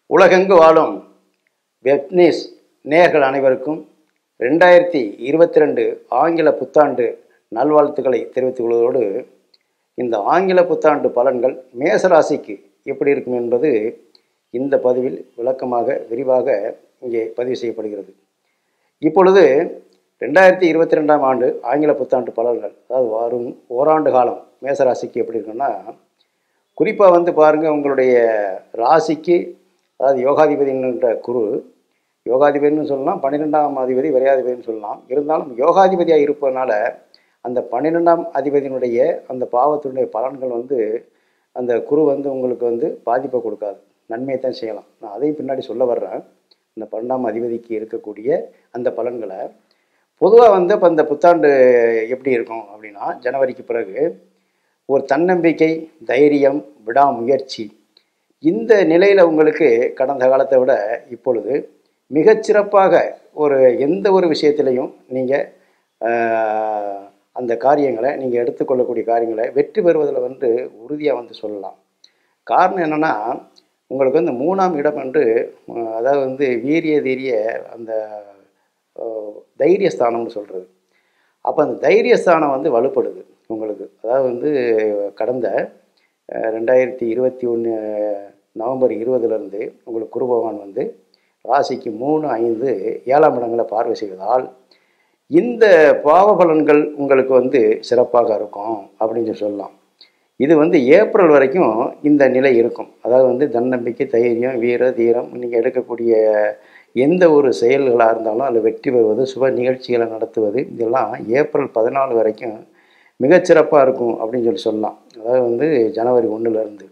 உலகெங்கு வாழும் வெப்னிஸ் நேயர்கள் அனைவருக்கும் ரெண்டாயிரத்தி இருபத்தி ரெண்டு ஆங்கில புத்தாண்டு நல்வாழ்த்துக்களை தெரிவித்துக் கொள்வதோடு இந்த ஆங்கில புத்தாண்டு பலன்கள் மேசராசிக்கு எப்படி இருக்கும் என்பது இந்த பதிவில் விளக்கமாக விரிவாக இங்கே பதிவு செய்யப்படுகிறது இப்பொழுது ரெண்டாயிரத்தி இருபத்தி ரெண்டாம் ஆண்டு ஆங்கில புத்தாண்டு பலன்கள் அதாவது வரும் ஓராண்டு காலம் மேசராசிக்கு எப்படி இருக்குன்னா குறிப்பாக வந்து பாருங்கள் உங்களுடைய ராசிக்கு அதாவது யோகாதிபதின்ற குரு யோகாதிபதினு சொல்லலாம் பன்னிரெண்டாம் அதிபதி விரையாதிபதினு சொல்லலாம் இருந்தாலும் யோகாதிபதியாக இருப்பதனால அந்த பன்னிரெண்டாம் அதிபதியினுடைய அந்த பாவத்தினுடைய பலன்கள் வந்து அந்த குரு வந்து உங்களுக்கு வந்து பாதிப்பை கொடுக்காது நன்மையை தான் செய்யலாம் நான் அதையும் பின்னாடி சொல்ல வர்றேன் இந்த பன்னெண்டாம் அதிபதிக்கு இருக்கக்கூடிய அந்த பலன்களை பொதுவாக வந்து இப்போ இந்த புத்தாண்டு எப்படி இருக்கும் அப்படின்னா ஜனவரிக்கு பிறகு ஒரு தன்னம்பிக்கை தைரியம் விடாமுயற்சி இந்த நிலையில் உங்களுக்கு கடந்த காலத்தை விட இப்பொழுது மிகச்சிறப்பாக ஒரு எந்த ஒரு விஷயத்திலையும் நீங்கள் அந்த காரியங்களை நீங்கள் எடுத்துக்கொள்ளக்கூடிய காரியங்களை வெற்றி பெறுவதில் வந்து உறுதியாக வந்து சொல்லலாம் காரணம் என்னென்னா உங்களுக்கு வந்து மூணாம் இடம் என்று அஹ், அதாவது வந்து வீரிய தீரிய அந்த அஹ், தைரியஸ்தானம்னு சொல்கிறது அப்போ அந்த தைரியஸ்தானம் வந்து வலுப்படுது உங்களுக்கு அதாவது வந்து கடந்த அஹ், ரெண்டாயிரத்தி இருபத்தி ஒன்று நவம்பர் இருபதுலேருந்து உங்களுக்கு குரு பகவான் வந்து ராசிக்கு மூணு ஐந்து ஏழாம் இடங்களை பார்வை செய்வதால் இந்த பாவ பலன்கள் உங்களுக்கு வந்து சிறப்பாக இருக்கும் அப்படின்னு சொல்லி சொல்லலாம் இது வந்து ஏப்ரல் வரைக்கும் இந்த நிலை இருக்கும் அதாவது வந்து தன்னம்பிக்கை தைரியம் வீர தீரம் நீங்கள் எடுக்கக்கூடிய எந்த ஒரு செயல்களாக இருந்தாலும் அதில் வெற்றி பெறுவது சுப நிகழ்ச்சிகளை நடத்துவது இதெல்லாம் ஏப்ரல் பதினாலு வரைக்கும் மிகச்சிறப்பாக இருக்கும் அப்படின்னு சொல்லி சொல்லலாம் அதாவது வந்து ஜனவரி ஒன்றுலேருந்து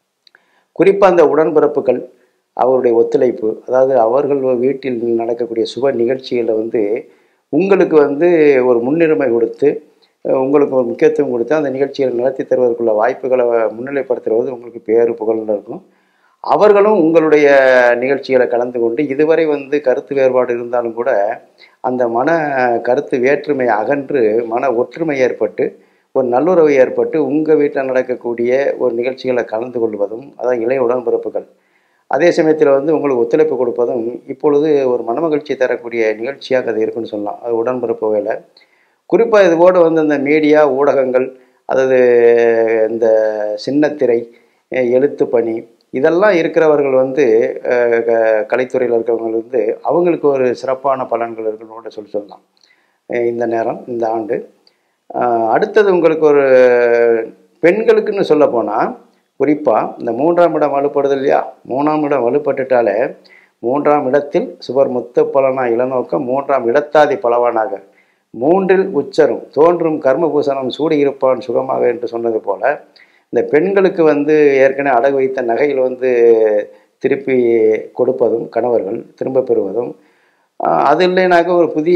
குறிப்பாக அந்த உடன்பிறப்புகள் அவருடைய ஒத்துழைப்பு அதாவது அவர்கள் வீட்டில் நடக்கக்கூடிய சுப நிகழ்ச்சிகளில் வந்து உங்களுக்கு வந்து ஒரு முன்னுரிமை கொடுத்து அஹ், உங்களுக்கு ஒரு முக்கியத்துவம் கொடுத்து அந்த நிகழ்ச்சிகளை நடத்தி தருவதற்குள்ள வாய்ப்புகளை முன்னிலைப்படுத்துவது உங்களுக்கு பேரு புகழில் இருக்கும் அவர்களும் உங்களுடைய நிகழ்ச்சிகளை கலந்து கொண்டு இதுவரை வந்து கருத்து வேறுபாடு இருந்தாலும் கூட அந்த மன கருத்து வேற்றுமை அகன்று மன ஒற்றுமை ஏற்பட்டு ஒரு நல்லுறவு ஏற்பட்டு உங்கள் வீட்டில் நடக்கக்கூடிய ஒரு நிகழ்ச்சிகளை கலந்து கொள்வதும் அதான் இளைய உடன்பிறப்புகள் அதே சமயத்தில் வந்து உங்களுக்கு ஒத்துழைப்பு கொடுப்பதும் இப்பொழுது ஒரு மனமகிழ்ச்சி தரக்கூடிய நிகழ்ச்சியாக அது இருக்குன்னு சொல்லலாம் அது உடன்பிறப்பு வேலை குறிப்பாக இதுபோடு வந்து இந்த மீடியா ஊடகங்கள் அதாவது இந்த சின்னத்திரை அஹ் எழுத்து பணி இதெல்லாம் இருக்கிறவர்கள் வந்து அஹ், க- கலைத்துறையில் இருக்கிறவங்க வந்து அவங்களுக்கு ஒரு சிறப்பான பலன்கள் இருக்குன்னு சொல்லி சொல்லலாம் அஹ் இந்த நேரம் இந்த ஆண்டு அஹ், அடுத்தது உங்களுக்கு ஒரு பெண்களுக்குன்னு சொல்ல போனால் குறிப்பாக இந்த மூன்றாம் இடம் வலுப்படுது இல்லையா மூணாம் இடம் வலுப்பட்டுட்டாலே மூன்றாம் இடத்தில் சுவர் முத்த பலனா இளநோக்கம் மூன்றாம் இடத்தாதி பலவானாக மூன்றில் உச்சரும் தோன்றும் கர்மபூசணம் சூடி இருப்பான் சுகமாக என்று சொன்னது போல இந்த பெண்களுக்கு வந்து ஏற்கனவே அடகு வைத்த நகையில் வந்து திருப்பி கொடுப்பதும் கணவர்கள் திரும்ப பெறுவதும் ஆஹ் அது இல்லைனாக்க ஒரு புதிய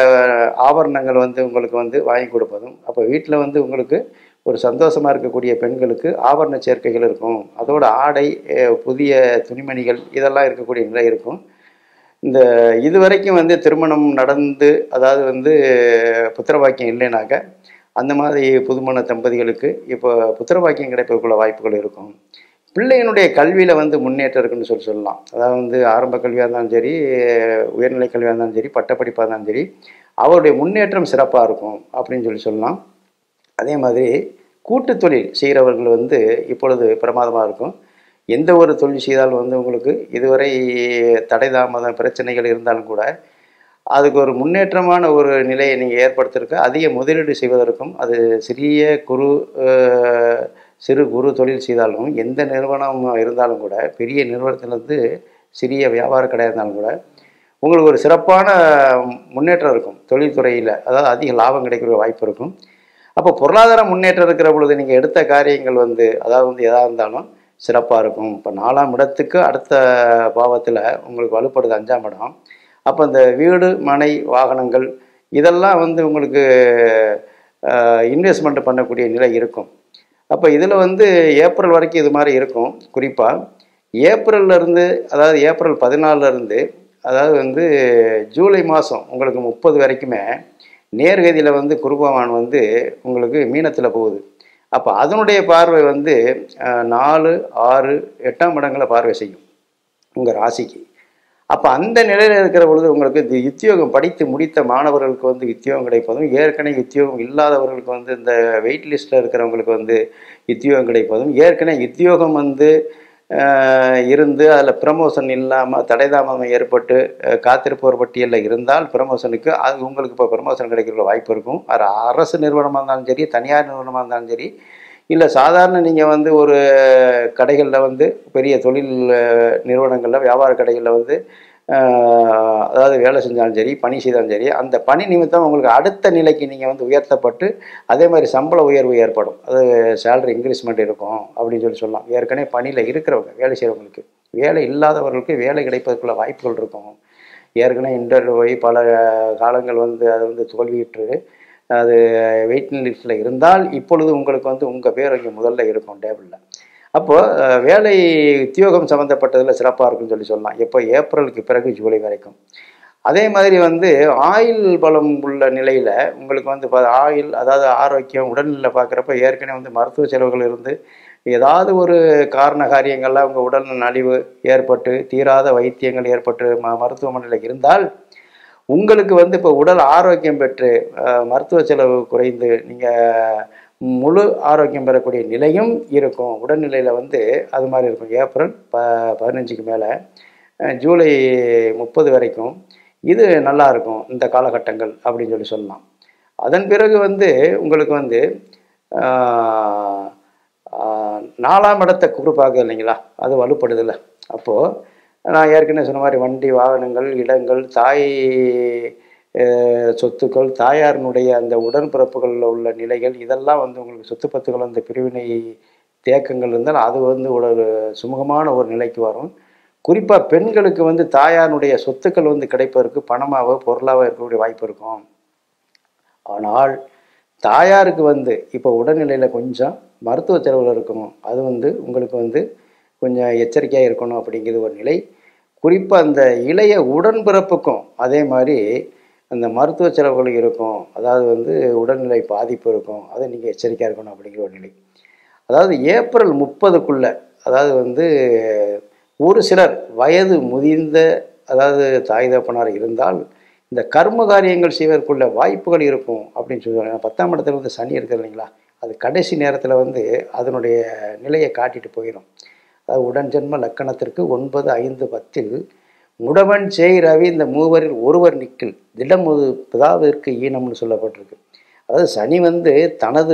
ஆபரணங்கள் வந்து உங்களுக்கு வந்து வாங்கி கொடுப்பதும் அப்போ வீட்டில் வந்து உங்களுக்கு ஒரு சந்தோஷமாக இருக்கக்கூடிய பெண்களுக்கு ஆபரண சேர்க்கைகள் இருக்கும் அதோட ஆடை அஹ் புதிய துணிமணிகள் இதெல்லாம் இருக்கக்கூடிய நிலை இருக்கும் இந்த இது வரைக்கும் வந்து திருமணம் நடந்து அதாவது வந்து புத்திரபாக்கியம் இல்லைனாக்க அந்த மாதிரி புதுமண தம்பதிகளுக்கு இப்போ புத்திரபாக்கியம் கிடைப்பதற்குள்ள வாய்ப்புகள் இருக்கும் பிள்ளையினுடைய கல்வியில் வந்து முன்னேற்றம் இருக்குன்னு சொல்லி சொல்லலாம் அதாவது வந்து ஆரம்ப கல்வியாக இருந்தாலும் சரி உயர்நிலை கல்வியாக இருந்தாலும் சரி பட்டப்படிப்பாக இருந்தாலும் சரி அவருடைய முன்னேற்றம் சிறப்பாக இருக்கும் அப்படின்னு சொல்லி சொல்லலாம் அதே மாதிரி கூட்டு தொழில் செய்கிறவர்கள் வந்து இப்பொழுது பிரமாதமாக இருக்கும் எந்த ஒரு தொழில் செய்தாலும் வந்து உங்களுக்கு இதுவரை தடை தாமதம் பிரச்சனைகள் இருந்தாலும் கூட அதுக்கு ஒரு முன்னேற்றமான ஒரு நிலையை நீங்கள் ஏற்படுத்திருக்க அதிக முதலீடு செய்வதற்கும் அது சிறிய குறு அஹ், சிறு குறு தொழில் செய்தாலும் எந்த நிறுவனம் இருந்தாலும் கூட பெரிய நிறுவனத்திலிருந்து சிறிய வியாபார கடை இருந்தாலும் கூட உங்களுக்கு ஒரு சிறப்பான முன்னேற்றம் இருக்கும் தொழில்துறையில் அதாவது அதிக லாபம் கிடைக்கிற வாய்ப்பு இருக்கும் அப்போ பொருளாதார முன்னேற்றம் இருக்கிற பொழுது நீங்கள் எடுத்த காரியங்கள் வந்து அதாவது வந்து எதாக இருந்தாலும் சிறப்பாக இருக்கும் இப்போ நாலாம் இடத்துக்கு அடுத்த பாவத்தில் உங்களுக்கு வலுப்படுது அஞ்சாம் இடம் அப்போ இந்த வீடு மனை வாகனங்கள் இதெல்லாம் வந்து உங்களுக்கு இன்வெஸ்ட்மெண்ட் பண்ணக்கூடிய நிலை இருக்கும் அப்போ இதில் வந்து ஏப்ரல் வரைக்கும் இது மாதிரி இருக்கும் குறிப்பாக ஏப்ரல்ல இருந்து அதாவது ஏப்ரல் பதினாலுல இருந்து அதாவது வந்து ஜூலை மாதம் உங்களுக்கு முப்பது வரைக்குமே நேர்கதியில் வந்து குருபவான் வந்து உங்களுக்கு மீனத்தில் போகுது அப்போ அதனுடைய பார்வை வந்து அஹ், நாலு ஆறு எட்டாம் இடங்களை பார்வை செய்யும் உங்கள் ராசிக்கு அப்போ அந்த நிலையில் இருக்கிற பொழுது உங்களுக்கு இந்த உத்தியோகம் படித்து முடித்த மாணவர்களுக்கு வந்து உத்தியோகம் கிடைப்பதும் ஏற்கனவே உத்தியோகம் இல்லாதவர்களுக்கு வந்து இந்த வெயிட் லிஸ்ட்டில் இருக்கிறவங்களுக்கு வந்து உத்தியோகம் கிடைப்பதும் ஏற்கனவே உத்தியோகம் வந்து ஆஹ், இருந்து அதில் ப்ரமோஷன் இல்லாமல் தடைதாமதம் ஏற்பட்டு ஆஹ், காத்திருப்போர் பட்டியலில் இருந்தால் ப்ரமோஷனுக்கு அது உங்களுக்கு இப்போ ப்ரமோஷன் கிடைக்கிற வாய்ப்பு இருக்கும் அது அரசு நிறுவனமாக இருந்தாலும் சரி தனியார் நிறுவனமாக இருந்தாலும் சரி இல்லை சாதாரண நீங்கள் வந்து ஒரு கடைகளில் வந்து பெரிய தொழில் அஹ், நிறுவனங்களில் வியாபார கடைகளில் வந்து அஹ், அதாவது வேலை செஞ்சாலும் சரி பணி செய்தாலும் சரி அந்த பணி நிமித்தம் உங்களுக்கு அடுத்த நிலைக்கு நீங்கள் வந்து உயர்த்தப்பட்டு அதே மாதிரி சம்பள உயர்வு ஏற்படும் அது சேலரி இன்க்ரீஸ்மெண்ட் இருக்கும் அப்படின்னு சொல்லி சொல்லலாம் ஏற்கனவே பணியில் இருக்கிறவங்க வேலை செய்கிறவங்களுக்கு வேலை இல்லாதவர்களுக்கு வேலை கிடைப்பதற்குள்ள வாய்ப்புகள் இருக்கும் ஏற்கனவே இன்டர்வியூ போய் பல காலங்கள் வந்து அது வந்து தோல்வியுற்று அது வெயிட்டிங் லிஸ்ட்டில் இருந்தால் இப்பொழுது உங்களுக்கு வந்து உங்கள் பேர் இங்கே முதல்ல இருக்கும் டேபிளில் அப்போது வேலை உத்தியோகம் சம்மந்தப்பட்டதில் சிறப்பாக இருக்குன்னு சொல்லி சொல்லலாம் எப்போ ஏப்ரலுக்கு பிறகு ஜூலை வரைக்கும் அதே மாதிரி வந்து ஆயில் பலம் உள்ள நிலையில் உங்களுக்கு வந்து இப்போ ஆயில் அதாவது ஆரோக்கியம் உடல்நிலை பார்க்குறப்ப ஏற்கனவே வந்து மருத்துவ செலவுகள் இருந்து ஏதாவது ஒரு காரண காரியங்கள்லாம் உங்கள் உடல் நலிவு ஏற்பட்டு தீராத வைத்தியங்கள் ஏற்பட்டு ம மருத்துவமனையில் இருந்தால் உங்களுக்கு வந்து இப்போ உடல் ஆரோக்கியம் பெற்று அஹ், மருத்துவ செலவு குறைந்து நீங்கள் முழு ஆரோக்கியம் பெறக்கூடிய நிலையும் இருக்கும் உடல்நிலையில் வந்து அது மாதிரி இருக்கும் ஏப்ரல் ப பதினஞ்சுக்கு மேலே ஜூலை முப்பது வரைக்கும் இது நல்லா இருக்கும் இந்த காலகட்டங்கள் அப்படின்னு சொல்லி சொல்லலாம் அதன் பிறகு வந்து உங்களுக்கு வந்து ஆஹ், ஆஹ், நாலாம் இடத்தை குறிப்பாக இல்லைங்களா அது வலுப்படுதில்ல அப்போது நான் ஏற்கனவே சொன்ன மாதிரி வண்டி வாகனங்கள் இடங்கள் தாய் அஹ், சொத்துக்கள் தாயாரினுடைய அந்த உடன்பிறப்புகளில் உள்ள நிலைகள் இதெல்லாம் வந்து உங்களுக்கு சொத்து பத்துகள் அந்த பிரிவினை தேக்கங்கள் இருந்தால் அது வந்து ஒரு சுமூகமான ஒரு நிலைக்கு வரும் குறிப்பாக பெண்களுக்கு வந்து தாயாருடைய சொத்துக்கள் வந்து கிடைப்பதற்கு பணமாகவோ பொருளாவோ இருக்கக்கூடிய வாய்ப்பு இருக்கும் ஆனால் தாயாருக்கு வந்து இப்போ உடல்நிலையில் கொஞ்சம் மருத்துவ செலவில் இருக்கணும் அது வந்து உங்களுக்கு வந்து கொஞ்சம் எச்சரிக்கையாக இருக்கணும் அப்படிங்கிறது ஒரு நிலை குறிப்பாக அந்த இளைய உடன்பிறப்புக்கும் அதே மாதிரி அந்த மருத்துவ செலவுகள் இருக்கும் அதாவது வந்து உடல்நிலை பாதிப்பு இருக்கும் அதை நீங்கள் எச்சரிக்கையாக இருக்கணும் அப்படிங்கிற ஒரு நிலை அதாவது ஏப்ரல் முப்பதுக்குள்ளே அதாவது வந்து ஒரு சிலர் வயது முதிர்ந்த அதாவது தாய் தகப்பனார் இருந்தால் இந்த கர்ம காரியங்கள் செய்வதற்குள்ள வாய்ப்புகள் இருக்கும் அப்படின்னு சொல்லுவாங்க ஏன்னா பத்தாம் இடத்துல வந்து சனி இருக்குது இல்லைங்களா அது கடைசி நேரத்தில் வந்து அதனுடைய நிலையை காட்டிட்டு போயிடும் அதாவது உடன் ஜென்ம லக்கணத்திற்கு ஒன்பது ஐந்து பத்தில் முடவன் சேய் ரவி இந்த மூவரில் ஒருவர் நிக்கில் திடமுது பிதாவிற்கு ஈனம்னு சொல்லப்பட்டிருக்கு அதாவது சனி வந்து தனது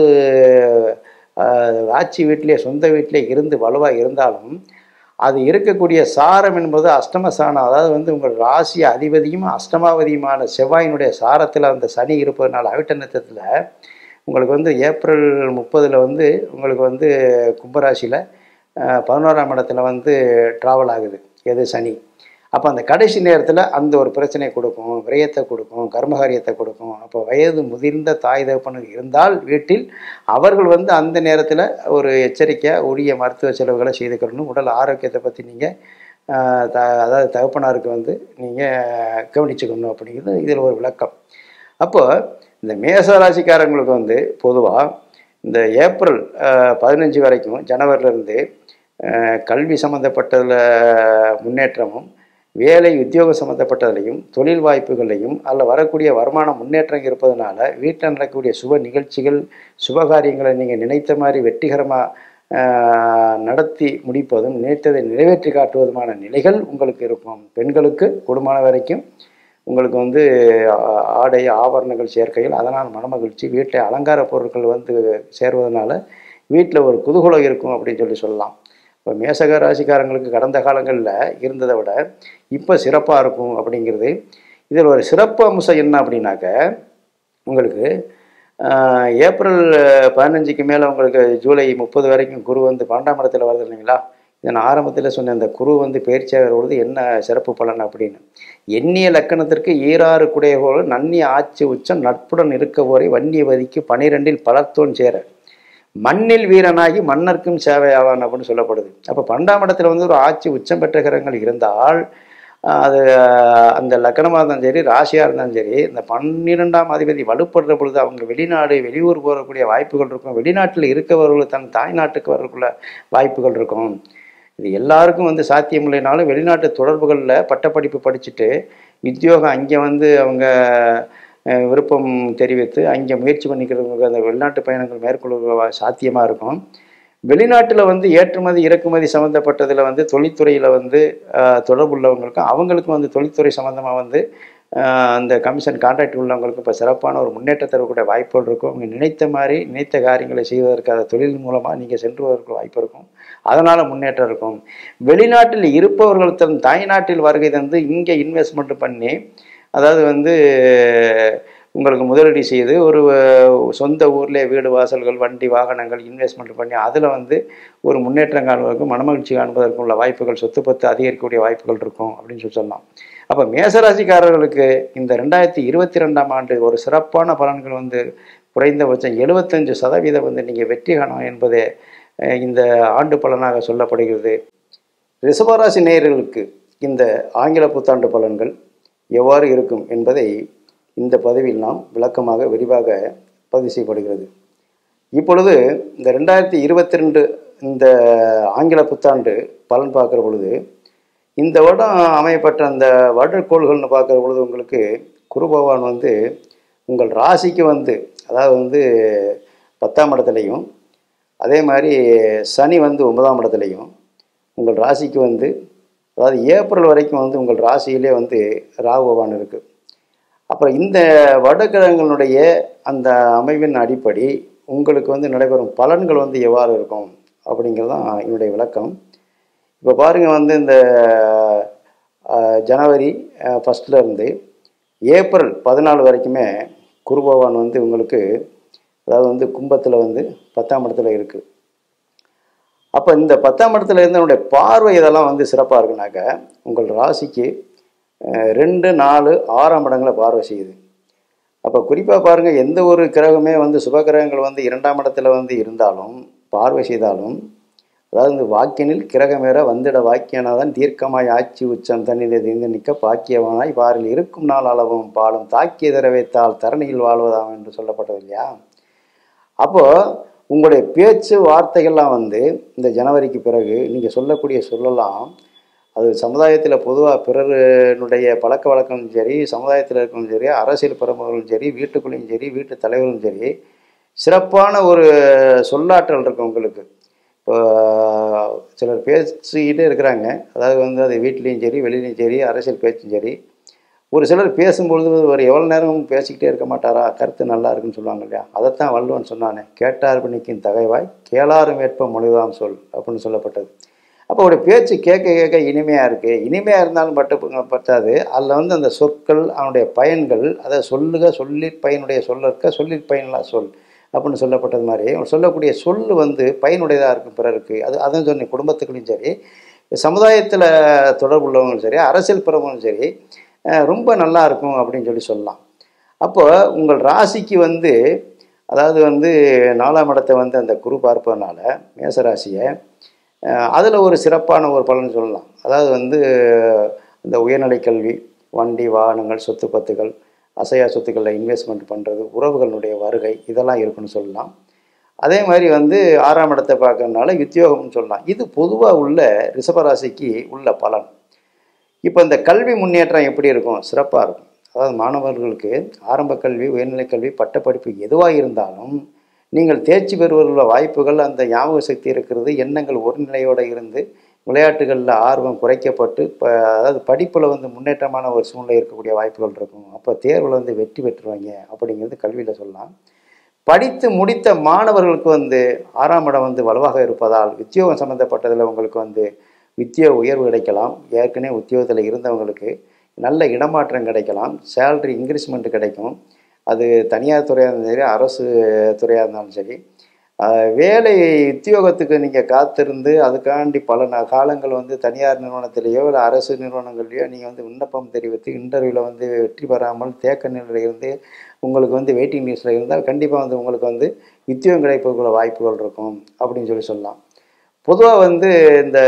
ஆஹ், ஆட்சி வீட்டிலே சொந்த வீட்டிலே இருந்து வலுவாக இருந்தாலும் அது இருக்கக்கூடிய சாரம் என்பது அஷ்டமசானம் அதாவது வந்து உங்கள் ராசி அதிபதியும் அஷ்டமாவதியுமான செவ்வாயினுடைய சாரத்தில் அந்த சனி இருப்பதனால அவிட்ட நட்சத்திரத்தில் உங்களுக்கு வந்து ஏப்ரல் முப்பதில் வந்து உங்களுக்கு வந்து கும்பராசியில் பதினோராம் இடத்துல வந்து ட்ராவல் ஆகுது எது சனி அப்போ அந்த கடைசி நேரத்தில் அந்த ஒரு பிரச்சனையை கொடுக்கும் விரயத்தை கொடுக்கும் கர்மகாரியத்தை கொடுக்கும் அப்போ வயது முதிர்ந்த தாய் தகப்பனர் இருந்தால் வீட்டில் அவர்கள் வந்து அந்த நேரத்தில் ஒரு எச்சரிக்கையாக உரிய மருத்துவ செலவுகளை செய்துக்கணும் உடல் ஆரோக்கியத்தை பற்றி நீங்கள் த அதாவது தகப்பனாருக்கு வந்து நீங்கள் கவனிச்சுக்கணும் அப்படிங்கிறது இதில் ஒரு விளக்கம் அப்போ இந்த மேச ராசிக்காரங்களுக்கு வந்து பொதுவாக இந்த ஏப்ரல் பதினஞ்சு வரைக்கும் ஜனவரிலேருந்து கல்வி சம்மந்தப்பட்டதில் முன்னேற்றமும் வேலை உத்தியோகம் சம்மந்தப்பட்டதுலையும் தொழில் வாய்ப்புகளையும் அதில் வரக்கூடிய வருமான முன்னேற்றம் இருப்பதனால வீட்டில் நடக்கக்கூடிய சுப நிகழ்ச்சிகள் சுபகாரியங்களை நீங்கள் நினைத்த மாதிரி வெற்றிகரமாக நடத்தி முடிப்பதும் நினைத்ததை நிறைவேற்றி காட்டுவதுமான நிலைகள் உங்களுக்கு இருக்கும் பெண்களுக்கு குடும்பம் வரைக்கும் உங்களுக்கு வந்து ஆ- ஆடை ஆபரணங்கள் சேர்க்கைகள் அதனால் மனமகிழ்ச்சி வீட்டில் அலங்கார பொருட்கள் வந்து சேர்வதனால வீட்டில் ஒரு குதூகலம் இருக்கும் அப்படின்னு சொல்லி சொல்லலாம் இப்போ மேசக ராசிக்காரங்களுக்கு கடந்த காலங்களில் இருந்ததை விட இப்போ சிறப்பாக இருக்கும் அப்படிங்கிறது இதில் ஒரு சிறப்பு அம்சம் என்ன அப்படின்னாக்க உங்களுக்கு ஆஹ், ஏப்ரல் பதினஞ்சுக்கு மேலே உங்களுக்கு ஜூலை முப்பது வரைக்கும் குரு வந்து பன்னெண்டாம் இடத்துல வருது இல்லைங்களா இதை நான் ஆரம்பத்தில் சொன்ன இந்த குரு வந்து பயிற்சியாகிற பொழுது என்ன சிறப்பு பலன் அப்படின்னு எண்ணிய லக்கணத்திற்கு ஈராறு குடையவோடு நன்னிய ஆட்சி உச்சம் நட்புடன் இருக்க போரை வன்னியவதிக்கு பனிரெண்டில் பலத்தோன் சேர மண்ணில் வீரனாகி மன்னர்க்கும் சேவையாவான் அப்படின்னு சொல்லப்படுது அப்போ பன்னெண்டாம் இடத்துல வந்து ஒரு ஆட்சி உச்சம் பெற்ற கிரகங்கள் இருந்தால் ஆஹ், அது ஆஹ், அந்த லக்கணமாக இருந்தாலும் சரி ராசியாக இருந்தாலும் சரி இந்த பன்னிரெண்டாம் அதிபதி வலுப்படுற பொழுது அவங்க வெளிநாடு வெளியூர் போகக்கூடிய வாய்ப்புகள் இருக்கும் வெளிநாட்டில் இருக்கவர்கள் தன் தாய் நாட்டுக்கு வரக்குள்ள வாய்ப்புகள் இருக்கும் இது எல்லாருக்கும் வந்து சாத்தியம் இல்லைனாலும் வெளிநாட்டு தொடர்புகளில் பட்டப்படிப்பு படிச்சுட்டு உத்தியோகம் அங்கே வந்து அவங்க அஹ், விருப்பம் தெரிவித்து அங்கே முயற்சி பண்ணிக்கிறவங்களுக்கு அந்த வெளிநாட்டு பயணங்கள் மேற்கொள்ள சாத்தியமாக இருக்கும் வெளிநாட்டில் வந்து ஏற்றுமதி இறக்குமதி சம்மந்தப்பட்டதில் வந்து தொழில்துறையில் வந்து அஹ், தொடர்புள்ளவங்களுக்கும் அவங்களுக்கும் வந்து தொழில்துறை சம்மந்தமாக வந்து அஹ், அந்த கமிஷன் கான்ட்ராக்ட் உள்ளவங்களுக்கும் இப்போ சிறப்பான ஒரு முன்னேற்ற தரக்கூடிய வாய்ப்புகள் இருக்கும் அவங்க நினைத்த மாதிரி நினைத்த காரியங்களை செய்வதற்கு அந்த தொழில் மூலமாக நீங்கள் சென்று வருவதற்கு வாய்ப்பு இருக்கும் அதனால் முன்னேற்றம் இருக்கும் வெளிநாட்டில் இருப்பவர்கள் தன் தாய்நாட்டில் வருகை தந்து இங்கே இன்வெஸ்ட்மெண்ட் பண்ணி அதாவது வந்து உங்களுக்கு முதலீடு செய்து ஒரு அஹ், சொந்த ஊர்லேயே வீடு வாசல்கள் வண்டி வாகனங்கள் இன்வெஸ்ட்மெண்ட் பண்ணி அதில் வந்து ஒரு முன்னேற்றம் காண்பதற்கும் மனமகிழ்ச்சி காண்பதற்கும் உள்ள வாய்ப்புகள் சொத்து பத்து அதிகரிக்கக்கூடிய வாய்ப்புகள் இருக்கும் அப்படின்னு சொல்லி சொல்லலாம் அப்போ மேசராசிக்காரர்களுக்கு இந்த ரெண்டாயிரத்தி இருபத்தி ரெண்டாம் ஆண்டு ஒரு சிறப்பான பலன்கள் வந்து குறைந்தபட்சம் எழுபத்தஞ்சு சதவீதம் வந்து நீங்கள் வெற்றி காணும் என்பதே அஹ், இந்த ஆண்டு பலனாக சொல்லப்படுகிறது ரிஷபராசி நேயர்களுக்கு இந்த ஆங்கில புத்தாண்டு பலன்கள் எவ்வாறு இருக்கும் என்பதை இந்த பதிவில் நாம் விளக்கமாக விரிவாக பதிவு செய்யப்படுகிறது இப்பொழுது இந்த ரெண்டாயிரத்தி இருபத்தி ரெண்டு இந்த ஆங்கில புத்தாண்டு பலன் பார்க்குற பொழுது இந்த வருடம் அமையப்பட்ட அந்த வருடக்கோள்கள்னு பார்க்குற பொழுது உங்களுக்கு குரு பகவான் வந்து உங்கள் ராசிக்கு வந்து அதாவது வந்து பத்தாம் இடத்துலையும் அதே மாதிரி சனி வந்து ஒன்பதாம் இடத்துலையும் உங்கள் ராசிக்கு வந்து அதாவது ஏப்ரல் வரைக்கும் வந்து உங்கள் ராசியிலே வந்து ராகு பகவான் இருக்குது அப்புறம் இந்த வடகிழங்களுடைய அந்த அமைவின் அடிப்படை உங்களுக்கு வந்து நடைபெறும் பலன்கள் வந்து எவ்வாறு இருக்கும் அப்படிங்கிறது தான் என்னுடைய விளக்கம் இப்போ பாருங்கள் வந்து இந்த அஹ், ஜனவரி ஃபஸ்ட்டில் இருந்து ஏப்ரல் பதினாலு வரைக்குமே குரு பகவான் வந்து உங்களுக்கு அதாவது வந்து கும்பத்தில் வந்து பத்தாம் இடத்துல இருக்குது அப்போ இந்த பத்தாம் இடத்துல இருந்து என்னுடைய பார்வை இதெல்லாம் வந்து சிறப்பாக இருக்குனாக்க உங்கள் ராசிக்கு அஹ், ரெண்டு நாலு ஆறாம் இடங்களை பார்வை செய்யுது அப்போ குறிப்பாக பாருங்கள் எந்த ஒரு கிரகமே வந்து சுப கிரகங்கள் வந்து இரண்டாம் இடத்துல வந்து இருந்தாலும் பார்வை செய்தாலும் அதாவது இந்த வாக்கியனில் கிரகமேற வந்திட வாக்கியனாதான் தீர்க்கமாய் ஆட்சி உச்சம் தன்னிலை தெரிந்து நிற்க பாக்கியவனாய் வாரில் இருக்கும் நாள் அளவும் பாலும் தாக்கிய தர வைத்தால் தரணியில் வாழ்வதாம் என்று சொல்லப்பட்டது இல்லையா அப்போ உங்களுடைய பேச்சு வார்த்தைகள்லாம் வந்து இந்த ஜனவரிக்கு பிறகு நீங்கள் சொல்லக்கூடிய சொல்லலாம் அது சமுதாயத்தில் பொதுவாக பிறருடைய பழக்க வழக்கமும் சரி சமுதாயத்தில் இருக்கவும் சரி அரசியல் பிரமுகர்களும் சரி வீட்டுக்குள்ளேயும் சரி வீட்டு தலைவரும் சரி சிறப்பான ஒரு சொல்லாற்றல் இருக்கும் உங்களுக்கு இப்போ சிலர் பேசிக்கிட்டே இருக்கிறாங்க அதாவது வந்து அது வீட்லேயும் சரி வெளியிலையும் சரி அரசியல் பேச்சும் சரி ஒரு சிலர் பேசும்பொழுது ஒரு எவ்வளோ நேரம் பேசிக்கிட்டே இருக்க மாட்டாரா கருத்து நல்லா இருக்குன்னு சொல்லுவாங்க இல்லையா அதைத்தான் வள்ளுவன் சொன்னானே கேட்டார் பண்ணிக்கும் தகைவாய் கேளாரும் வேட்ப மொழிதாம் சொல் அப்படின்னு சொல்லப்பட்டது அப்போ அவருடைய பேச்சு கேட்க கேட்க இனிமையாக இருக்குது இனிமையாக இருந்தாலும் பட்டு பத்தாது அதில் வந்து அந்த சொற்கள் அவனுடைய பயன்கள் அதை சொல்லுக சொல்லிற் பயனுடைய சொல்லற்க சொல்லிற் பயனில்லா சொல் அப்படின்னு சொல்லப்பட்டது மாதிரி அவன் சொல்லக்கூடிய சொல் வந்து பயனுடையதாக இருக்கும் பிறருக்கு அது அதான் சொன்னேன் குடும்பத்துக்குள்ளேயும் சரி சமுதாயத்தில் தொடர்புள்ளவங்களும் சரி அரசியல் பிரமுகங்களும் சரி அஹ் ரொம்ப நல்லா இருக்கும் அப்படின்னு சொல்லி சொல்லலாம் அப்போ உங்கள் ராசிக்கு வந்து அதாவது வந்து நாலாம் இடத்தை வந்து அந்த குரு பார்ப்பதனால மேசராசியை அதில் ஒரு சிறப்பான ஒரு பலன் சொல்லலாம் அதாவது வந்து இந்த உயர்நிலை கல்வி வண்டி வாகனங்கள் சொத்து பத்துகள் அசையா சொத்துக்களில் இன்வெஸ்ட்மெண்ட் பண்ணுறது உறவுகளுடைய வருகை இதெல்லாம் இருக்குன்னு சொல்லலாம் அதே மாதிரி வந்து ஆறாம் இடத்தை பார்க்கறதுனால உத்தியோகம்னு சொல்லலாம் இது பொதுவாக உள்ள ரிஷபராசிக்கு உள்ள பலன் இப்போ இந்த கல்வி முன்னேற்றம் எப்படி இருக்கும் சிறப்பாக இருக்கும் அதாவது மாணவர்களுக்கு ஆரம்ப கல்வி உயர்நிலை கல்வி பட்டப்படிப்பு எதுவாக இருந்தாலும் நீங்கள் தேர்ச்சி பெறுவதுள்ள வாய்ப்புகள் அந்த ஞாபக சக்தி இருக்கிறது எண்ணங்கள் ஒரு நிலையோடு இருந்து விளையாட்டுகளில் ஆர்வம் குறைக்கப்பட்டு இப்போ அதாவது படிப்பில் வந்து முன்னேற்றமான ஒரு சூழ்நிலை இருக்கக்கூடிய வாய்ப்புகள் இருக்கும் அப்போ தேர்வில் வந்து வெற்றி பெற்றுருவாங்க அப்படிங்கிறது கல்வியில் சொல்லலாம் படித்து முடித்த மாணவர்களுக்கு வந்து ஆறாம் இடம் வந்து வலுவாக இருப்பதால் உத்தியோகம் சம்மந்தப்பட்டதில் உங்களுக்கு வந்து உத்தியோக உயர்வு கிடைக்கலாம் ஏற்கனவே உத்தியோகத்தில் இருந்தவங்களுக்கு நல்ல இடமாற்றம் கிடைக்கலாம் சேலரி இன்க்ரீஸ்மெண்ட் கிடைக்கும் அது தனியார் துறையாக இருந்தாலும் சரி அரசு துறையாக இருந்தாலும் சரி ஆஹ் வேலை உத்தியோகத்துக்கு நீங்கள் காத்திருந்து அதுக்காண்டி பல ந- காலங்கள் வந்து தனியார் நிறுவனத்திலேயோ இல்லை அரசு நிறுவனங்கள்லையோ நீங்கள் வந்து விண்ணப்பம் தெரிவித்து இன்டர்வியூவில் வந்து வெற்றி பெறாமல் தேக்க நிலையில் இருந்து உங்களுக்கு வந்து வெயிட்டிங் லிஸ்ட்டில் இருந்தால் கண்டிப்பாக வந்து உங்களுக்கு வந்து உத்தியோகம் கிடைப்பதுக்குள்ள வாய்ப்புகள் இருக்கும் அப்படின்னு சொல்லி சொல்லலாம் பொதுவாக வந்து இந்த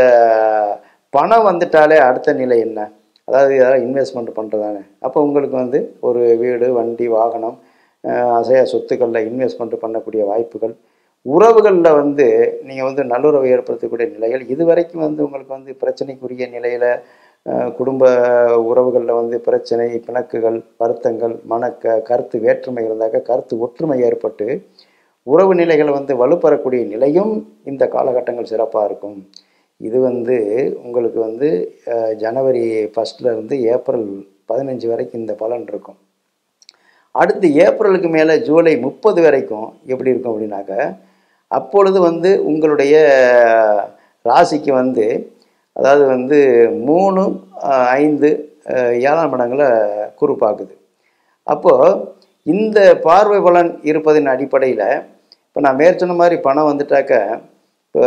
பணம் வந்துட்டாலே அடுத்த நிலை என்ன அதாவது இதெல்லாம் இன்வெஸ்ட்மெண்ட் பண்ணுறதானே அப்போ உங்களுக்கு வந்து ஒரு வீடு வண்டி வாகனம் அஹ், அசையா சொத்துக்களில் இன்வெஸ்ட்மெண்ட் பண்ணக்கூடிய வாய்ப்புகள் உறவுகளில் வந்து நீங்கள் வந்து நல்லுறவு ஏற்படுத்தக்கூடிய நிலைகள் இதுவரைக்கும் வந்து உங்களுக்கு வந்து பிரச்சனைக்குரிய நிலையில் குடும்ப உறவுகளில் வந்து பிரச்சனை பிணக்குகள் வருத்தங்கள் மன க கருத்து வேற்றுமை இருந்தாக்க கருத்து ஒற்றுமை ஏற்பட்டு உறவு நிலைகளை வந்து வலுப்பெறக்கூடிய நிலையும் இந்த காலகட்டங்கள் சிறப்பாக இருக்கும் இது வந்து உங்களுக்கு வந்து அஹ், ஜனவரி ஃபஸ்ட்டில் இருந்து ஏப்ரல் பதினஞ்சு வரைக்கும் இந்த பலன் இருக்கும் அடுத்து ஏப்ரலுக்கு மேலே ஜூலை முப்பது வரைக்கும் எப்படி இருக்கும் அப்படின்னாக்க அப்பொழுது வந்து உங்களுடைய ராசிக்கு வந்து அதாவது வந்து மூணு அஹ், ஐந்து அஹ், ஏழாம் இடங்களை குரு பார்க்குது அப்போது இந்த பார்வை பலன் இருப்பதின் அடிப்படையில் இப்போ நான் மேற் சொன்ன மாதிரி பணம் வந்துட்டாக்க இப்போ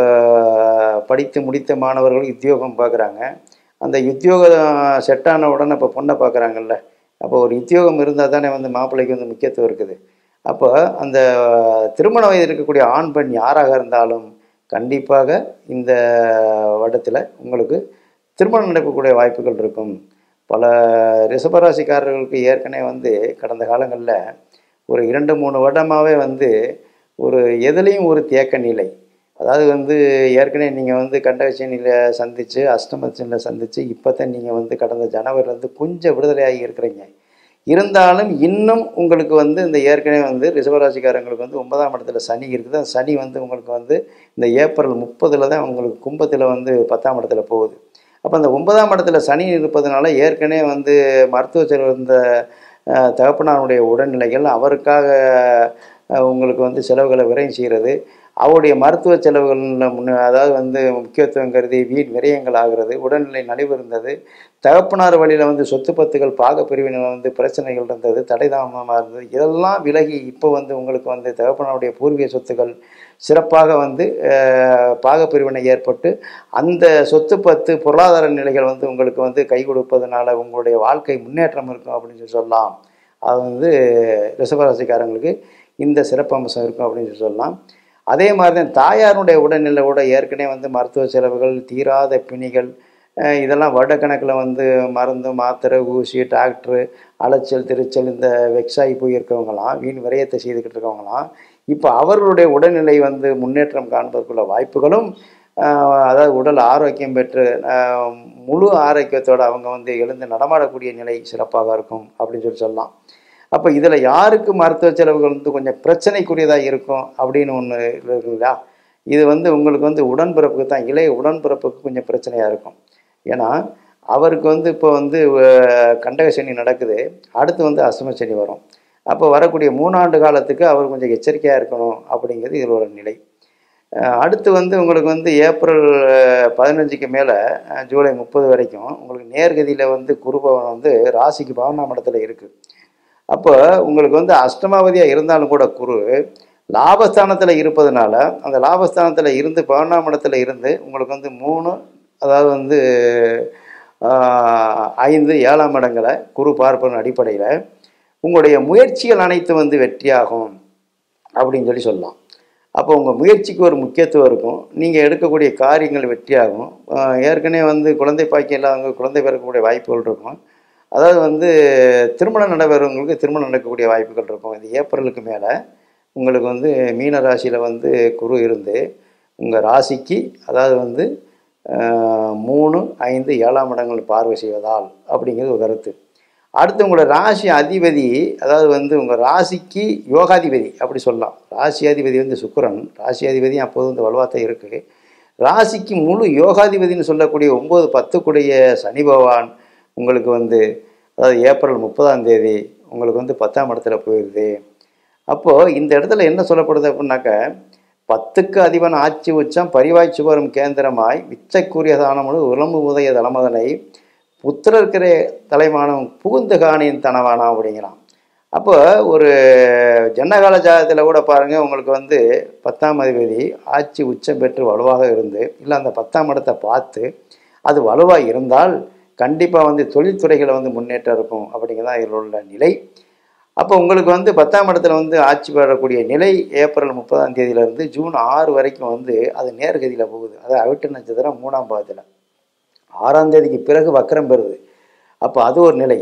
படித்து முடித்த மாணவர்கள் உத்தியோகம் பார்க்குறாங்க அந்த உத்தியோகம் செட் ஆன உடனே இப்போ பொண்ணை பார்க்குறாங்கல்ல அப்போ ஒரு உத்தியோகம் இருந்தால் தானே வந்து மாப்பிள்ளைக்கு வந்து முக்கியத்துவம் இருக்குது அப்போ அந்த திருமண வயது இருக்கக்கூடிய ஆண் பெண் யாராக இருந்தாலும் கண்டிப்பாக இந்த வருடத்தில் உங்களுக்கு திருமணம் நடக்கக்கூடிய வாய்ப்புகள் இருக்கும் பல ரிஷபராசிக்காரர்களுக்கு ஏற்கனவே வந்து கடந்த காலங்களில் ஒரு இரண்டு மூணு வருடமாகவே வந்து ஒரு எதுலேயும் ஒரு தேக்க நிலை அதாவது வந்து ஏற்கனவே நீங்கள் வந்து கண்டகச்சனியில் சந்தித்து அஷ்டமச்சனியில் சந்தித்து இப்போ தான் நீங்கள் வந்து கடந்த ஜனவரிலேருந்து கொஞ்சம் விடுதலையாகி இருக்கிறீங்க இருந்தாலும் இன்னும் உங்களுக்கு வந்து இந்த ஏற்கனவே வந்து ரிஷபராசிக்காரங்களுக்கு வந்து ஒன்பதாம் இடத்துல சனி இருக்குது அந்த சனி வந்து உங்களுக்கு வந்து இந்த ஏப்ரல் முப்பதில் தான் உங்களுக்கு கும்பத்தில் வந்து பத்தாம் இடத்துல போகுது அப்போ அந்த ஒன்பதாம் இடத்துல சனி இருப்பதனால ஏற்கனவே வந்து மருத்துவ செலவு இருந்த அஹ், தகப்பனாருடைய உடல்நிலைகள் அவருக்காக அஹ், உங்களுக்கு வந்து செலவுகளை விரயம் செய்கிறது அவருடைய மருத்துவ செலவுகளில் முன்ன அதாவது வந்து முக்கியத்துவம் கருதி வீண் விரயங்கள் ஆகிறது உடல்நிலை நலிவு இருந்தது தகப்பனார் வழியில் வந்து சொத்து பத்துகள் பாக பிரிவினில் வந்து பிரச்சனைகள் இருந்தது தடைதாமமாக இருந்தது இதெல்லாம் விலகி இப்போ வந்து உங்களுக்கு வந்து தகப்பனாருடைய பூர்வீக சொத்துக்கள் சிறப்பாக வந்து அஹ், பாக பிரிவினை ஏற்பட்டு அந்த சொத்து பத்து பொருளாதார நிலைகள் வந்து உங்களுக்கு வந்து கை கொடுப்பதனால உங்களுடைய வாழ்க்கை முன்னேற்றம் இருக்கும் அப்படின்னு சொல்லி சொல்லலாம் அது வந்து ரிஷபராசிக்காரங்களுக்கு இந்த சிறப்பம்சம் இருக்கும் அப்படின்னு சொல்லி சொல்லலாம் அதே மாதிரி தான் தாயாருடைய உடல்நிலை கூட ஏற்கனவே வந்து மருத்துவ செலவுகள் தீராத பிணிகள் அஹ் இதெல்லாம் வருடக்கணக்கில் வந்து மருந்து மாத்திரை ஊசி டாக்டரு அலைச்சல் திருச்சல் இந்த வெக்ஸாகி போயிருக்கவங்களாம் வீண் விரயத்தை செய்துக்கிட்டு இருக்கவங்களாம் இப்போ அவர்களுடைய உடல்நிலை வந்து முன்னேற்றம் காண்பதற்குள்ள வாய்ப்புகளும் அஹ், அதாவது உடல் ஆரோக்கியம் பெற்று அஹ், முழு ஆரோக்கியத்தோடு அவங்க வந்து எழுந்து நடமாடக்கூடிய நிலை சிறப்பாக இருக்கும் அப்படின்னு சொல்லி சொல்லலாம் அப்போ இதில் யாருக்கு மருத்துவ செலவுகள் வந்து கொஞ்சம் பிரச்சனைக்குரியதாக இருக்கும் அப்படின்னு ஒன்று இருக்குங்களா இது வந்து உங்களுக்கு வந்து உடன்பிறப்புக்கு தான் இளைய உடன்பிறப்புக்கு கொஞ்சம் பிரச்சனையாக இருக்கும் ஏன்னா அவருக்கு வந்து இப்போ வந்து அஹ், கண்டக சனி நடக்குது அடுத்து வந்து அஷ்டம சனி வரும் அப்போ வரக்கூடிய மூணாண்டு காலத்துக்கு அவர் கொஞ்சம் எச்சரிக்கையாக இருக்கணும் அப்படிங்கிறது இதில் ஒரு நிலை அஹ், அடுத்து வந்து உங்களுக்கு வந்து ஏப்ரல் அஹ், பதினஞ்சுக்கு மேலே ஜூலை முப்பது வரைக்கும் உங்களுக்கு நேர்கதியில் வந்து குருபவன் வந்து ராசிக்கு பவனாம் இடத்துல இருக்குது அப்போ உங்களுக்கு வந்து அஷ்டமாவதியாக இருந்தாலும் கூட குரு லாபஸ்தானத்தில் இருப்பதனால அந்த லாபஸ்தானத்தில் இருந்து பவனாம் இடத்துல இருந்து உங்களுக்கு வந்து மூணு அதாவது வந்து ஆஹ், ஐந்து ஏழாம் இடங்களை குரு பார்ப்பதன் அடிப்படையில் உங்களுடைய முயற்சிகள் அனைத்தும் வந்து வெற்றியாகும் அப்படின்னு சொல்லி சொல்லலாம் அப்போ உங்கள் முயற்சிக்கு ஒரு முக்கியத்துவம் இருக்கும் நீங்கள் எடுக்கக்கூடிய காரியங்கள் வெற்றியாகும் ஆஹ் ஏற்கனவே வந்து குழந்தை பாக்கியம் இல்லாதவங்க குழந்தை பிறக்கக்கூடிய வாய்ப்புகள் இருக்கும் அதாவது வந்து திருமணம் நடைபெறவங்களுக்கு திருமணம் நடக்கக்கூடிய வாய்ப்புகள் இருக்கும் இது ஏப்ரலுக்கு மேலே உங்களுக்கு வந்து மீன ராசியில் வந்து குரு இருந்து உங்கள் ராசிக்கு அதாவது வந்து ஆஹ் மூணு ஐந்து ஏழாம் இடங்கள் பார்வை செய்வதால் அப்படிங்கிறது ஒரு கருத்து அடுத்து உங்களோட ராசி அதிபதி அதாவது வந்து உங்கள் ராசிக்கு யோகாதிபதி அப்படி சொல்லலாம் ராசி அதிபதி வந்து சுக்கிரன் ராசி அதிபதி அப்போது வந்து வலுவாத்தான் இருக்குது ராசிக்கு முழு யோகாதிபதினு சொல்லக்கூடிய ஒம்பது பத்துக்குடைய சனி பகவான் உங்களுக்கு வந்து அதாவது ஏப்ரல் முப்பதாம் தேதி உங்களுக்கு வந்து பத்தாம் இடத்துல போயிடுது அப்போது இந்த இடத்துல என்ன சொல்லப்படுது அப்படின்னாக்க பத்துக்கு அதிபன் ஆட்சி உச்சம் பரிவாய் சுவரும் கேந்திரமாய் விச்சைக்குரிய தானமுழு உலம்பு உதய தலமதனை புத்திரர்க்கிற தலைமானம் புகுந்து காணியின் தனவானா அப்படிங்கிறான் அப்போ ஒரு ஜன்னகால ஜாதகத்தில் கூட பாருங்கள் உங்களுக்கு வந்து பத்தாம் அதிபதி ஆட்சி உச்சம் பெற்று வலுவாக இருந்து இல்லை அந்த பத்தாம் இடத்தை பார்த்து அது வலுவாக இருந்தால் கண்டிப்பாக வந்து தொழில்துறைகளை வந்து முன்னேற்றம் இருக்கும் அப்படிங்கிறதான் இதில் உள்ள நிலை அப்போ உங்களுக்கு வந்து பத்தாம் இடத்துல வந்து ஆட்சி பெறக்கூடிய நிலை ஏப்ரல் முப்பதாம் தேதியிலேருந்து ஜூன் ஆறு வரைக்கும் வந்து அது நேர்கதியில் போகுது அது அவிட்ட நட்சத்திரம் மூணாம் பாதத்தில் ஆறாம் தேதிக்கு பிறகு வக்கரம் பெறுது அப்போ அது ஒரு நிலை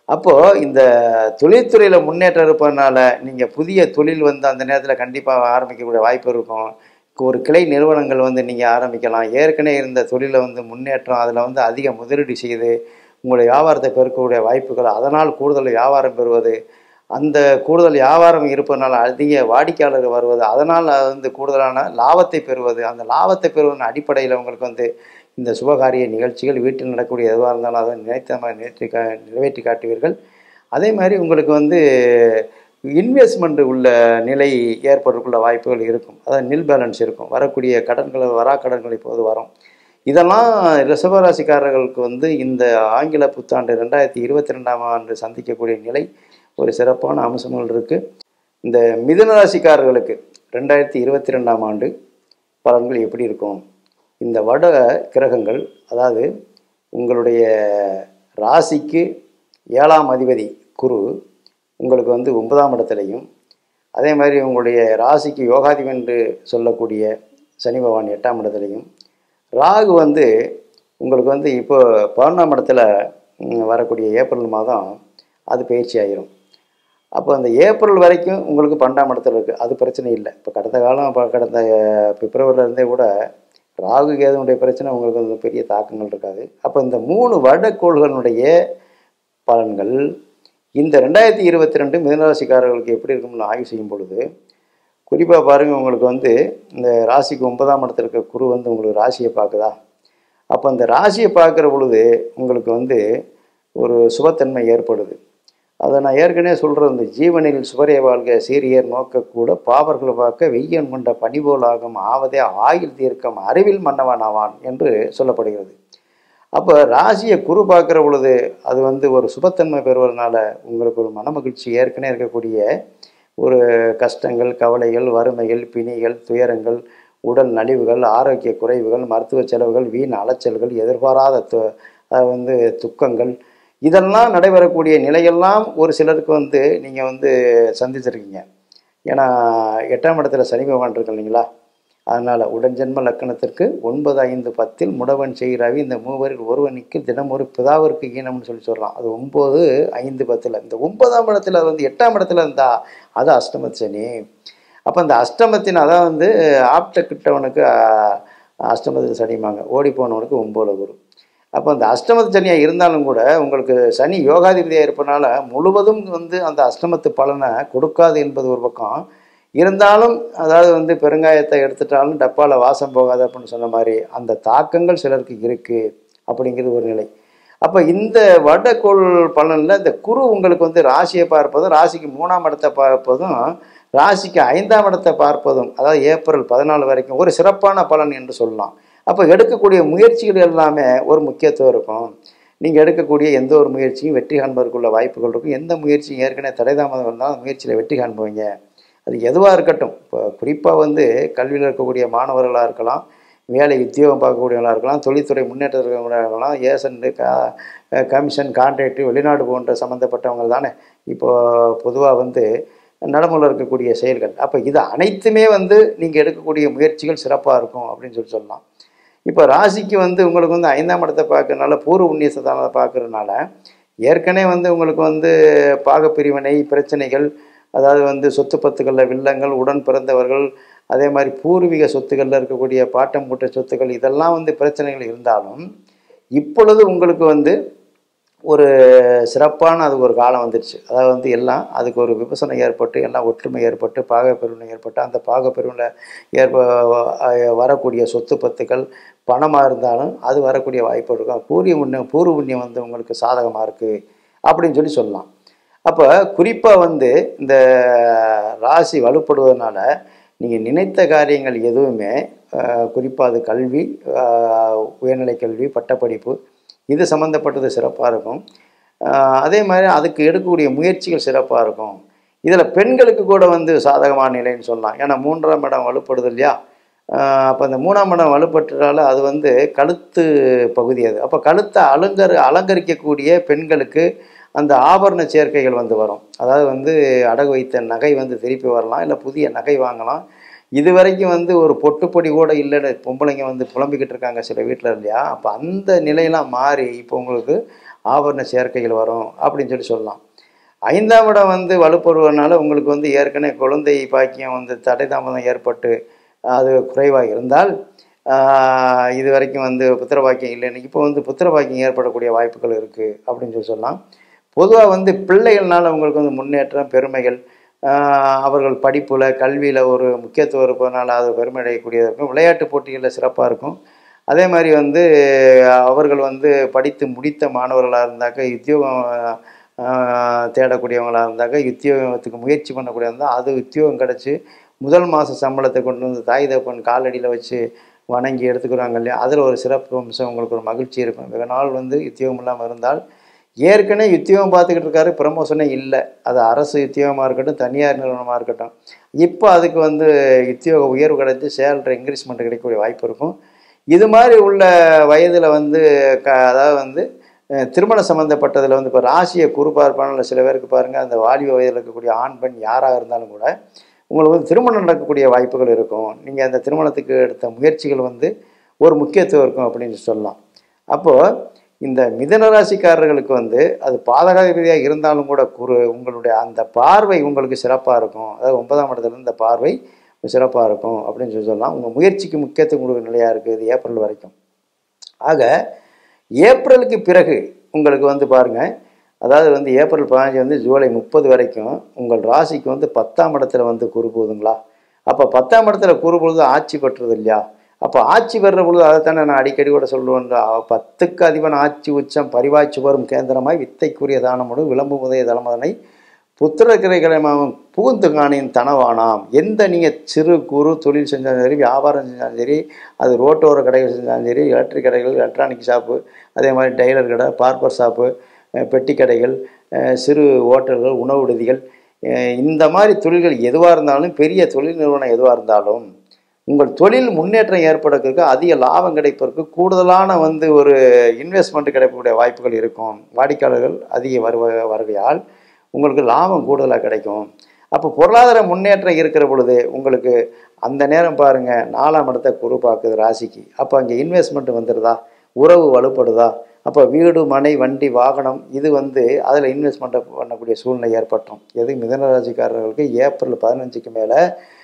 அப்போது இந்த தொழில்துறையில் முன்னேற்றம் இருப்பதனால நீங்கள் புதிய தொழில் வந்து அந்த நேரத்தில் கண்டிப்பாக ஆரம்பிக்கக்கூடிய வாய்ப்பு இருக்கும் ஒரு கிளை நிறுவனங்கள் வந்து நீங்கள் ஆரம்பிக்கலாம் ஏற்கனவே இருந்த தொழிலை வந்து முன்னேற்றம் அதில் வந்து அதிக முதலீடு செய்து உங்களுடைய வியாபாரத்தை பெருக்கக்கூடிய வாய்ப்புகள் அதனால் கூடுதல் வியாபாரம் பெறுவது அந்த கூடுதல் வியாபாரம் இருப்பதனால அதிக வாடிக்கையாளர்கள் வருவது அதனால் வந்து கூடுதலான லாபத்தை பெறுவது அந்த லாபத்தை பெறுவதன் அடிப்படையில் உங்களுக்கு வந்து இந்த சுபகாரிய நிகழ்ச்சிகள் வீட்டில் நடக்கக்கூடிய எதுவாக இருந்தாலும் அதை நினைத்த மாதிரி நிறைவேற்றி கா நிறைவேற்றி காட்டுவீர்கள் அதே மாதிரி உங்களுக்கு வந்து இன்வெஸ்ட்மெண்ட் உள்ள நிலை ஏற்படுறதுக்குள்ள வாய்ப்புகள் இருக்கும் அதாவது நில் பேலன்ஸ் இருக்கும் வரக்கூடிய கடன்கள் வரா கடன்கள் இப்போது வரும் இதெல்லாம் ரிஷபராசிக்காரர்களுக்கு வந்து இந்த ஆங்கில புத்தாண்டு ரெண்டாயிரத்தி இருபத்தி ரெண்டாம் ஆண்டு சந்திக்கக்கூடிய நிலை ஒரு சிறப்பான அம்சங்கள் இருக்குது இந்த மிதுன ராசிக்காரர்களுக்கு ரெண்டாயிரத்தி இருபத்தி ரெண்டாம் ஆண்டு பலன்கள் எப்படி இருக்கும் இந்த வட கிரகங்கள் அதாவது உங்களுடைய ராசிக்கு ஏழாம் அதிபதி குரு உங்களுக்கு வந்து ஒன்பதாம் இடத்துலையும் அதே மாதிரி உங்களுடைய ராசிக்கு யோகாதிபதி என்று சொல்லக்கூடிய சனி பகவான் எட்டாம் இடத்துலையும் ராகு வந்து உங்களுக்கு வந்து இப்போ பதினொன்றாம் இடத்துல ம், வரக்கூடிய ஏப்ரல் மாதம் அது பயிற்சி ஆயிரும் அப்போ அந்த ஏப்ரல் வரைக்கும் உங்களுக்கு பன்னெண்டாம் இடத்துல இருக்குது அது பிரச்சனை இல்லை இப்போ கடந்த காலம் இப்போ கடந்த அஹ், பிப்ரவரியிலேருந்தே கூட ராகு கேதுனுடைய பிரச்சனை உங்களுக்கு வந்து பெரிய தாக்கங்கள் இருக்காது அப்போ இந்த மூணு வருடக்கோள்களுடைய பலன்கள் இந்த ரெண்டாயிரத்தி இருபத்தி ரெண்டு மிதனராசிக்காரர்களுக்கு எப்படி இருக்கும்னு ஆய்வு செய்யும் பொழுது குறிப்பாக பாருங்கள் உங்களுக்கு வந்து இந்த ராசிக்கு ஒன்பதாம் இடத்துல இருக்க குரு வந்து உங்களுக்கு ராசியை பார்க்குதா அப்போ அந்த ராசியை பார்க்குற பொழுது உங்களுக்கு வந்து ஒரு சுபத்தன்மை ஏற்படுது அதை நான் ஏற்கனவே சொல்கிறேன் இந்த ஜீவனில் சுவரைய வாழ்க சீரியர் நோக்கக்கூட பாவர்கள் பார்க்க வெய்யன் கொண்ட பணிபோலாகும் ஆவதே ஆயுள் தீர்க்கம் அறிவில் மன்னவன் ஆவான் என்று சொல்லப்படுகிறது அப்போ ராசியை குரு பார்க்குற பொழுது அது வந்து ஒரு சுபத்தன்மை பெறுவதனால உங்களுக்கு ஒரு மனமகிழ்ச்சி ஏற்கனவே இருக்கக்கூடிய ஒரு கஷ்டங்கள் கவலைகள் வறுமைகள் பிணிகள் துயரங்கள் உடல் நலிவுகள் ஆரோக்கிய குறைவுகள் மருத்துவ செலவுகள் வீண் அலைச்சல்கள் எதிர்பாராத து அது வந்து துக்கங்கள் இதெல்லாம் நடைபெறக்கூடிய நிலையெல்லாம் ஒரு சிலருக்கு வந்து நீங்கள் வந்து சந்திச்சிருக்கீங்க ஏன்னா எட்டாம் இடத்துல சனி பகவான் இருக்கு இல்லைங்களா அதனால் உடன்ஜென்ம லக்கணத்திற்கு ஒன்பது ஐந்து பத்தில் முடவன் செய்கிறாவி இந்த மூவரில் ஒருவனுக்கு தினம் ஒரு பிதாவிற்கு ஈனம்னு சொல்லி சொல்கிறான் அது ஒம்பது ஐந்து பத்தில் இந்த ஒன்பதாம் இடத்துல வந்து எட்டாம் இடத்துல இருந்தா அது அஷ்டம சனி அப்போ அந்த அஷ்டமத்தின் அதான் வந்து ஆப்ட கிட்டவனுக்கு ஆஹ், அஷ்டமத்தில் சனிமாங்க ஓடி போனவனுக்கு ஒம்போல குரு அப்போ அந்த அஷ்டமத்து சனியாக இருந்தாலும் கூட உங்களுக்கு சனி யோகாதிபதியாக இருப்பனால முழுவதும் வந்து அந்த அஷ்டமத்து பலனை கொடுக்காது என்பது ஒரு பக்கம் இருந்தாலும் அதாவது வந்து பெருங்காயத்தை எடுத்துட்டாலும் டப்பாவில் வாசம் போகாது அப்படின்னு சொன்ன மாதிரி அந்த தாக்கங்கள் சிலருக்கு இருக்குது அப்படிங்கிறது ஒரு நிலை அப்போ இந்த வடக்கோள் பலனில் இந்த குரு உங்களுக்கு வந்து ராசியை பார்ப்பதும் ராசிக்கு மூணாம் இடத்தை பார்ப்பதும் ராசிக்கு ஐந்தாம் இடத்தை பார்ப்பதும் அதாவது ஏப்ரல் பதினாலு வரைக்கும் ஒரு சிறப்பான பலன் என்று சொல்லலாம் அப்போ எடுக்கக்கூடிய முயற்சிகள் எல்லாமே ஒரு முக்கியத்துவம் இருக்கும் நீங்கள் எடுக்கக்கூடிய எந்த ஒரு முயற்சியும் வெற்றி காண்பதற்குள்ள வாய்ப்புகள் இருக்கும் எந்த முயற்சியும் ஏற்கனவே தடைதாமதம் இருந்தாலும் அந்த முயற்சியில் வெற்றி காண்பவங்க அது எதுவாக இருக்கட்டும் இப்போ குறிப்பாக வந்து கல்வியில் இருக்கக்கூடிய மாணவர்களாக இருக்கலாம் வேலை உத்தியோகம் பார்க்கக்கூடியவங்களாக இருக்கலாம் தொழில்துறை முன்னேற்றத்தில் இருக்கக்கூடியவங்களாக இருக்கலாம் ஏசன்ட் கா கமிஷன் கான்ட்ராக்ட் வெளிநாடு போன்ற சம்மந்தப்பட்டவங்க தானே இப்போ பொதுவாக வந்து நடைமுறையில் இருக்கக்கூடிய செயல்கள் அப்போ இது அனைத்துமே வந்து நீங்கள் எடுக்கக்கூடிய முயற்சிகள் சிறப்பாக இருக்கும் அப்படின்னு சொல்லி சொல்லலாம் இப்போ ராசிக்கு வந்து உங்களுக்கு வந்து ஐந்தாம் இடத்தை பார்க்கறனால பூர்வ புண்ணியஸ்தானத்தை பார்க்கறதுனால ஏற்கனவே வந்து உங்களுக்கு வந்து பாகப்பிரிவினை பிரச்சனைகள் அதாவது வந்து சொத்து பத்துகளில் வில்லங்கள் உடன் பிறந்தவர்கள் அதே மாதிரி பூர்வீக சொத்துக்களில் இருக்கக்கூடிய பாட்டம் மூட்டை சொத்துக்கள் இதெல்லாம் வந்து பிரச்சனைகள் இருந்தாலும் இப்பொழுது உங்களுக்கு வந்து ஒரு சிறப்பான அதுக்கு ஒரு காலம் வந்துடுச்சு அதாவது வந்து எல்லாம் அதுக்கு ஒரு விபசனம் ஏற்பட்டு எல்லாம் ஒற்றுமை ஏற்பட்டு பாகப்பிரிவினை ஏற்பட்டு அந்த பாகப்பிரிவினை ஏற்ப அஹ் வரக்கூடிய சொத்து பத்துக்கள் பணமாக இருந்தாலும் அது வரக்கூடிய வாய்ப்பு இருக்கும் பூரிய புண்ணியம் பூர்வ புண்ணியம் வந்து உங்களுக்கு சாதகமாக இருக்குது அப்படின்னு சொல்லி சொல்லலாம் அப்போ குறிப்பாக வந்து இந்த ராசி வலுப்படுவதனால நீங்கள் நினைத்த காரியங்கள் எதுவுமே குறிப்பாக அது கல்வி ஆஹ் உயர்நிலை கல்வி பட்டப்படிப்பு இது சம்மந்தப்பட்டது சிறப்பாக இருக்கும் ஆஹ் அதே மாதிரி அதுக்கு எடுக்கக்கூடிய முயற்சிகள் சிறப்பாக இருக்கும் இதில் பெண்களுக்கு கூட வந்து சாதகமான நிலைன்னு சொல்லலாம் ஏன்னா மூன்றாம் இடம் வலுப்படுது இல்லையா அப்போ அந்த மூணாம் இடம் வலுப்பட்டதால அது வந்து கழுத்து பகுதி அது அப்போ கழுத்தை அலங்கர் அலங்கரிக்கக்கூடிய பெண்களுக்கு அந்த ஆபரண சேர்க்கைகள் வந்து வரும் அதாவது வந்து அடகு வைத்த நகை வந்து திருப்பி வரலாம் இல்லை புதிய நகை வாங்கலாம் இது வரைக்கும் வந்து ஒரு பொட்டுப்பொடி கூட இல்லைன்னு பொம்பளைங்க வந்து புலம்பிக்கிட்டு இருக்காங்க சில வீட்டில் இல்லையா அப்போ அந்த நிலையெல்லாம் மாறி இப்போ உங்களுக்கு ஆபரண சேர்க்கைகள் வரும் அப்படின்னு சொல்லி சொல்லலாம் ஐந்தாம் இடம் வந்து வலுப்படுவதனால உங்களுக்கு வந்து ஏற்கனவே குழந்தை பாக்கியம் வந்து தடை தாமதம் ஏற்பட்டு அது குறைவாக இருந்தால் ஆஹ், இது வரைக்கும் வந்து புத்திர பாக்கியம் இல்லைன்னு இப்போ வந்து புத்திர பாக்கியம் ஏற்படக்கூடிய வாய்ப்புகள் இருக்குது அப்படின்னு சொல்லி சொல்லலாம் பொதுவாக வந்து பிள்ளைகள்னால உங்களுக்கு வந்து முன்னேற்றம் பெருமைகள் ஆஹ், அவர்கள் படிப்பில் கல்வியில் ஒரு முக்கியத்துவம் இருப்பதனால அது பெருமை அடையக்கூடியதாக இருக்கும் விளையாட்டு போட்டிகளில் சிறப்பாக இருக்கும் அதே மாதிரி வந்து அவர்கள் வந்து படித்து முடித்த மாணவர்களாக இருந்தாக்க உத்தியோகம் ஆஹ், தேடக்கூடியவங்களாக இருந்தாக்க உத்தியோகத்துக்கு முயற்சி பண்ணக்கூடிய இருந்தால் அது உத்தியோகம் கிடச்சி முதல் மாத சம்பளத்தை கொண்டு வந்து தாய் தகப்பன் காலடியில் வச்சு வணங்கி எடுத்துக்கிறாங்க இல்லையா அதில் ஒரு சிறப்பு அம்சம் உங்களுக்கு ஒரு மகிழ்ச்சி இருக்கும் வெகு நாள் வந்து உத்தியோகம் இல்லாமல் இருந்தால் ஏற்கனவே உத்தியோகம் பார்த்துக்கிட்டு இருக்காரு ப்ரமோஷனே இல்லை அது அரசு உத்தியோகமாக இருக்கட்டும் தனியார் நிறுவனமாக இருக்கட்டும் இப்போ அதுக்கு வந்து உத்தியோக உயர்வு கிடைச்சி சேலரி இன்க்ரீஸ்மெண்ட் கிடைக்கக்கூடிய வாய்ப்பு இருக்கும் இது மாதிரி உள்ள வயதில் வந்து க அதாவது வந்து அஹ், திருமணம் சம்மந்தப்பட்டதில் வந்து இப்போ ராசியை குறு பார்ப்பான சில பேருக்கு பாருங்கள் அந்த வாலிப வயதில் இருக்கக்கூடிய ஆண் பெண் யாராக இருந்தாலும் கூட உங்களுக்கு வந்து திருமணம் நடக்கக்கூடிய வாய்ப்புகள் இருக்கும் நீங்கள் அந்த திருமணத்துக்கு எடுத்த முயற்சிகள் வந்து ஒரு முக்கியத்துவம் இருக்கும் அப்படின்னு சொல்லலாம் அப்போது இந்த மிதன ராசிக்காரர்களுக்கு வந்து அது பாதக ரீதியாக இருந்தாலும் கூட குரு உங்களுடைய அந்த பார்வை உங்களுக்கு சிறப்பாக இருக்கும் அதாவது ஒன்பதாம் இடத்துல இந்த பார்வை சிறப்பாக இருக்கும் அப்படின்னு சொல்லி சொல்லலாம் உங்கள் முயற்சிக்கு முக்கியத்துவம் கொடுக்குற நிலையாக இருக்குது இது ஏப்ரல் வரைக்கும் ஆக ஏப்ரலுக்கு பிறகு உங்களுக்கு வந்து பாருங்கள் அதாவது வந்து ஏப்ரல் பதினஞ்சு வந்து ஜூலை முப்பது வரைக்கும் உங்கள் ராசிக்கு வந்து பத்தாம் இடத்துல வந்து குரு போகுதுங்களா அப்போ பத்தாம் இடத்துல குரு பொழுது ஆட்சி பெற்றது இல்லையா அப்போ ஆட்சி பெறுற பொழுது அதைத்தானே நான் அடிக்கடி கூட சொல்லுவேன் பத்துக்கு அதிபன் ஆட்சி உச்சம் பரிவாய்ச்சி வரும் கேந்திரமாய் வித்தைக்குரிய தானமுடு விளம்பு உதய தலமதனை புத்திரக்கிரைகளமாவும் புகுந்து காணின் தனவானாம் எந்த நீங்கள் சிறு குறு தொழில் செஞ்சாலும் சரி வியாபாரம் செஞ்சாலும் சரி அது ரோட்டோர கடைகள் செஞ்சாலும் சரி எலக்ட்ரிக் கடைகள் எலக்ட்ரானிக் ஷாப்பு அதே மாதிரி டைலர் கடை பார்ப்பர் ஷாப்பு அஹ் பெட்டி கடைகள் அஹ் சிறு ஹோட்டல்கள் உணவு விடுதிகள் அஹ் இந்த மாதிரி தொழில்கள் எதுவாக இருந்தாலும் பெரிய தொழில் நிறுவனம் எதுவாக இருந்தாலும் உங்கள் தொழில் முன்னேற்றம் ஏற்படுறதுக்கு அதிக லாபம் கிடைப்பதற்கு கூடுதலான வந்து ஒரு இன்வெஸ்ட்மெண்ட் கிடைக்கக்கூடிய வாய்ப்புகள் இருக்கும் வாடிக்கையாளர்கள் அதிக வருவ வருகையால் உங்களுக்கு லாபம் கூடுதலாக கிடைக்கும் அப்போ பொருளாதார முன்னேற்றம் இருக்கிற பொழுது உங்களுக்கு அந்த நேரம் பாருங்கள் நாலாம் இடத்தை குரு பார்க்குது ராசிக்கு அப்போ அங்கே இன்வெஸ்ட்மெண்ட் வந்துடுதா உறவு வலுப்படுதா அப்போ வீடு மனை வண்டி வாகனம் இது வந்து அதில் இன்வெஸ்ட்மெண்ட் பண்ணக்கூடிய சூழ்நிலை ஏற்பட்டோம் எது மிதனராசிக்காரர்களுக்கு ஏப்ரல் பதினஞ்சுக்கு மேலே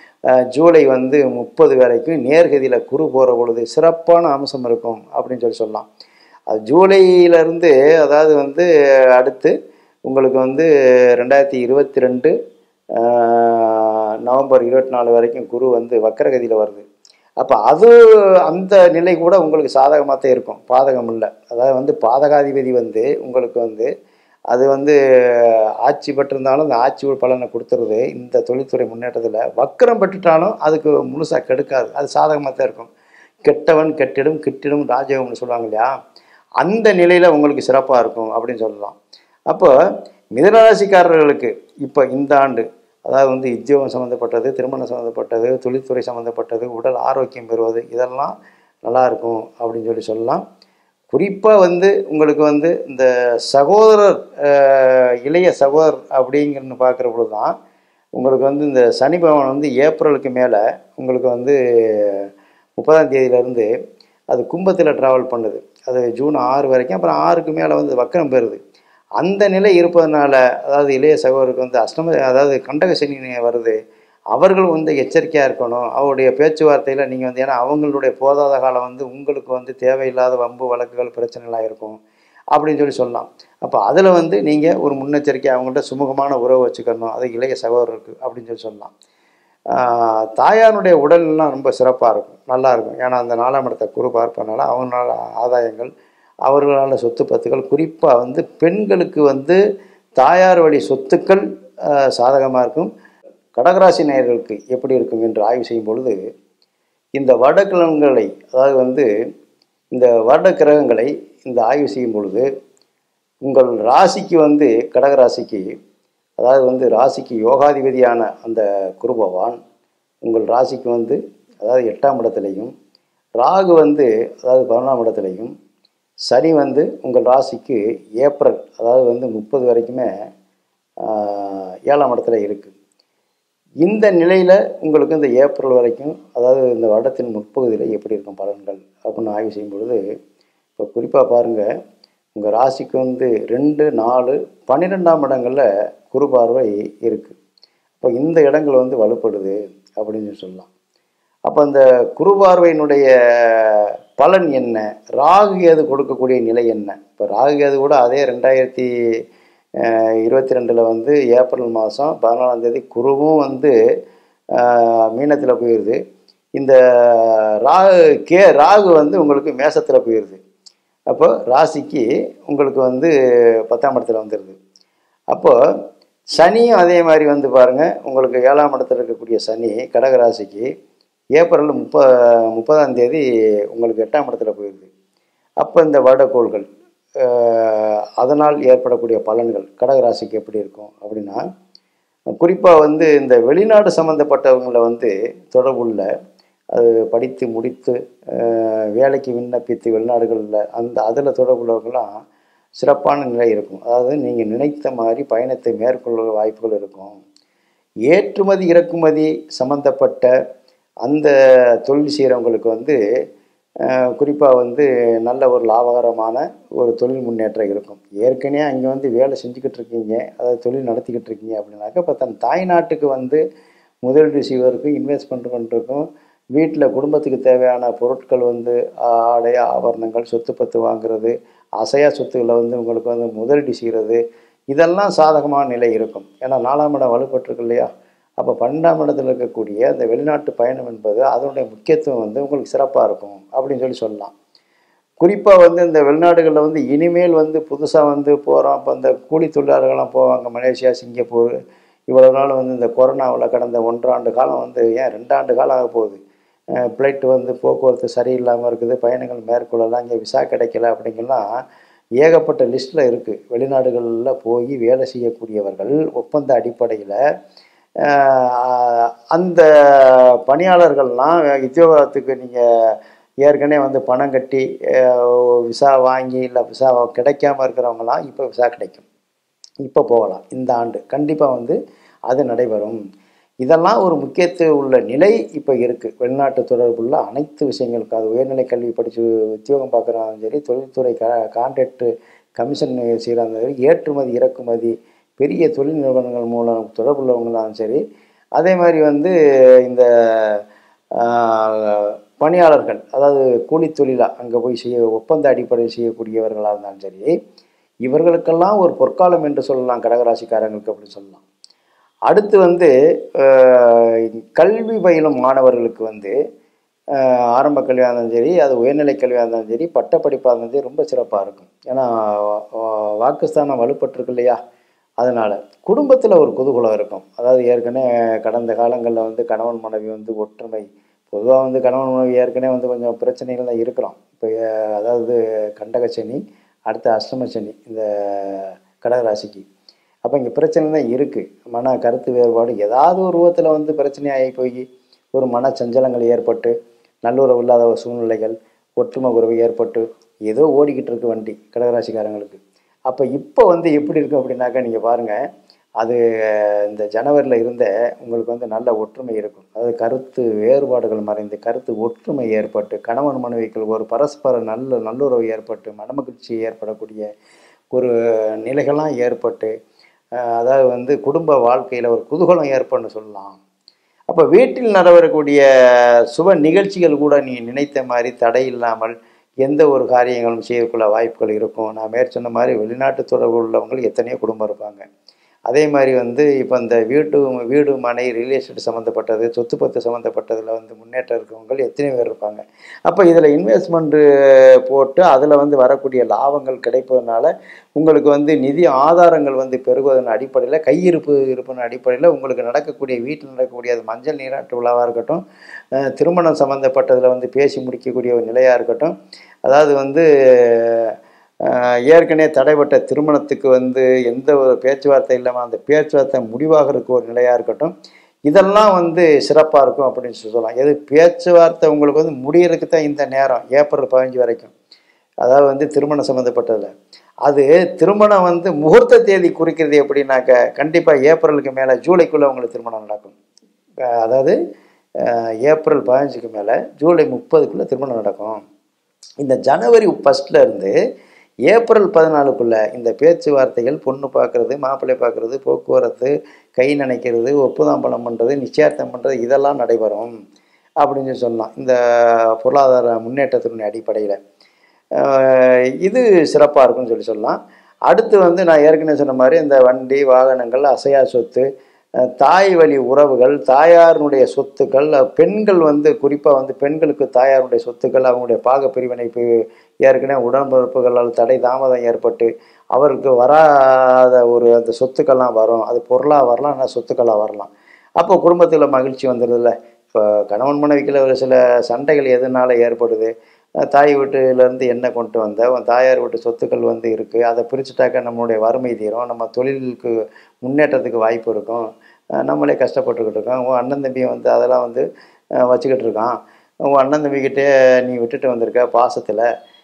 ஜூலை வந்து முப்பது வரைக்கும் நேர்கதியில் குரு போகிற பொழுது சிறப்பான அம்சம் இருக்கும் அப்படின்னு சொல்லி சொல்லலாம் அது ஜூலையிலேருந்து அதாவது வந்து அடுத்து உங்களுக்கு வந்து ரெண்டாயிரத்தி இருபத்தி ரெண்டு நவம்பர் இருபத்தி நாலு வரைக்கும் குரு வந்து வக்கரகதியில் வருது அப்போ அது அந்த நிலை கூட உங்களுக்கு சாதகமாக தான் இருக்கும் பாதகம் இல்லை அதாவது வந்து பாதகாதிபதி வந்து உங்களுக்கு வந்து அது வந்து ஆட்சி பெற்றிருந்தாலும் அந்த ஆட்சி பலனை கொடுத்துருது இந்த தொழில்துறை முன்னேற்றத்தில் வக்கரம் பெற்றுட்டாலும் அதுக்கு முழுசாக கெடுக்காது அது சாதகமாக தான் இருக்கும் கெட்டவன் கெட்டிடும் கிட்டிடும் ராஜயோகம்னு சொல்லுவாங்க இல்லையா அந்த நிலையில் உங்களுக்கு சிறப்பாக இருக்கும் அப்படின்னு சொல்லலாம் அப்போ மிதனராசிக்காரர்களுக்கு இப்போ இந்த ஆண்டு அதாவது வந்து உத்தியோகம் சம்மந்தப்பட்டது திருமணம் சம்மந்தப்பட்டது தொழில்துறை சம்மந்தப்பட்டது உடல் ஆரோக்கியம் பெறுவது இதெல்லாம் நல்லா இருக்கும் அப்படின்னு சொல்லி சொல்லலாம் குறிப்பாக வந்து உங்களுக்கு வந்து இந்த சகோதரர் அஹ், இளைய சகோதரர் அப்படிங்கிறது பார்க்குற பொழுது தான் உங்களுக்கு வந்து இந்த சனி பகவான் வந்து ஏப்ரலுக்கு மேலே உங்களுக்கு வந்து முப்பதாம் தேதியிலேருந்து அது கும்பத்தில் ட்ராவல் பண்ணுது அது ஜூன் ஆறு வரைக்கும் அப்புறம் ஆறுக்கு மேலே வந்து வக்கரம் பெறுது அந்த நிலை இருப்பதனால அதாவது இளைய சகோதரருக்கு வந்து அஷ்டம அதாவது கண்டக சனி வருது அவர்கள் வந்து எச்சரிக்கையாக இருக்கணும் அவருடைய பேச்சுவார்த்தையில் நீங்கள் வந்து ஏன்னா அவங்களுடைய போதாத காலம் வந்து உங்களுக்கு வந்து தேவையில்லாத வம்பு வழக்குகள் பிரச்சனைலாம் இருக்கும் அப்படின்னு சொல்லி சொல்லலாம் அப்போ அதில் வந்து நீங்கள் ஒரு முன்னெச்சரிக்கை அவங்கள்ட்ட சுமூகமான உறவு வச்சுக்கணும் அது இளைய சகோதரருக்கு அப்படின்னு சொல்லி சொல்லலாம் ஆஹ் தாயாருடைய உடல்லாம் ரொம்ப சிறப்பாக இருக்கும் நல்லா இருக்கும் ஏன்னா அந்த நாலாம் இடத்தை குரு பார்ப்பதனால அவங்களால ஆதாயங்கள் அவர்களால் சொத்து பத்துக்கள் குறிப்பாக வந்து பெண்களுக்கு வந்து தாயார் வழி சொத்துக்கள் சாதகமாக இருக்கும் கடகராசி நேயர்களுக்கு எப்படி இருக்கும் என்று ஆய்வு செய்யும் பொழுது இந்த வடகிழங்களை அதாவது வந்து இந்த வருட கிரகங்களை இந்த ஆய்வு செய்யும் பொழுது உங்கள் ராசிக்கு வந்து கடகராசிக்கு அதாவது வந்து ராசிக்கு யோகாதிபதியான அந்த குரு பகவான் உங்கள் ராசிக்கு வந்து அதாவது எட்டாம் இடத்துலையும் ராகு வந்து அதாவது பதினொன்றாம் இடத்துலையும் சனி வந்து உங்கள் ராசிக்கு ஏப்ரல் அதாவது வந்து முப்பது வரைக்குமே ஆஹ், ஏழாம் இடத்துல இருக்குது இந்த நிலையில் உங்களுக்கு இந்த ஏப்ரல் வரைக்கும் அதாவது இந்த வருடத்தின் முற்பகுதியில் எப்படி இருக்கும் பலன்கள் அப்படின்னு ஆய்வு செய்யும் பொழுது இப்போ குறிப்பாக பாருங்கள் உங்கள் ராசிக்கு வந்து ரெண்டு நாலு பன்னிரெண்டாம் இடங்களில் குரு பார்வை இருக்குது அப்போ இந்த இடங்கள் வந்து வலுப்படுது அப்படின்னு சொல்லலாம் அப்போ அந்த குரு பார்வையினுடைய பலன் என்ன ராகு கேது கொடுக்கக்கூடிய நிலை என்ன இப்போ ராகு கேது கூட அதே ரெண்டாயிரத்தி இருபத்தி ரெண்டில் வந்து ஏப்ரல் மாதம் பதினாலாம் தேதி குருவும் வந்து மீனத்தில் போயிடுது இந்த ராகு கே ராகு வந்து உங்களுக்கு மேசத்தில் போயிடுது அப்போ ராசிக்கு உங்களுக்கு வந்து பத்தாம் இடத்துல வந்துடுது அப்போ சனியும் அதே மாதிரி வந்து பாருங்கள் உங்களுக்கு ஏழாம் இடத்துல இருக்கக்கூடிய சனி கடக ராசிக்கு ஏப்ரல் முப்ப முப்பதாம் தேதி உங்களுக்கு எட்டாம் இடத்துல போயிடுது அப்போ இந்த வருடக்கோள்கள் அதனால் ஏற்படக்கூடிய பலன்கள் கடகராசிக்கு எப்படி இருக்கும் அப்படின்னா குறிப்பாக வந்து இந்த வெளிநாடு சம்மந்தப்பட்டவங்களை வந்து தொடர்புள்ள அது படித்து முடித்து வேலைக்கு விண்ணப்பித்து வெளிநாடுகளில் அந்த அதில் தொடர்புள்ளவங்களாம் சிறப்பான நிலை இருக்கும் அதாவது நீங்கள் நினைத்த மாதிரி பயணத்தை மேற்கொள்ள வாய்ப்புகள் இருக்கும் ஏற்றுமதி இறக்குமதி சம்மந்தப்பட்ட அந்த தொழில் செய்கிறவங்களுக்கு வந்து குறிப்பாக வந்து நல்ல ஒரு லாபகரமான ஒரு தொழில் முன்னேற்றம் இருக்கும் ஏற்கனவே அங்கே வந்து வேலை செஞ்சுக்கிட்டு இருக்கீங்க அதாவது தொழில் நடத்திக்கிட்டு இருக்கீங்க அப்படின்னாக்கா இப்போ தன் தாய் நாட்டுக்கு வந்து முதலீடு செய்வதற்கும் இன்வெஸ்ட்மெண்ட் பண்ணுறதுக்கும் வீட்டில் குடும்பத்துக்கு தேவையான பொருட்கள் வந்து ஆடை ஆபரணங்கள் சொத்து பத்து வாங்குறது அசையா சொத்துக்களை வந்து உங்களுக்கு வந்து முதலீடு செய்கிறது இதெல்லாம் சாதகமான நிலை இருக்கும் ஏன்னா நாலாம் இடம் வலுப்பட்டிருக்கு இல்லையா அப்போ பன்னெண்டாம் இடத்துல இருக்கக்கூடிய அந்த வெளிநாட்டு பயணம் என்பது அதனுடைய முக்கியத்துவம் வந்து உங்களுக்கு சிறப்பாக இருக்கும் அப்படின்னு சொல்லி சொல்லலாம் குறிப்பாக வந்து இந்த வெளிநாடுகளில் வந்து இனிமேல் வந்து புதுசாக வந்து போகிறோம் அப்போ இந்த கூலி தொழிலாளர்கள்லாம் போவாங்க மலேசியா சிங்கப்பூர் இவ்வளோ நாள் வந்து இந்த கொரோனாவில் கடந்த ஒன்றாண்டு காலம் வந்து ஏன் ரெண்டாண்டு காலம் ஆக போகுது ஃப்ளைட்டு வந்து போக்குவரத்து சரியில்லாமல் இருக்குது பயணங்கள் மேற்கொள்ளலாம் இங்கே விசா கிடைக்கல அப்படிங்கலாம் ஏகப்பட்ட லிஸ்ட்டில் இருக்குது வெளிநாடுகளில் போய் வேலை செய்யக்கூடியவர்கள் ஒப்பந்த அடிப்படையில் அந்த பணியாளர்கள்லாம் உத்தியோகத்துக்கு நீங்கள் ஏற்கனவே வந்து பணம் கட்டி விசா வாங்கி இல்லை விசா கிடைக்காம இருக்கிறவங்களாம் இப்போ விசா கிடைக்கும் இப்போ போகலாம் இந்த ஆண்டு கண்டிப்பாக வந்து அது நடைபெறும் இதெல்லாம் ஒரு முக்கியத்துவம் உள்ள நிலை இப்போ இருக்குது வெளிநாட்டு தொடர்புள்ள அனைத்து விஷயங்களுக்கு அது உயர்நிலை கல்வி படித்து உத்தியோகம் பார்க்குறாலும் சரி தொழில்துறை க கான்ட்ராக்டு கமிஷன் செய்கிறாங்க சரி ஏற்றுமதி இறக்குமதி பெரிய தொழில் நிறுவனங்கள் மூலம் தொடர்புள்ளவங்களாலும் சரி அதே மாதிரி வந்து இந்த பணியாளர்கள் அதாவது கூலி தொழிலாக அங்கே போய் செய்ய ஒப்பந்த அடிப்படையில் செய்யக்கூடியவர்களாக இருந்தாலும் சரி இவர்களுக்கெல்லாம் ஒரு பொற்காலம் என்று சொல்லலாம் கடகராசிக்காரங்களுக்கு அப்படின்னு சொல்லலாம் அடுத்து வந்து கல்வி பயிலும் மாணவர்களுக்கு வந்து ஆரம்ப கல்வியாக இருந்தாலும் சரி அது உயர்நிலை கல்வியாக இருந்தாலும் சரி பட்டப்படிப்பாக இருந்தாலும் சரி ரொம்ப சிறப்பாக இருக்கும் ஏன்னா வாக்குஸ்தானம் வலுப்பட்டிருக்கு இல்லையா அதனால் குடும்பத்தில் ஒரு குதூகலம் இருக்கும் அதாவது ஏற்கனவே கடந்த காலங்களில் வந்து கணவன் மனைவி வந்து ஒற்றுமை பொதுவாக வந்து கணவன் மனைவி ஏற்கனவே வந்து கொஞ்சம் பிரச்சனைகள் தான் இருக்கிறோம் இப்போ அதாவது கண்டகச்சனி அடுத்து அஷ்டமச்சனி இந்த கடகராசிக்கு அப்போ இங்கே பிரச்சனை தான் இருக்குது மன கருத்து வேறுபாடு ஏதாவது ஒரு ரூபத்தில் வந்து பிரச்சனையாகி போய் ஒரு மன சஞ்சலங்கள் ஏற்பட்டு நல்லுறவு இல்லாத ஒரு சூழ்நிலைகள் ஒற்றுமை குறைவு ஏற்பட்டு ஏதோ ஓடிக்கிட்டு இருக்கு வண்டி கடகராசிக்காரங்களுக்கு அப்போ இப்போ வந்து எப்படி இருக்கும் அப்படின்னாக்கா நீங்கள் பாருங்கள் அது இந்த ஜனவரியில் இருந்த உங்களுக்கு வந்து நல்ல ஒற்றுமை இருக்கும் அதாவது கருத்து வேறுபாடுகள் மறைந்து கருத்து ஒற்றுமை ஏற்பட்டு கணவன் மனைவிகள் ஒரு பரஸ்பர நல்ல நல்லுறவு ஏற்பட்டு மனமகிழ்ச்சி ஏற்படக்கூடிய ஒரு நிலைகள்லாம் ஏற்பட்டு அதாவது வந்து குடும்ப வாழ்க்கையில் ஒரு குதூகலம் ஏற்படுன்னு சொல்லலாம் அப்போ வீட்டில் நடைபெறக்கூடிய சுப நிகழ்ச்சிகள் கூட நீ நினைத்த மாதிரி தடை இல்லாமல் எந்த ஒரு காரியங்களும் செய்யக்குள்ள வாய்ப்புகள் இருக்கும் நான் மேற் சொன்ன மாதிரி வெளிநாட்டு தொடர்பு உள்ளவங்க எத்தனையோ குடும்பம் இருப்பாங்க அதே மாதிரி வந்து இப்போ இந்த வீட்டு வீடு மனை ரியல் எஸ்டேட் சம்மந்தப்பட்டது சொத்து பத்து சம்மந்தப்பட்டதில் வந்து முன்னேற்றம் இருக்கவங்க எத்தனை பேர் இருப்பாங்க அப்போ இதில் இன்வெஸ்ட்மெண்ட்டு போட்டு அதில் வந்து வரக்கூடிய லாபங்கள் கிடைப்பதனால உங்களுக்கு வந்து நிதி ஆதாரங்கள் வந்து பெருகுவதன் அடிப்படையில் கையிருப்பு இருப்பின் அடிப்படையில் உங்களுக்கு நடக்கக்கூடிய வீட்டில் நடக்கக்கூடிய அது மஞ்சள் நீராட்டு விழாவாக இருக்கட்டும் திருமணம் சம்மந்தப்பட்டதில் வந்து பேசி முடிக்கக்கூடிய ஒரு நிலையாக இருக்கட்டும் அதாவது வந்து ஏற்கனவே தடைப்பட்ட திருமணத்துக்கு வந்து எந்த ஒரு பேச்சுவார்த்தை இல்லாமல் அந்த பேச்சுவார்த்தை முடிவாகிறதுக்கு ஒரு நிலையாக இருக்கட்டும் இதெல்லாம் வந்து சிறப்பாக இருக்கும் அப்படின்னு சொல்லலாம் எது பேச்சுவார்த்தை உங்களுக்கு வந்து முடியறதுக்கு தான் இந்த நேரம் ஏப்ரல் பதினஞ்சு வரைக்கும் அதாவது வந்து திருமணம் சம்மந்தப்பட்டதில் அது திருமணம் வந்து முகூர்த்த தேதி குறிக்கிறது எப்படின்னாக்க கண்டிப்பாக ஏப்ரலுக்கு மேலே ஜூலைக்குள்ளே உங்களுக்கு திருமணம் நடக்கும் அஹ் அதாவது அஹ் ஏப்ரல் பதினஞ்சுக்கு மேலே ஜூலை முப்பதுக்குள்ளே திருமணம் நடக்கும் இந்த ஜனவரி ஃபஸ்ட்டில் இருந்து ஏப்ரல் பதினாலுக்குள்ளே இந்த பேச்சுவார்த்தைகள் பொண்ணு பார்க்குறது மாப்பிள்ளை பார்க்குறது போக்குவரத்து கை நினைக்கிறது ஒப்புதாம்பலம் பண்ணுறது நிச்சயார்த்தம் பண்ணுறது இதெல்லாம் நடைபெறும் அப்படின்னு சொல்லி சொல்லலாம் இந்த பொருளாதார முன்னேற்றத்தினுடைய அடிப்படையில் இது சிறப்பாக இருக்கும்னு சொல்லி சொல்லலாம் அடுத்து வந்து நான் ஏற்கனவே சொன்ன மாதிரி இந்த வண்டி வாகனங்கள் அசையா சொத்து அஹ் தாய் வழி உறவுகள் தாயாருடைய சொத்துக்கள் அஹ் பெண்கள் வந்து குறிப்பாக வந்து பெண்களுக்கு தாயாருடைய சொத்துக்கள் அவங்களுடைய பாக பிரிவினைப்பு ஏற்கனவே உடன்பிறப்புகளால் தடை தாமதம் ஏற்பட்டு அவருக்கு வராத ஒரு அந்த சொத்துக்கள்லாம் வரும் அது பொருளாக வரலாம் ஆனால் சொத்துக்களாக வரலாம் அப்போ குடும்பத்தில் மகிழ்ச்சி வந்துடுதுல்ல இப்போ கணவன் மனைவிக்குள்ள ஒரு சில சண்டைகள் எதனால ஏற்படுது அஹ் தாய் வீட்டிலேருந்து என்ன கொண்டு வந்த உன் தாயார் வீட்டு சொத்துக்கள் வந்து இருக்குது அதை பிரிச்சுட்டாக்க நம்மளுடைய வறுமை தீரும் நம்ம தொழிலுக்கு முன்னேற்றத்துக்கு வாய்ப்பு இருக்கும் அஹ் நம்மளே கஷ்டப்பட்டுக்கிட்டு இருக்கோம் உன் அண்ணன் தம்பியை வந்து அதெல்லாம் வந்து அஹ் வச்சுக்கிட்டு இருக்கான் உன் அண்ணன் தம்பிக்கிட்டே நீ விட்டுட்டு வந்திருக்க பாசத்தில்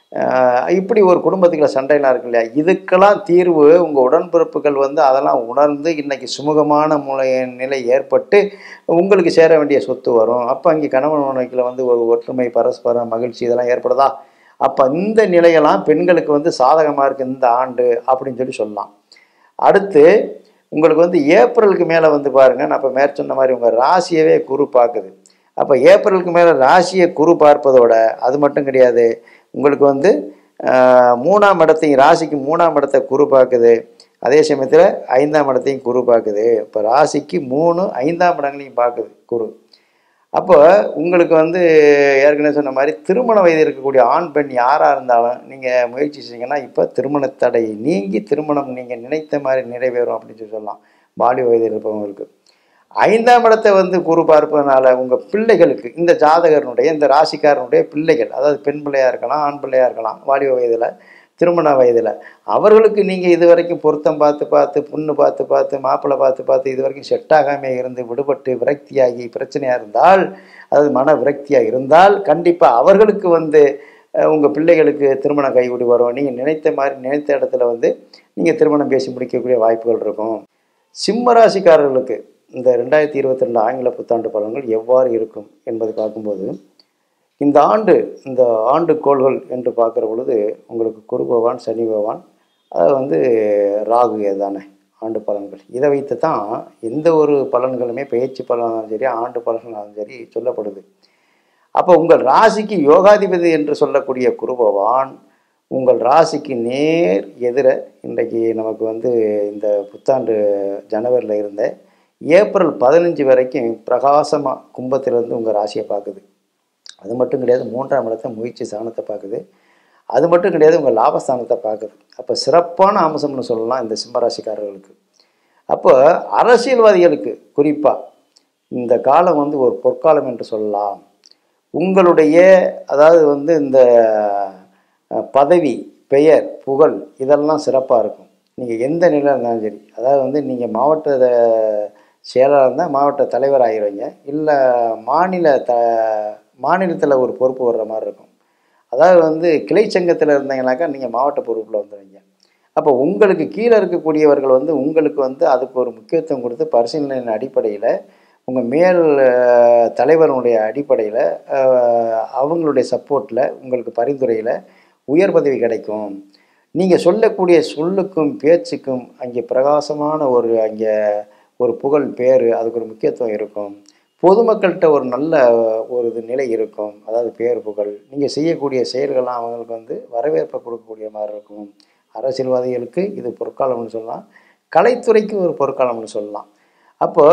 இப்படி ஒரு குடும்பத்துக்குள்ள சண்டைலாம் இருக்கு இல்லையா இதுக்கெல்லாம் தீர்வு உங்கள் உடன்பிறப்புகள் வந்து அதெல்லாம் உணர்ந்து இன்னைக்கு சுமூகமான முறை நிலை ஏற்பட்டு உங்களுக்கு சேர வேண்டிய சொத்து வரும் அப்போ அங்கே கணவன் மனைவிக்குள்ள வந்து ஒரு ஒற்றுமை பரஸ்பரம் மகிழ்ச்சி இதெல்லாம் ஏற்படுதா அப்போ இந்த நிலையெல்லாம் பெண்களுக்கு வந்து சாதகமாக இருக்குது இந்த ஆண்டு அப்படின்னு சொல்லி சொல்லலாம் அடுத்து உங்களுக்கு வந்து ஏப்ரலுக்கு மேலே வந்து பாருங்கள் நான் இப்போ மேற் சொன்ன மாதிரி உங்கள் ராசியவே குரு பார்க்குது அப்போ ஏப்ரலுக்கு மேலே ராசியை குரு பார்ப்பதோட அது மட்டும் கிடையாது உங்களுக்கு வந்து ஆஹ், மூணாம் இடத்தையும் ராசிக்கு மூணாம் இடத்தை குரு பார்க்குது அதே சமயத்தில் ஐந்தாம் இடத்தையும் குரு பார்க்குது இப்போ ராசிக்கு மூணு ஐந்தாம் இடங்களையும் பார்க்குது குரு அப்போ உங்களுக்கு வந்து ஏற்கனவே சொன்ன மாதிரி திருமண வயது இருக்கக்கூடிய ஆண் பெண் யாராக இருந்தாலும் நீங்கள் முயற்சி செஞ்சீங்கன்னா இப்போ திருமண தடை நீங்கி திருமணம் நீங்கள் நினைத்த மாதிரி நிறைவேறும் அப்படின்னு சொல்லி சொல்லலாம் பாலிய வயது இருப்பவங்களுக்கு ஐந்தாம் இடத்தை வந்து குரு பார்ப்பதனால உங்கள் பிள்ளைகளுக்கு இந்த ஜாதகனுடைய இந்த ராசிக்காரனுடைய பிள்ளைகள் அதாவது பெண் பிள்ளையாக இருக்கலாம் ஆண் பிள்ளையாக இருக்கலாம் வாலிப வயதில் திருமண வயதில் அவர்களுக்கு நீங்கள் இது வரைக்கும் பொருத்தம் பார்த்து பார்த்து பொண்ணு பார்த்து பார்த்து மாப்பிள்ளை பார்த்து பார்த்து இது வரைக்கும் செட் ஆகாமல் இருந்து விடுபட்டு விரக்தியாகி பிரச்சனையாக இருந்தால் அதாவது மன விரக்தியாக இருந்தால் கண்டிப்பாக அவர்களுக்கு வந்து உங்கள் பிள்ளைகளுக்கு திருமணம் கைகூடி வரும் நீங்கள் நினைத்த மாதிரி நினைத்த இடத்துல வந்து நீங்கள் திருமணம் பேசி முடிக்கக்கூடிய வாய்ப்புகள் இருக்கும் சிம்ம ராசிக்காரர்களுக்கு இந்த ரெண்டாயிரத்தி இருபத்தி ரெண்டு ஆங்கில புத்தாண்டு பலன்கள் எவ்வாறு இருக்கும் என்பதை பார்க்கும்போது இந்த ஆண்டு இந்த ஆண்டு கோள்கள் என்று பார்க்குற பொழுது உங்களுக்கு குரு பகவான் சனி பகவான் அது வந்து ராகு தானே ஆண்டு பலன்கள் இதை வைத்து தான் எந்த ஒரு பலன்களுமே பயிற்சி பலனாலும் சரி ஆண்டு பலனாலும் சரி சொல்லப்படுது அப்போ உங்கள் ராசிக்கு யோகாதிபதி என்று சொல்லக்கூடிய குரு பகவான் உங்கள் ராசிக்கு நேர் எதிர இன்றைக்கு நமக்கு வந்து இந்த புத்தாண்டு ஜனவரியில் இருந்த ஏப்ரல் பதினஞ்சு வரைக்கும் பிரகாசமாக கும்பத்திலிருந்து உங்கள் ராசியை பார்க்குது அது மட்டும் கிடையாது மூன்றாம் இடத்தை முயற்சி ஸ்தானத்தை பார்க்குது அது மட்டும் கிடையாது உங்கள் லாபஸ்தானத்தை பார்க்குது அப்போ சிறப்பான அம்சம்னு சொல்லலாம் இந்த சிம்மராசிக்காரர்களுக்கு அப்போ அரசியல்வாதிகளுக்கு குறிப்பாக இந்த காலம் வந்து ஒரு பொற்காலம் என்று சொல்லலாம் உங்களுடைய அதாவது வந்து இந்த அஹ், பதவி பெயர் புகழ் இதெல்லாம் சிறப்பாக இருக்கும் நீங்கள் எந்த நிலையில் இருந்தாலும் சரி அதாவது வந்து நீங்கள் மாவட்ட செயலாளர் இருந்தால் மாவட்ட தலைவர் ஆகிடுவீங்க இல்லை மாநில த மாநிலத்தில் ஒரு பொறுப்பு வர்ற மாதிரி இருக்கும் அதாவது வந்து கிளை சங்கத்தில் இருந்தீங்கனாக்கா நீங்கள் மாவட்ட பொறுப்பில் வந்துடுவீங்க அப்போ உங்களுக்கு கீழே இருக்கக்கூடியவர்கள் வந்து உங்களுக்கு வந்து அதுக்கு ஒரு முக்கியத்துவம் கொடுத்து பரிசீலனையின் அடிப்படையில் உங்கள் மேல் அஹ், தலைவருடைய அடிப்படையில் அவங்களுடைய சப்போர்ட்டில் உங்களுக்கு பரிந்துரையில் உயர் பதவி கிடைக்கும் நீங்கள் சொல்லக்கூடிய சொல்லுக்கும் பேச்சுக்கும் அங்கே பிரகாசமான ஒரு அங்கே ஒரு புகழ் பேர் அதுக்கு ஒரு முக்கியத்துவம் இருக்கும் பொதுமக்கள்கிட்ட ஒரு நல்ல ஒரு இது நிலை இருக்கும் அதாவது பேர் புகழ் நீங்கள் செய்யக்கூடிய செயல்கள்லாம் அவங்களுக்கு வந்து வரவேற்பை கொடுக்கக்கூடிய மாதிரி இருக்கும் அரசியல்வாதிகளுக்கு இது பொற்காலம்னு சொல்லலாம் கலைத்துறைக்கு ஒரு பொற்காலம்னு சொல்லலாம் அப்போ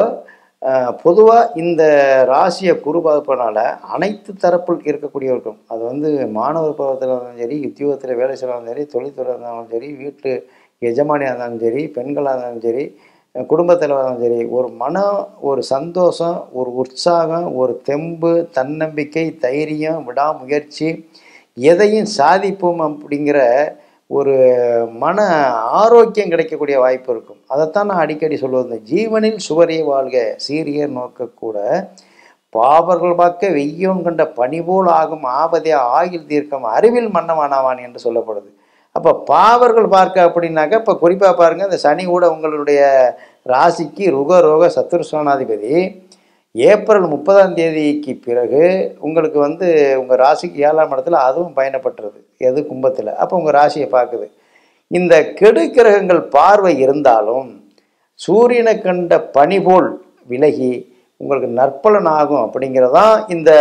பொதுவாக இந்த ராசியை குறுபாதப்பனால அனைத்து தரப்பில் இருக்கக்கூடியவருக்கும் அது வந்து மாணவர் பருவத்தில் இருந்தாலும் சரி உத்தியோகத்தில் வேலை செய்யறாலும் சரி தொழில்துறை இருந்தாலும் சரி வீட்டு எஜமானியாக இருந்தாலும் சரி பெண்களாக இருந்தாலும் சரி குடும்பத்தில் இருந்தாலும் சரி ஒரு மனம் ஒரு சந்தோஷம் ஒரு உற்சாகம் ஒரு தெம்பு தன்னம்பிக்கை தைரியம் விடாமுயற்சி எதையும் சாதிப்போம் அப்படிங்கிற ஒரு மன ஆரோக்கியம் கிடைக்கக்கூடிய வாய்ப்பு இருக்கும் அதைத்தான் நான் அடிக்கடி சொல்வது இந்த ஜீவனில் சுவரே வாழ்க சீரிய நோக்கக்கூட பாவர்கள் பார்க்க வெய்யோன் கண்ட பணிபோல் ஆகும் ஆபதே ஆகில் தீர்க்கம் அறிவில் மன்னமானவான் என்று சொல்லப்படுது அப்போ பாவர்கள் பார்க்க அப்படின்னாக்க இப்போ குறிப்பாக பாருங்கள் இந்த சனி கூட உங்களுடைய ராசிக்கு ருக ரோக சத்துருஸ்வனாதிபதி ஏப்ரல் முப்பதாம் தேதிக்கு பிறகு உங்களுக்கு வந்து உங்கள் ராசிக்கு ஏழாம் இடத்துல அதுவும் பயணப்பட்டுருது எது கும்பத்தில் அப்போ உங்கள் ராசியை பார்க்குது இந்த கெடு கிரகங்கள் பார்வை இருந்தாலும் சூரியனை கண்ட பனி போல் விலகி உங்களுக்கு நற்பலன் ஆகும் அப்படிங்கிறதான் இந்த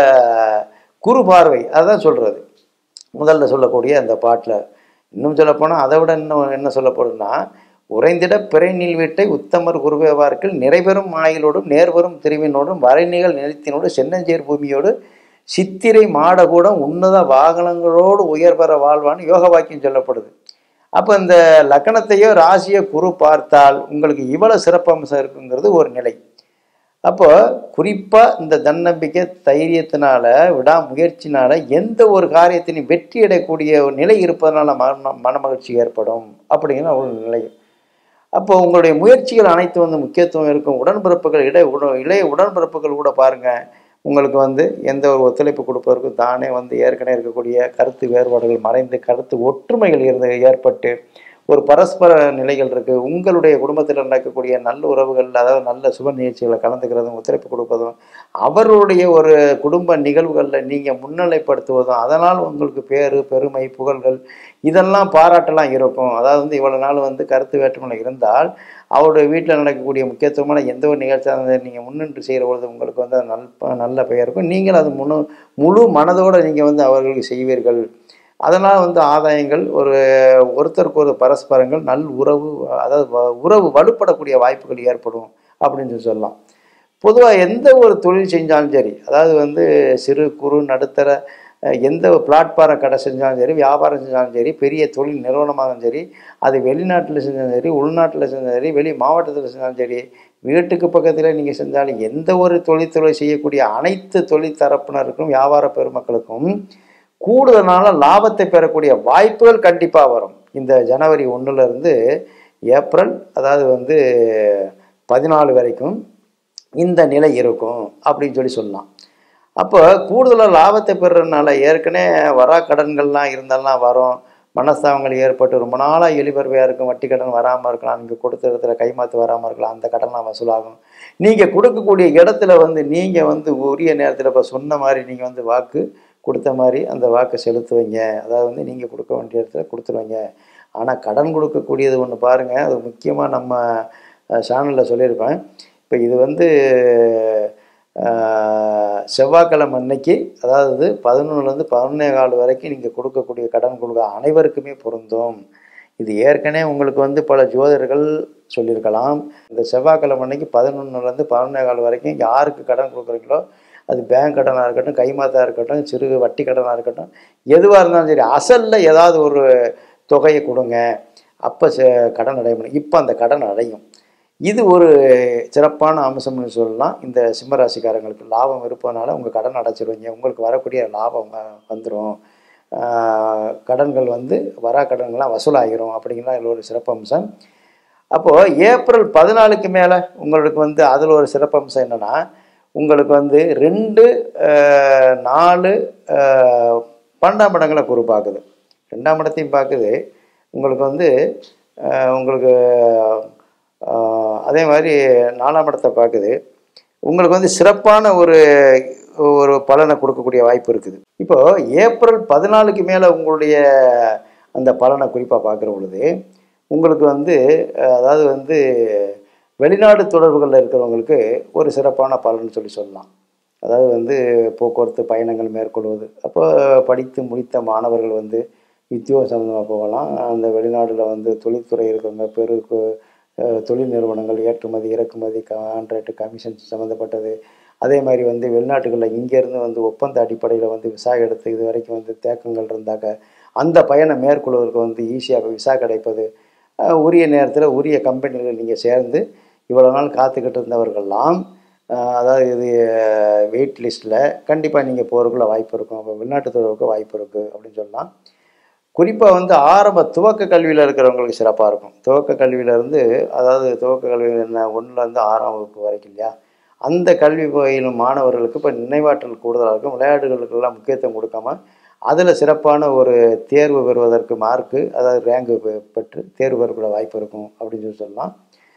குரு பார்வை அதுதான் சொல்கிறது முதல்ல சொல்லக்கூடிய அந்த பாட்டில் இன்னும் சொல்லப்போனால் அதை விட இன்னும் என்ன சொல்லப்படுதுன்னா உறைந்திட பிறைநில் வீட்டை உத்தமர் குருவேவார்கள் நிறைபெறும் ஆயிலோடும் நேர்வரும் திருவினோடும் வரைநிகள் நிலத்தினோடு சென்னஞ்சேர் பூமியோடு சித்திரை மாடகூடம் உன்னத வாகனங்களோடு உயர்பெற வாழ்வான்னு யோக வாக்கியம் சொல்லப்படுது அப்போ இந்த லக்கணத்தையோ ராசியோ குரு பார்த்தால் உங்களுக்கு இவ்வளவு சிறப்பம்சம் இருக்குங்கிறது ஒரு நிலை அப்போ குறிப்பாக இந்த தன்னம்பிக்கை தைரியத்தினால விடாமுயற்சினால எந்த ஒரு காரியத்தினையும் வெற்றி அடையக்கூடிய ஒரு நிலை இருப்பதனால மன மனமகிழ்ச்சி ஏற்படும் அப்படிங்கிற ஒரு நிலை அப்போ உங்களுடைய முயற்சிகள் அனைத்து வந்து முக்கியத்துவம் இருக்கும் உடன்பிறப்புகள் இடை உட இளைய உடன்பிறப்புகள் கூட பாருங்க உங்களுக்கு வந்து எந்த ஒரு ஒத்துழைப்பு கொடுப்பதற்கும் தானே வந்து ஏற்கனவே இருக்கக்கூடிய கருத்து வேறுபாடுகள் மறைந்து கருத்து ஒற்றுமைகள் இருந்து ஏற்பட்டு ஒரு பரஸ்பர நிலைகள் இருக்குது உங்களுடைய குடும்பத்தில் நடக்கக்கூடிய நல்ல உறவுகள் அதாவது நல்ல சுப நிகழ்ச்சிகளை கலந்துக்கிறதும் ஒத்துழைப்பு கொடுப்பதும் அவருடைய ஒரு குடும்ப நிகழ்வுகளில் நீங்கள் முன்னிலைப்படுத்துவதும் அதனால் உங்களுக்கு பேர் பெருமை புகழ்கள் இதெல்லாம் பாராட்டெல்லாம் இருக்கும் அதாவது வந்து இவ்வளோ நாள் வந்து கருத்து வேற்றுமை இருந்தால் அவருடைய வீட்டில் நடக்கக்கூடிய முக்கியத்துவமான எந்த ஒரு நிகழ்ச்சியாக நீங்கள் முன்னின்று செய்கிற பொழுது உங்களுக்கு வந்து அது நல் நல்ல பெயர் இருக்கும் நீங்கள் அது முழு முழு மனதோடு நீங்கள் வந்து அவர்களுக்கு செய்வீர்கள் அதனால் வந்து ஆதாயங்கள் ஒரு ஒருத்தருக்கு ஒரு பரஸ்பரங்கள் நல் உறவு அதாவது வ- உறவு வலுப்படக்கூடிய வாய்ப்புகள் ஏற்படும் அப்படின்னு சொல்லி சொல்லலாம் பொதுவாக எந்த ஒரு தொழில் செஞ்சாலும் சரி அதாவது வந்து சிறு குறு நடுத்தர அஹ், எந்த பிளாட்பாரம் கடை செஞ்சாலும் சரி வியாபாரம் செஞ்சாலும் சரி பெரிய தொழில் நிறுவனமாகவும் சரி அது வெளிநாட்டில் செஞ்சாலும் சரி உள்நாட்டில் செஞ்சாலும் சரி வெளி மாவட்டத்தில் செஞ்சாலும் சரி வீட்டுக்கு பக்கத்தில் நீங்கள் செஞ்சாலும் எந்த ஒரு தொழில்துறை செய்யக்கூடிய அனைத்து தொழில் தரப்பினருக்கும் வியாபார பெருமக்களுக்கும் கூடுதலான லாபத்தை பெறக்கூடிய வாய்ப்புகள் கண்டிப்பாக வரும் இந்த ஜனவரி ஒண்ணுல இருந்து ஏப்ரல் அதாவது வந்து பதினாலு வரைக்கும் இந்த நிலை இருக்கும் அப்படின்னு சொல்லி சொல்லலாம் அப்போ கூடுதலாக லாபத்தை பெறுறதுனால ஏற்கனவே வரா கடன்கள்லாம் இருந்தாலும் வரும் மனஸ்தாபங்கள் ஏற்பட்டு ரொம்ப நாளாக எளிபறவையாக இருக்கும் வட்டி கடன் வராமல் இருக்கலாம் நீங்கள் கொடுத்த இடத்துல கைமாத்து வராமல் இருக்கலாம் அந்த கடன்லாம் வசூலாகும் நீங்கள் கொடுக்கக்கூடிய இடத்துல வந்து நீங்கள் வந்து உரிய நேரத்தில் இப்போ சொன்ன மாதிரி நீங்கள் வந்து வாக்கு கொடுத்த மாதிரி அந்த வாக்கை செலுத்துவீங்க அதாவது வந்து நீங்கள் கொடுக்க வேண்டிய இடத்துல கொடுத்துருவீங்க ஆனால் கடன் கொடுக்கக்கூடியது ஒன்று பாருங்கள் அது முக்கியமாக நம்ம சேனலில் சொல்லியிருப்பேன் இப்போ இது வந்து அஹ், செவ்வாய்க்கிழமை அன்னைக்கு அதாவது பதினொன்றுலேருந்து பதினொன்னே கால் வரைக்கும் நீங்கள் கொடுக்கக்கூடிய கடன் கொடுக்க அனைவருக்குமே பொருந்தும் இது ஏற்கனவே உங்களுக்கு வந்து பல ஜோதிடர்கள் சொல்லியிருக்கலாம் இந்த செவ்வாய்க்கிழமை அன்னைக்கு பதினொன்றுலேருந்து பதினொன்னே கால் வரைக்கும் யாருக்கு கடன் கொடுக்குறீங்களோ அது பேங்க் கடனாக இருக்கட்டும் கைமாத்தா இருக்கட்டும் சிறு வட்டி கடனாக இருக்கட்டும் எதுவாக இருந்தாலும் சரி அசலில் ஏதாவது ஒரு தொகையை கொடுங்க அப்போ கடன் அடைய முடியும் இப்போ அந்த கடன் அடையும் இது ஒரு சிறப்பான அம்சம்னு சொல்லலாம் இந்த சிம்மராசிக்காரங்களுக்கு லாபம் இருப்பதனால உங்கள் கடன் அடைச்சிருவீங்க உங்களுக்கு வரக்கூடிய லாபம் வந்துடும் கடன்கள் வந்து வரா கடன்கள்லாம் வசூலாகிரும் அப்படிங்கிற இதுல ஒரு சிறப்பம்சம் அப்போது ஏப்ரல் பதினாலுக்கு மேலே உங்களுக்கு வந்து அதில் ஒரு சிறப்பம்சம் என்னென்னா உங்களுக்கு வந்து ரெண்டு அஹ், நாலு அஹ், பன்னெண்டாம் இடங்களை குரு பார்க்குது ரெண்டாம் இடத்தையும் பார்க்குது உங்களுக்கு வந்து அஹ், உங்களுக்கு அஹ், அதே மாதிரி நாலாம் இடத்தை பார்க்குது உங்களுக்கு வந்து சிறப்பான ஒரு ஒரு பலனை கொடுக்கக்கூடிய வாய்ப்பு இருக்குது இப்போ ஏப்ரல் பதினாலுக்கு மேலே உங்களுடைய அந்த பலனை குறிப்பாக பார்க்குற பொழுது உங்களுக்கு வந்து அஹ், அதாவது வந்து வெளிநாடு தொடர்புகளில் இருக்கிறவங்களுக்கு ஒரு சிறப்பான பலன் சொல்லி சொல்லலாம் அதாவது வந்து போக்குவரத்து பயணங்கள் மேற்கொள்வது அப்போ படித்து முடித்த மாணவர்கள் வந்து உத்தியோகம் சம்மந்தமாக போகலாம் அந்த வெளிநாட்டில் வந்து தொழில்துறை இருக்கிறவங்க பெரு கு- அஹ் தொழில் நிறுவனங்கள் ஏற்றுமதி இறக்குமதி கான்ட்ராக்ட் கமிஷன் சம்மந்தப்பட்டது அதே மாதிரி வந்து வெளிநாட்டுகளில் இங்கேருந்து வந்து ஒப்பந்த அடிப்படையில் வந்து விசா எடுத்து இது வரைக்கும் வந்து தேக்கங்கள் இருந்தாக்க அந்த பயணம் மேற்கொள்வதற்கு வந்து ஈஸியாக விசா கிடைப்பது அஹ் உரிய நேரத்தில் உரிய கம்பெனிகள் நீங்கள் சேர்ந்து இவ்வளோ நாள் காத்துக்கிட்டு இருந்தவர்கள்லாம் அஹ் அதாவது இது வெயிட் லிஸ்ட்டில் கண்டிப்பாக நீங்கள் போகிறதுக்குள்ள வாய்ப்பு இருக்கும் அப்போ வெளிநாட்டு தொடர்புக்கு வாய்ப்பு இருக்குது அப்படின்னு சொல்லலாம் குறிப்பாக வந்து ஆரம்ப துவக்க கல்வியில் இருக்கிறவங்களுக்கு சிறப்பாக இருக்கும் துவக்க கல்வியிலேருந்து அதாவது துவக்க கல்வி என்ன ஒன்றுலேருந்து ஆறாம் வகுப்பு வரைக்கும் இல்லையா அந்த கல்வி பயிலும் மாணவர்களுக்கு இப்போ நினைவாற்றல் கூடுதலாக இருக்கும் விளையாட்டுகளுக்கெல்லாம் முக்கியத்துவம் கொடுக்காம அதில் சிறப்பான ஒரு தேர்வு பெறுவதற்கு மார்க்கு அதாவது ரேங்கு பெற்று தேர்வு பெறக்கூடிய வாய்ப்பு இருக்கும் அப்படின்னு சொல்லி சொல்லலாம்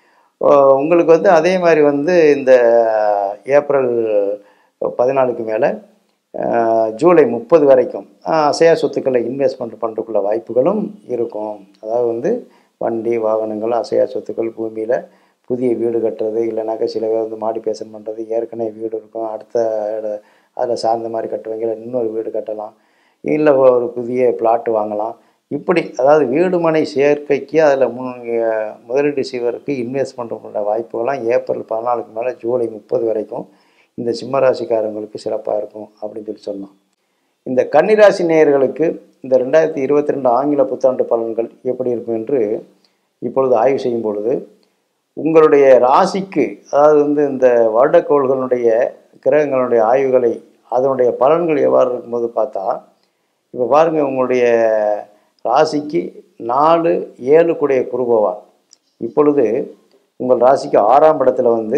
அஹ் உங்களுக்கு வந்து அதே மாதிரி வந்து இந்த ஏப்ரல் பதினாலுக்கு மேலே ஜூலை முப்பது வரைக்கும் அஹ், அசையா சொத்துக்களை இன்வெஸ்ட்மெண்ட் பண்ணுறதுக்குள்ள வாய்ப்புகளும் இருக்கும் அதாவது வந்து வண்டி வாகனங்கள் அசையா சொத்துக்கள் பூமியில் புதிய வீடு கட்டுறது இல்லைனாக்கா சில பேர் வந்து மாடிஃபிகேஷன் பண்ணுறது ஏற்கனவே வீடு இருக்கும் அடுத்த இட- அதில் சார்ந்த மாதிரி கட்டுவாங்க இல்லை இன்னொரு வீடு கட்டலாம் இல்லை ஒரு புதிய பிளாட் வாங்கலாம் இப்படி அதாவது வீடு மனை சேர்க்கைக்கு அதில் முன் அஹ் முதலீடு செய்வதற்கு இன்வெஸ்ட் பண்ணுற வாய்ப்புகள்லாம் ஏப்ரல் பதினாலுக்கு மேலே ஜூலை முப்பது வரைக்கும் இந்த சிம்ம ராசிக்காரங்களுக்கு சிறப்பாக இருக்கும் அப்படின்னு சொல்லி சொன்னோம் இந்த கன்னிராசி நேயர்களுக்கு இந்த ரெண்டாயிரத்தி இருபத்தி ரெண்டு ஆங்கில புத்தாண்டு பலன்கள் எப்படி இருக்கும் என்று இப்பொழுது ஆய்வு செய்யும் பொழுது உங்களுடைய ராசிக்கு அதாவது வந்து இந்த வருடக்கோள்களுடைய கிரகங்களுடைய ஆய்வுகளை அதனுடைய பலன்கள் எவ்வாறு இருக்கும்போது பார்த்தா இப்போ பாருங்கள் உங்களுடைய ராசிக்கு நாலு ஏழு கூடிய குருபவான் இப்பொழுது உங்கள் ராசிக்கு ஆறாம் இடத்துல வந்து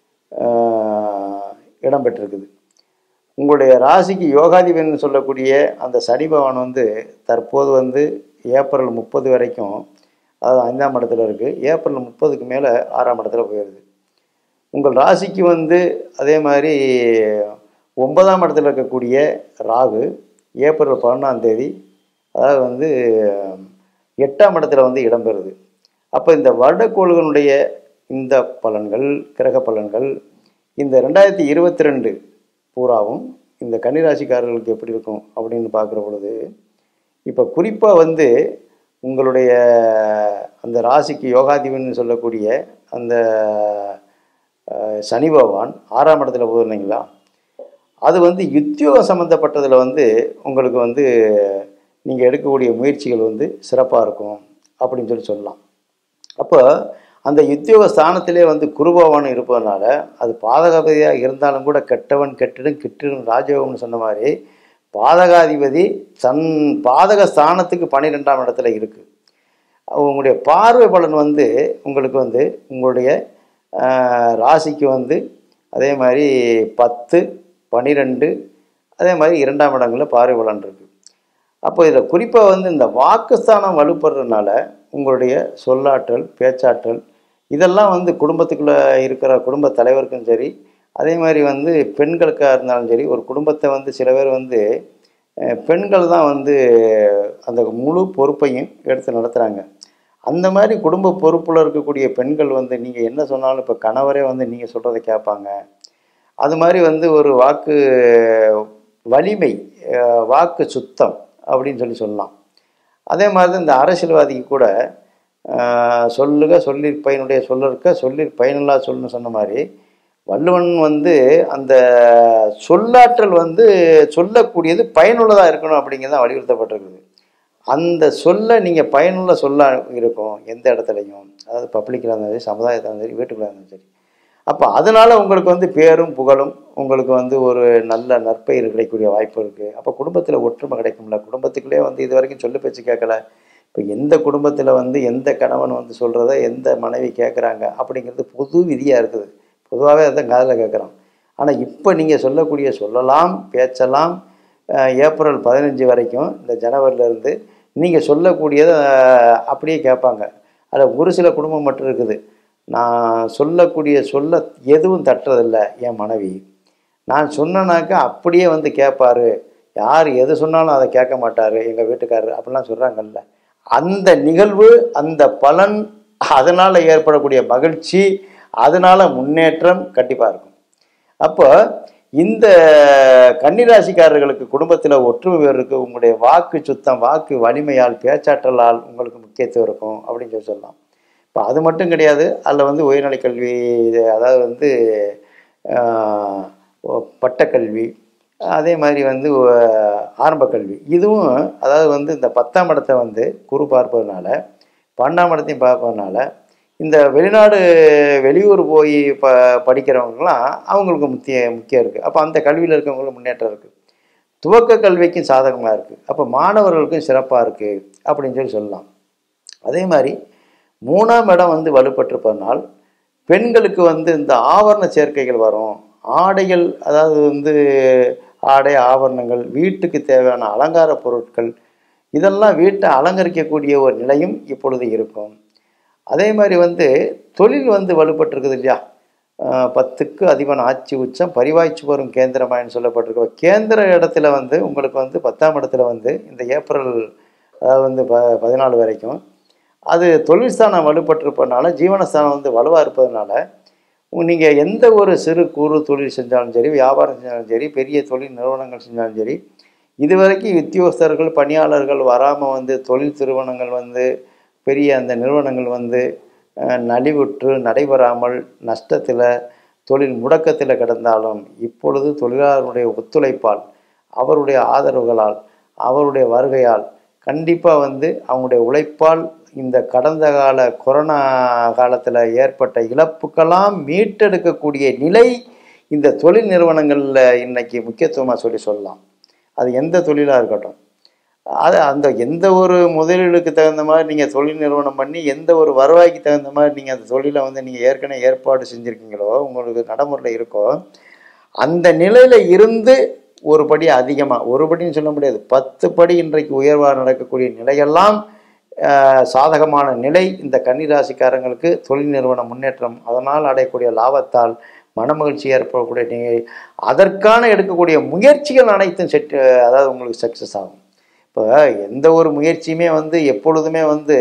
ஆஹ், இடம் பெற்றிருக்குது உங்களுடைய ராசிக்கு யோகாதிபதினு சொல்லக்கூடிய அந்த சனி பகவான் வந்து தற்போது வந்து ஏப்ரல் முப்பது வரைக்கும் அதாவது ஐந்தாம் இடத்துல இருக்குது ஏப்ரல் முப்பதுக்கு மேலே ஆறாம் இடத்துல போயிடுது உங்கள் ராசிக்கு வந்து அதே மாதிரி ஒன்பதாம் இடத்துல இருக்கக்கூடிய ராகு ஏப்ரல் பதினொன்றாம் தேதி அதாவது வந்து எட்டாம் இடத்துல வந்து இடம்பெறுது அப்போ இந்த வருடக்கோள்களுடைய இந்த பலன்கள் கிரக பலன்கள் இந்த ரெண்டாயிரத்தி இருபத்தி ரெண்டு பூராவும் இந்த கன்னிராசிக்காரர்களுக்கு எப்படி இருக்கும் அப்படின்னு பார்க்குற பொழுது இப்போ குறிப்பாக வந்து உங்களுடைய அந்த ராசிக்கு யோகாதிபன் சொல்லக்கூடிய அந்த அஹ், சனி பகவான் ஆறாம் இடத்துல போகுது இல்லைங்களா அது வந்து உத்தியோகம் சம்மந்தப்பட்டதில் வந்து உங்களுக்கு வந்து நீங்கள் எடுக்கக்கூடிய முயற்சிகள் வந்து சிறப்பாக இருக்கும் அப்படின்னு சொல்லி சொல்லலாம் அப்போ அந்த உத்தியோக ஸ்தானத்திலே வந்து குருபவன் இருப்பதனால அது பாதகாதிபதியாக இருந்தாலும் கூட கெட்டவன் கெட்டிடும் கிட்டிடும் ராஜயோகம்னு சொன்ன மாதிரி பாதகாதிபதி தன் பாதக ஸ்தானத்துக்கு பன்னிரெண்டாம் இடத்துல இருக்குது உங்களுடைய பார்வை பலன் வந்து உங்களுக்கு வந்து உங்களுடைய ஆஹ், ராசிக்கு வந்து அதே மாதிரி பத்து பன்னிரெண்டு அதே மாதிரி இரண்டாம் இடங்களில் பார்வை பலன் இருக்குது அப்போ இதில் குறிப்பாக வந்து இந்த வாக்குஸ்தானம் வலுப்படுறதுனால உங்களுடைய சொல்லாற்றல் பேச்சாற்றல் இதெல்லாம் வந்து குடும்பத்துக்குள்ளே இருக்கிற குடும்ப தலைவருக்கும் சரி அதே மாதிரி வந்து பெண்களுக்காக இருந்தாலும் சரி ஒரு குடும்பத்தை வந்து சில பேர் வந்து அஹ், பெண்கள் தான் வந்து அந்த முழு பொறுப்பையும் எடுத்து நடத்துகிறாங்க அந்த மாதிரி குடும்ப பொறுப்பில் இருக்கக்கூடிய பெண்கள் வந்து நீங்கள் என்ன சொன்னாலும் இப்போ கணவரே வந்து நீங்கள் சொல்கிறத கேட்பாங்க அது மாதிரி வந்து ஒரு வாக்கு வலிமை அஹ், வாக்கு சுத்தம் அப்படின்னு சொல்லி சொல்லலாம் அதே மாதிரி தான் இந்த அரசியல்வாதிக்கு கூட அஹ், சொல்லுக சொல்லிற் பயனுடைய சொல்லற்க சொல்லிற் பயனில்லா சொல்லுன்னு சொன்ன மாதிரி வள்ளுவன் வந்து அந்த சொல்லாற்றல் வந்து சொல்லக்கூடியது பயனுள்ளதாக இருக்கணும் அப்படிங்கிறது தான் வலியுறுத்தப்பட்டிருக்குது அந்த சொல்ல நீங்கள் பயனுள்ள சொல்ல இருக்கும் எந்த இடத்துலையும் அதாவது பப்ளிக்கில் இருந்தாலும் சரி சமுதாயத்தில் இருந்தாலும் சரி வீட்டுக்குள்ள இருந்தாலும் சரி அப்போ அதனால் உங்களுக்கு வந்து பேரும் புகழும் உங்களுக்கு வந்து ஒரு நல்ல நற்பெயர் கிடைக்கக்கூடிய வாய்ப்பு இருக்குது அப்போ குடும்பத்தில் ஒற்றுமை கிடைக்கும்ல குடும்பத்துக்குள்ளே வந்து இது வரைக்கும் சொல்லு பேச்சு கேட்கல இப்போ எந்த குடும்பத்தில் வந்து எந்த கணவன் வந்து சொல்கிறத எந்த மனைவி கேட்குறாங்க அப்படிங்கிறது பொது விதியாக இருக்குது பொதுவாகவே அதான் காதில் கேட்குறோம் ஆனால் இப்போ நீங்கள் சொல்லக்கூடிய சொல்லலாம் பேச்சலாம் அஹ், ஏப்ரல் பதினஞ்சு வரைக்கும் இந்த ஜனவரியிலேருந்து நீங்கள் சொல்லக்கூடியதை அஹ், அப்படியே கேட்பாங்க அதில் ஒரு சில குடும்பம் மட்டும் இருக்குது நான் சொல்லக்கூடிய சொல்ல எதுவும் தட்டுறதில்ல என் மனைவி நான் சொன்னனாக்கா அப்படியே வந்து கேட்பாரு யார் எது சொன்னாலும் அதை கேட்க மாட்டார் எங்கள் வீட்டுக்காரர் அப்படிலாம் சொல்கிறாங்கல்ல அந்த நிகழ்வு அந்த பலன் அதனால் ஏற்படக்கூடிய மகிழ்ச்சி அதனால் முன்னேற்றம் கண்டிப்பாக இருக்கும் அப்போ இந்த கன்னிராசிக்காரர்களுக்கு குடும்பத்தில் ஒற்றுமை வேறு இருக்குது உங்களுடைய வாக்கு சுத்தம் வாக்கு வலிமையால் பேச்சாற்றலால் உங்களுக்கு முக்கியத்துவம் இருக்கும் அப்படின்னு சொல்லி சொல்லலாம் இப்போ அது மட்டும் கிடையாது அதில் வந்து உயர்நிலை கல்வி இது அதாவது வந்து ஆஹ், ஒ- பட்டக்கல்வி அதே மாதிரி வந்து ஒ- ஆரம்ப கல்வி இதுவும் அதாவது வந்து இந்த பத்தாம் இடத்தை வந்து குரு பார்ப்பதுனால பன்னெண்டாம் இடத்தையும் பார்ப்பதுனால இந்த வெளிநாடு வெளியூர் போய் ப படிக்கிறவங்கலாம் அவங்களுக்கு முக்கிய முக்கியம் இருக்குது அப்போ அந்த கல்வியில் இருக்கவங்களுக்கு முன்னேற்றம் இருக்குது துவக்க கல்விக்கும் சாதகமாக இருக்குது அப்போ மாணவர்களுக்கும் சிறப்பாக இருக்குது அப்படின்னு சொல்லி சொல்லலாம் அதே மாதிரி மூணாம் இடம் வந்து வலுப்பட்டிருப்பதனால் பெண்களுக்கு வந்து இந்த ஆவரண சேர்க்கைகள் வரும் ஆடைகள் அதாவது வந்து ஆடை ஆபரணங்கள் வீட்டுக்கு தேவையான அலங்கார பொருட்கள் இதெல்லாம் வீட்டை அலங்கரிக்கக்கூடிய ஒரு நிலையும் இப்பொழுது இருக்கும் அதே மாதிரி வந்து தொழில் வந்து வலுப்பட்டிருக்குது இல்லையா ஆஹ் பத்துக்கு அதிபன் ஆட்சி உச்சம் பரிவாய்ச்சி வரும் கேந்திரமாயின்னு சொல்லப்பட்டிருக்கு கேந்திர இடத்துல வந்து உங்களுக்கு வந்து பத்தாம் இடத்துல வந்து இந்த ஏப்ரல் அதாவது வந்து ப பதினாலு வரைக்கும் அது தொழில் ஸ்தானம் வலுப்பட்டிருப்பதனால ஜீவனஸ்தானம் வந்து வலுவாக இருப்பதனால நீங்கள் எந்த ஒரு சிறு குறு தொழில் செஞ்சாலும் சரி வியாபாரம் செஞ்சாலும் சரி பெரிய தொழில் நிறுவனங்கள் செஞ்சாலும் சரி இதுவரைக்கும் உத்தியோகஸ்தர்கள் பணியாளர்கள் வராமல் வந்து தொழில் நிறுவனங்கள் வந்து பெரிய அந்த நிறுவனங்கள் வந்து அஹ், நலிவுற்று நடைபெறாமல் நஷ்டத்தில் தொழில் முடக்கத்தில் கிடந்தாலும் இப்பொழுது தொழிலாளருடைய ஒத்துழைப்பால் அவருடைய ஆதரவுகளால் அவருடைய வருகையால் கண்டிப்பாக வந்து அவங்களுடைய உழைப்பால் இந்த கடந்த கால கொரோனா காலத்தில் ஏற்பட்ட இழப்புக்கெல்லாம் மீட்டெடுக்கக்கூடிய நிலை இந்த தொழில் நிறுவனங்களில் இன்னைக்கு முக்கியத்துவமாக சொல்லி சொல்லலாம் அது எந்த தொழிலாக இருக்கட்டும் அது அந்த எந்த ஒரு முதலீடுக்கு தகுந்த மாதிரி நீங்கள் தொழில் நிறுவனம் பண்ணி எந்த ஒரு வருவாய்க்கு தகுந்த மாதிரி நீங்கள் அந்த தொழிலை வந்து நீங்கள் ஏற்கனவே ஏற்பாடு செஞ்சுருக்கீங்களோ உங்களுக்கு நடைமுறையில் இருக்கோ அந்த நிலையில் இருந்து ஒரு படி அதிகமாக ஒரு படின்னு சொல்ல முடியாது பத்து படி இன்றைக்கு உயர்வாக நடக்கக்கூடிய நிலையெல்லாம் ஆஹ், சாதகமான நிலை இந்த கன்னிராசிக்காரங்களுக்கு தொழில் நிறுவன முன்னேற்றம் அதனால் அடையக்கூடிய லாபத்தால் மனமகிழ்ச்சி ஏற்படக்கூடிய நிலை அதற்கான எடுக்கக்கூடிய முயற்சிகள் அனைத்தும் செட் அதாவது உங்களுக்கு சக்ஸஸ் ஆகும் இப்போ எந்த ஒரு முயற்சியுமே வந்து எப்பொழுதுமே வந்து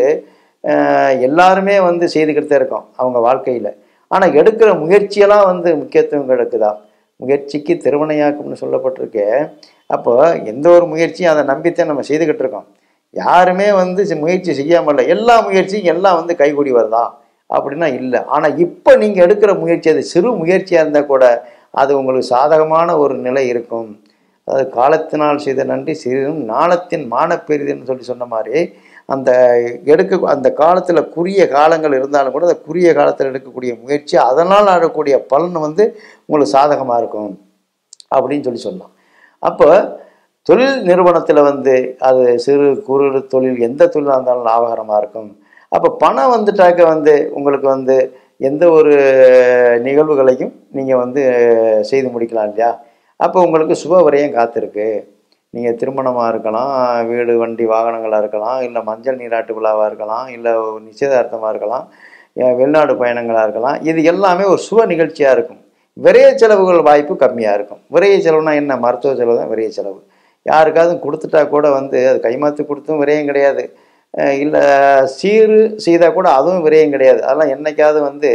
ஆஹ், எல்லாருமே வந்து செய்துக்கிட்டு இருக்கோம் அவங்க வாழ்க்கையில் ஆனால் எடுக்கிற முயற்சியெல்லாம் வந்து முக்கியத்துவம் கிடைக்குதா முயற்சிக்கு திருவினையாக்கும்னு சொல்லப்பட்டிருக்கு அப்போ எந்த ஒரு முயற்சியும் அதை நம்பித்தான் நம்ம செய்துக்கிட்டு இருக்கோம் யாருமே வந்து சி- முயற்சி செய்யாமல் இல்லை எல்லா முயற்சியும் எல்லாம் வந்து கைகூடி வருதா அப்படின்னா இல்லை ஆனால் இப்போ நீங்கள் எடுக்கிற முயற்சி அது சிறு முயற்சியாக இருந்தால் கூட அது உங்களுக்கு சாதகமான ஒரு நிலை இருக்கும் அதாவது காலத்தினால் செய்த நன்றி சிறிதும் நாளத்தின் மானப்பெரிதுன்னு சொல்லி சொன்ன மாதிரி அந்த எடுக்க அந்த காலத்தில் குறுகிய காலங்கள் இருந்தாலும் கூட அந்த குறுகிய காலத்தில் எடுக்கக்கூடிய முயற்சி அதனால் ஆடக்கூடிய பலன் வந்து உங்களுக்கு சாதகமாக இருக்கும் அப்படின்னு சொல்லி சொல்லலாம் அப்போ தொழில் நிறுவனத்தில் வந்து அது சிறு குறு தொழில் எந்த தொழிலாக இருந்தாலும் லாபகரமாக இருக்கும் அப்போ பணம் வந்துட்டாக்க வந்து உங்களுக்கு வந்து எந்த ஒரு நிகழ்வுகளையும் நீங்கள் வந்து செய்து முடிக்கலாம் இல்லையா அப்போ உங்களுக்கு சுப விரயம் காத்திருக்கு நீங்கள் திருமணமாக இருக்கலாம் வீடு வண்டி வாகனங்களாக இருக்கலாம் இல்லை மஞ்சள் நீராட்டு விழாவாக இருக்கலாம் இல்லை நிச்சயதார்த்தமாக இருக்கலாம் ஏன் வெளிநாடு பயணங்களாக இருக்கலாம் இது எல்லாமே ஒரு சுப நிகழ்ச்சியாக இருக்கும் விரைய செலவுகள் வாய்ப்பு கம்மியாக இருக்கும் விரைய செலவுனா என்ன மருத்துவ செலவு தான் விரைய செலவு யாருக்காவது கொடுத்துட்டா கூட வந்து அது கைமாத்து கொடுத்தும் விரயம் கிடையாது இல்லை சீரு செய்தால் கூட அதுவும் விரயம் கிடையாது அதெல்லாம் என்னைக்காவது வந்து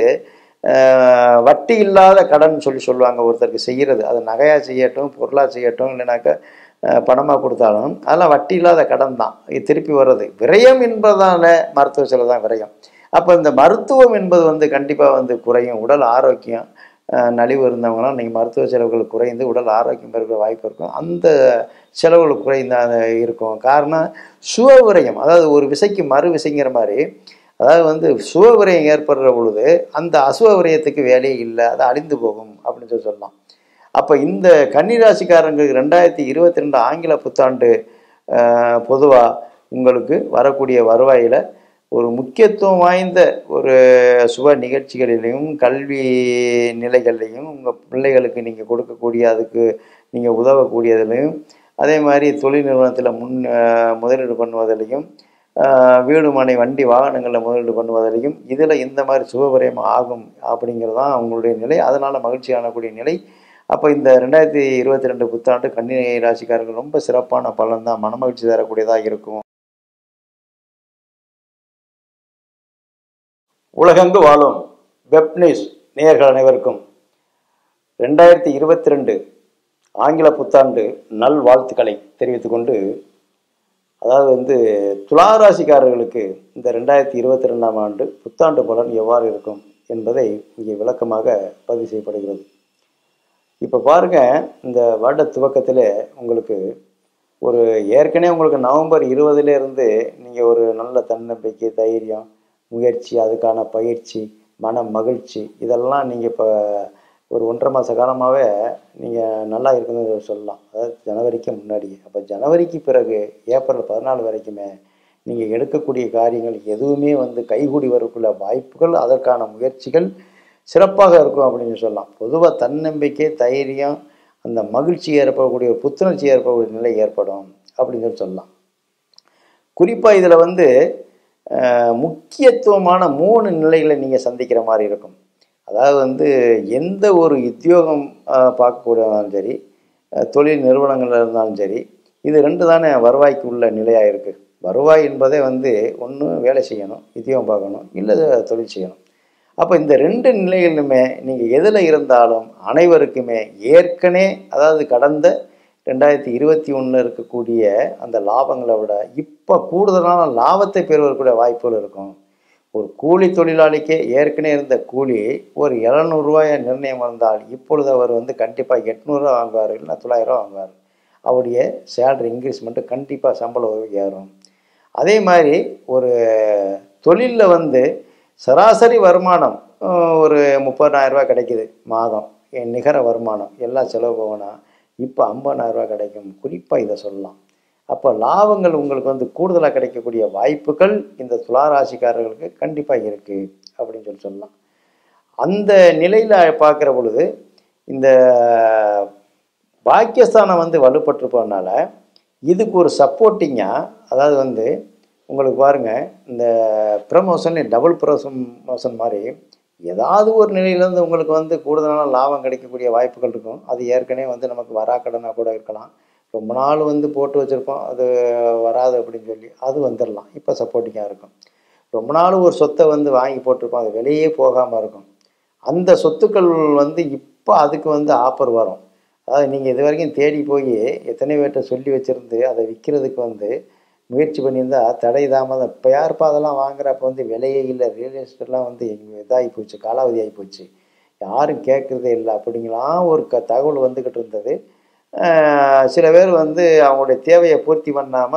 அஹ், வட்டி இல்லாத கடன் சொல்லி சொல்லுவாங்க ஒருத்தருக்கு செய்கிறது அது நகையாக செய்யட்டும் பொருளாக செய்யட்டும் இல்லைனாக்கா பணமாக கொடுத்தாலும் அதெல்லாம் வட்டி இல்லாத கடன் தான் இது திருப்பி வர்றது விரயம் என்பதால மருத்துவ செலவு தான் விரயம் அப்போ இந்த மருத்துவம் என்பது வந்து கண்டிப்பாக வந்து குறையும் உடல் ஆரோக்கியம் அஹ், நலிவு இருந்தவங்களாம் நீங்கள் மருத்துவ செலவுகள் குறைந்து உடல் ஆரோக்கியம் இருக்கிற வாய்ப்பு இருக்கும் அந்த செலவுகள் குறைந்த இருக்கும் காரணம் சுவ விரயம் அதாவது ஒரு விசைக்கு மறு விசைங்கிற மாதிரி அதாவது வந்து சுவ விரயம் ஏற்படுற பொழுது அந்த அசுவ விரயத்துக்கு வேலையே இல்லை அது அழிந்து போகும் அப்படின்னு சொல்லி சொல்லலாம் அப்போ இந்த கன்னிராசிக்காரங்களுக்கு ரெண்டாயிரத்தி இருபத்தி ரெண்டு ஆங்கில புத்தாண்டு பொதுவாக உங்களுக்கு வரக்கூடிய வருவாயில் ஒரு முக்கியத்துவம் வாய்ந்த ஒரு சுப நிகழ்ச்சிகளிலையும் கல்வி நிலைகள்லையும் உங்கள் பிள்ளைகளுக்கு நீங்கள் கொடுக்கக்கூடிய அதுக்கு நீங்கள் உதவக்கூடியதுலையும் அதே மாதிரி தொழில் நிறுவனத்தில் முன் அஹ், முதலீடு பண்ணுவதிலையும் அஹ், வீடு மனை வண்டி வாகனங்களில் முதலீடு பண்ணுவதிலையும் இதில் இந்த மாதிரி சுபவிரயம் ஆகும் அப்படிங்கிறது தான் அவங்களுடைய நிலை அதனால் மகிழ்ச்சி காணக்கூடிய நிலை அப்போ இந்த ரெண்டாயிரத்தி இருபத்தி ரெண்டு புத்தாண்டு கன்னி ராசிக்காரர்கள் ரொம்ப சிறப்பான பலன் தான் மனமகிழ்ச்சி தரக்கூடியதாக இருக்கும் உலகெங்கு வாழும் வெப் நியூஸ் நேயர்கள் அனைவருக்கும் ரெண்டாயிரத்தி இருபத்தி ரெண்டு ஆங்கில புத்தாண்டு நல் வாழ்த்துக்களை தெரிவித்துக் கொண்டு அதாவது வந்து துளாராசிக்காரர்களுக்கு இந்த ரெண்டாயிரத்தி இருபத்தி ரெண்டாம் ஆண்டு புத்தாண்டு பலன் எவ்வாறு இருக்கும் என்பதை இங்கே விளக்கமாக பதிவு செய்யப்படுகிறது இப்போ பாருங்க இந்த வருட துவக்கத்தில் உங்களுக்கு ஒரு ஏற்கனவே உங்களுக்கு நவம்பர் இருபதுல இருந்து நீங்கள் ஒரு நல்ல தன்னம்பிக்கை தைரியம் முயற்சி அதுக்கான பயிற்சி மன மகிழ்ச்சி இதெல்லாம் நீங்கள் இப்போ ஒரு ஒன்றரை மாத காலமாகவே நீங்கள் நல்லா இருக்குன்னு சொல்லலாம் அதாவது ஜனவரிக்கு முன்னாடியே அப்போ ஜனவரிக்கு பிறகு ஏப்ரல் பதினாலு வரைக்குமே நீங்கள் எடுக்கக்கூடிய காரியங்கள் எதுவுமே வந்து கைகூடி வரக்குள்ள வாய்ப்புகள் அதற்கான முயற்சிகள் சிறப்பாக இருக்கும் அப்படின்னு சொல்லலாம் பொதுவாக தன்னம்பிக்கை தைரியம் அந்த மகிழ்ச்சி ஏற்படக்கூடிய ஒரு புத்துணர்ச்சி ஏற்படக்கூடிய நிலை ஏற்படும் அப்படின்னு சொல்லி சொல்லலாம் குறிப்பாக இதில் வந்து அஹ், முக்கியத்துவமான மூணு நிலைகளை நீங்கள் சந்திக்கிற மாதிரி இருக்கும் அதாவது வந்து எந்த ஒரு உத்தியோகம் அஹ், பார்க்கக்கூடியதாலும் சரி அஹ், தொழில் நிறுவனங்கள்ல இருந்தாலும் சரி இது ரெண்டு தானே வருவாய்க்கு உள்ள நிலையாக இருக்குது வருவாய் என்பதே வந்து ஒன்று வேலை செய்யணும் உத்தியோகம் பார்க்கணும் இல்லை தொழில் செய்யணும் அப்போ இந்த ரெண்டு நிலைகளிலுமே நீங்கள் எதில் இருந்தாலும் அனைவருக்குமே ஏற்கனவே அதாவது கடந்த ரெண்டாயிரத்தி இருபத்தி ஒன்றில் இருக்கக்கூடிய அந்த லாபங்களை விட இப்போ கூடுதலான லாபத்தை பெறுவதற்குரிய வாய்ப்புகள் இருக்கும் ஒரு கூலி தொழிலாளிக்கே ஏற்கனவே இருந்த கூலி ஒரு இரநூறுவாயை நிர்ணயம் இருந்தால் இப்பொழுது அவர் வந்து கண்டிப்பாக எட்நூறுரூவா வாங்குவார் இல்லைன்னா தொள்ளாயிரரூவா வாங்குவார் அவருடைய சேலரி இன்க்ரீஸ்மெண்ட்டு கண்டிப்பாக சம்பள உயர்வு ஏறும் அதே மாதிரி ஒரு தொழிலில் வந்து சராசரி வருமானம் அஹ், ஒரு முப்பதாயிரரூபா கிடைக்குது மாதம் என் நிகர வருமானம் எல்லாம் செலவு போகணும் இப்போ ஐம்பதாயிரரூபா கிடைக்கும் குறிப்பாக இதை சொல்லலாம் அப்போ லாபங்கள் உங்களுக்கு வந்து கூடுதலாக கிடைக்கக்கூடிய வாய்ப்புகள் இந்த துளாராசிக்காரர்களுக்கு கண்டிப்பாக இருக்குது அப்படின்னு சொல்லி சொல்லலாம் அந்த நிலையில் பார்க்குற பொழுது இந்த பாக்கியஸ்தானம் வந்து வலுப்பட்டிருப்பதனால இதுக்கு ஒரு சப்போர்ட்டிங்காக அதாவது வந்து உங்களுக்கு பாருங்கள் இந்த ப்ரமோஷன் டபுள் ப்ரமோஷன் மாதிரி ஏதாவது ஒரு நிலையிலேருந்து உங்களுக்கு வந்து கூடுதலான லாபம் கிடைக்கக்கூடிய வாய்ப்புகள் இருக்கும் அது ஏற்கனவே வந்து நமக்கு வராக்கடனாக கூட இருக்கலாம் ரொம்ப நாள் வந்து போட்டு வச்சுருப்போம் அது வராது அப்படின்னு சொல்லி அது வந்துடலாம் இப்போ சப்போர்ட்டிங்காக இருக்கும் ரொம்ப நாள் ஒரு சொத்தை வந்து வாங்கி போட்டிருப்போம் அது வெளியே போகாமல் இருக்கும் அந்த சொத்துக்கள் வந்து இப்போ அதுக்கு வந்து ஆஃபர் வரும் அதாவது நீங்கள் இது வரைக்கும் தேடி போய் எத்தனை பேர்கிட்ட சொல்லி வச்சுருந்து அதை விற்கிறதுக்கு வந்து முயற்சி பண்ணியிருந்தா தடை தாமதம் இப்போ யாருப்பா அதெல்லாம் வாங்குறப்ப வந்து விலையே இல்லை ரியல் எஸ்டேட்லாம் வந்து இதாகி போச்சு காலாவதி ஆகி போச்சு யாரும் கேட்குறதே இல்லை அப்படிங்கலாம் ஒரு க தகவல் வந்துக்கிட்டு இருந்தது ஆஹ் சில பேர் வந்து அவங்களுடைய தேவையை பூர்த்தி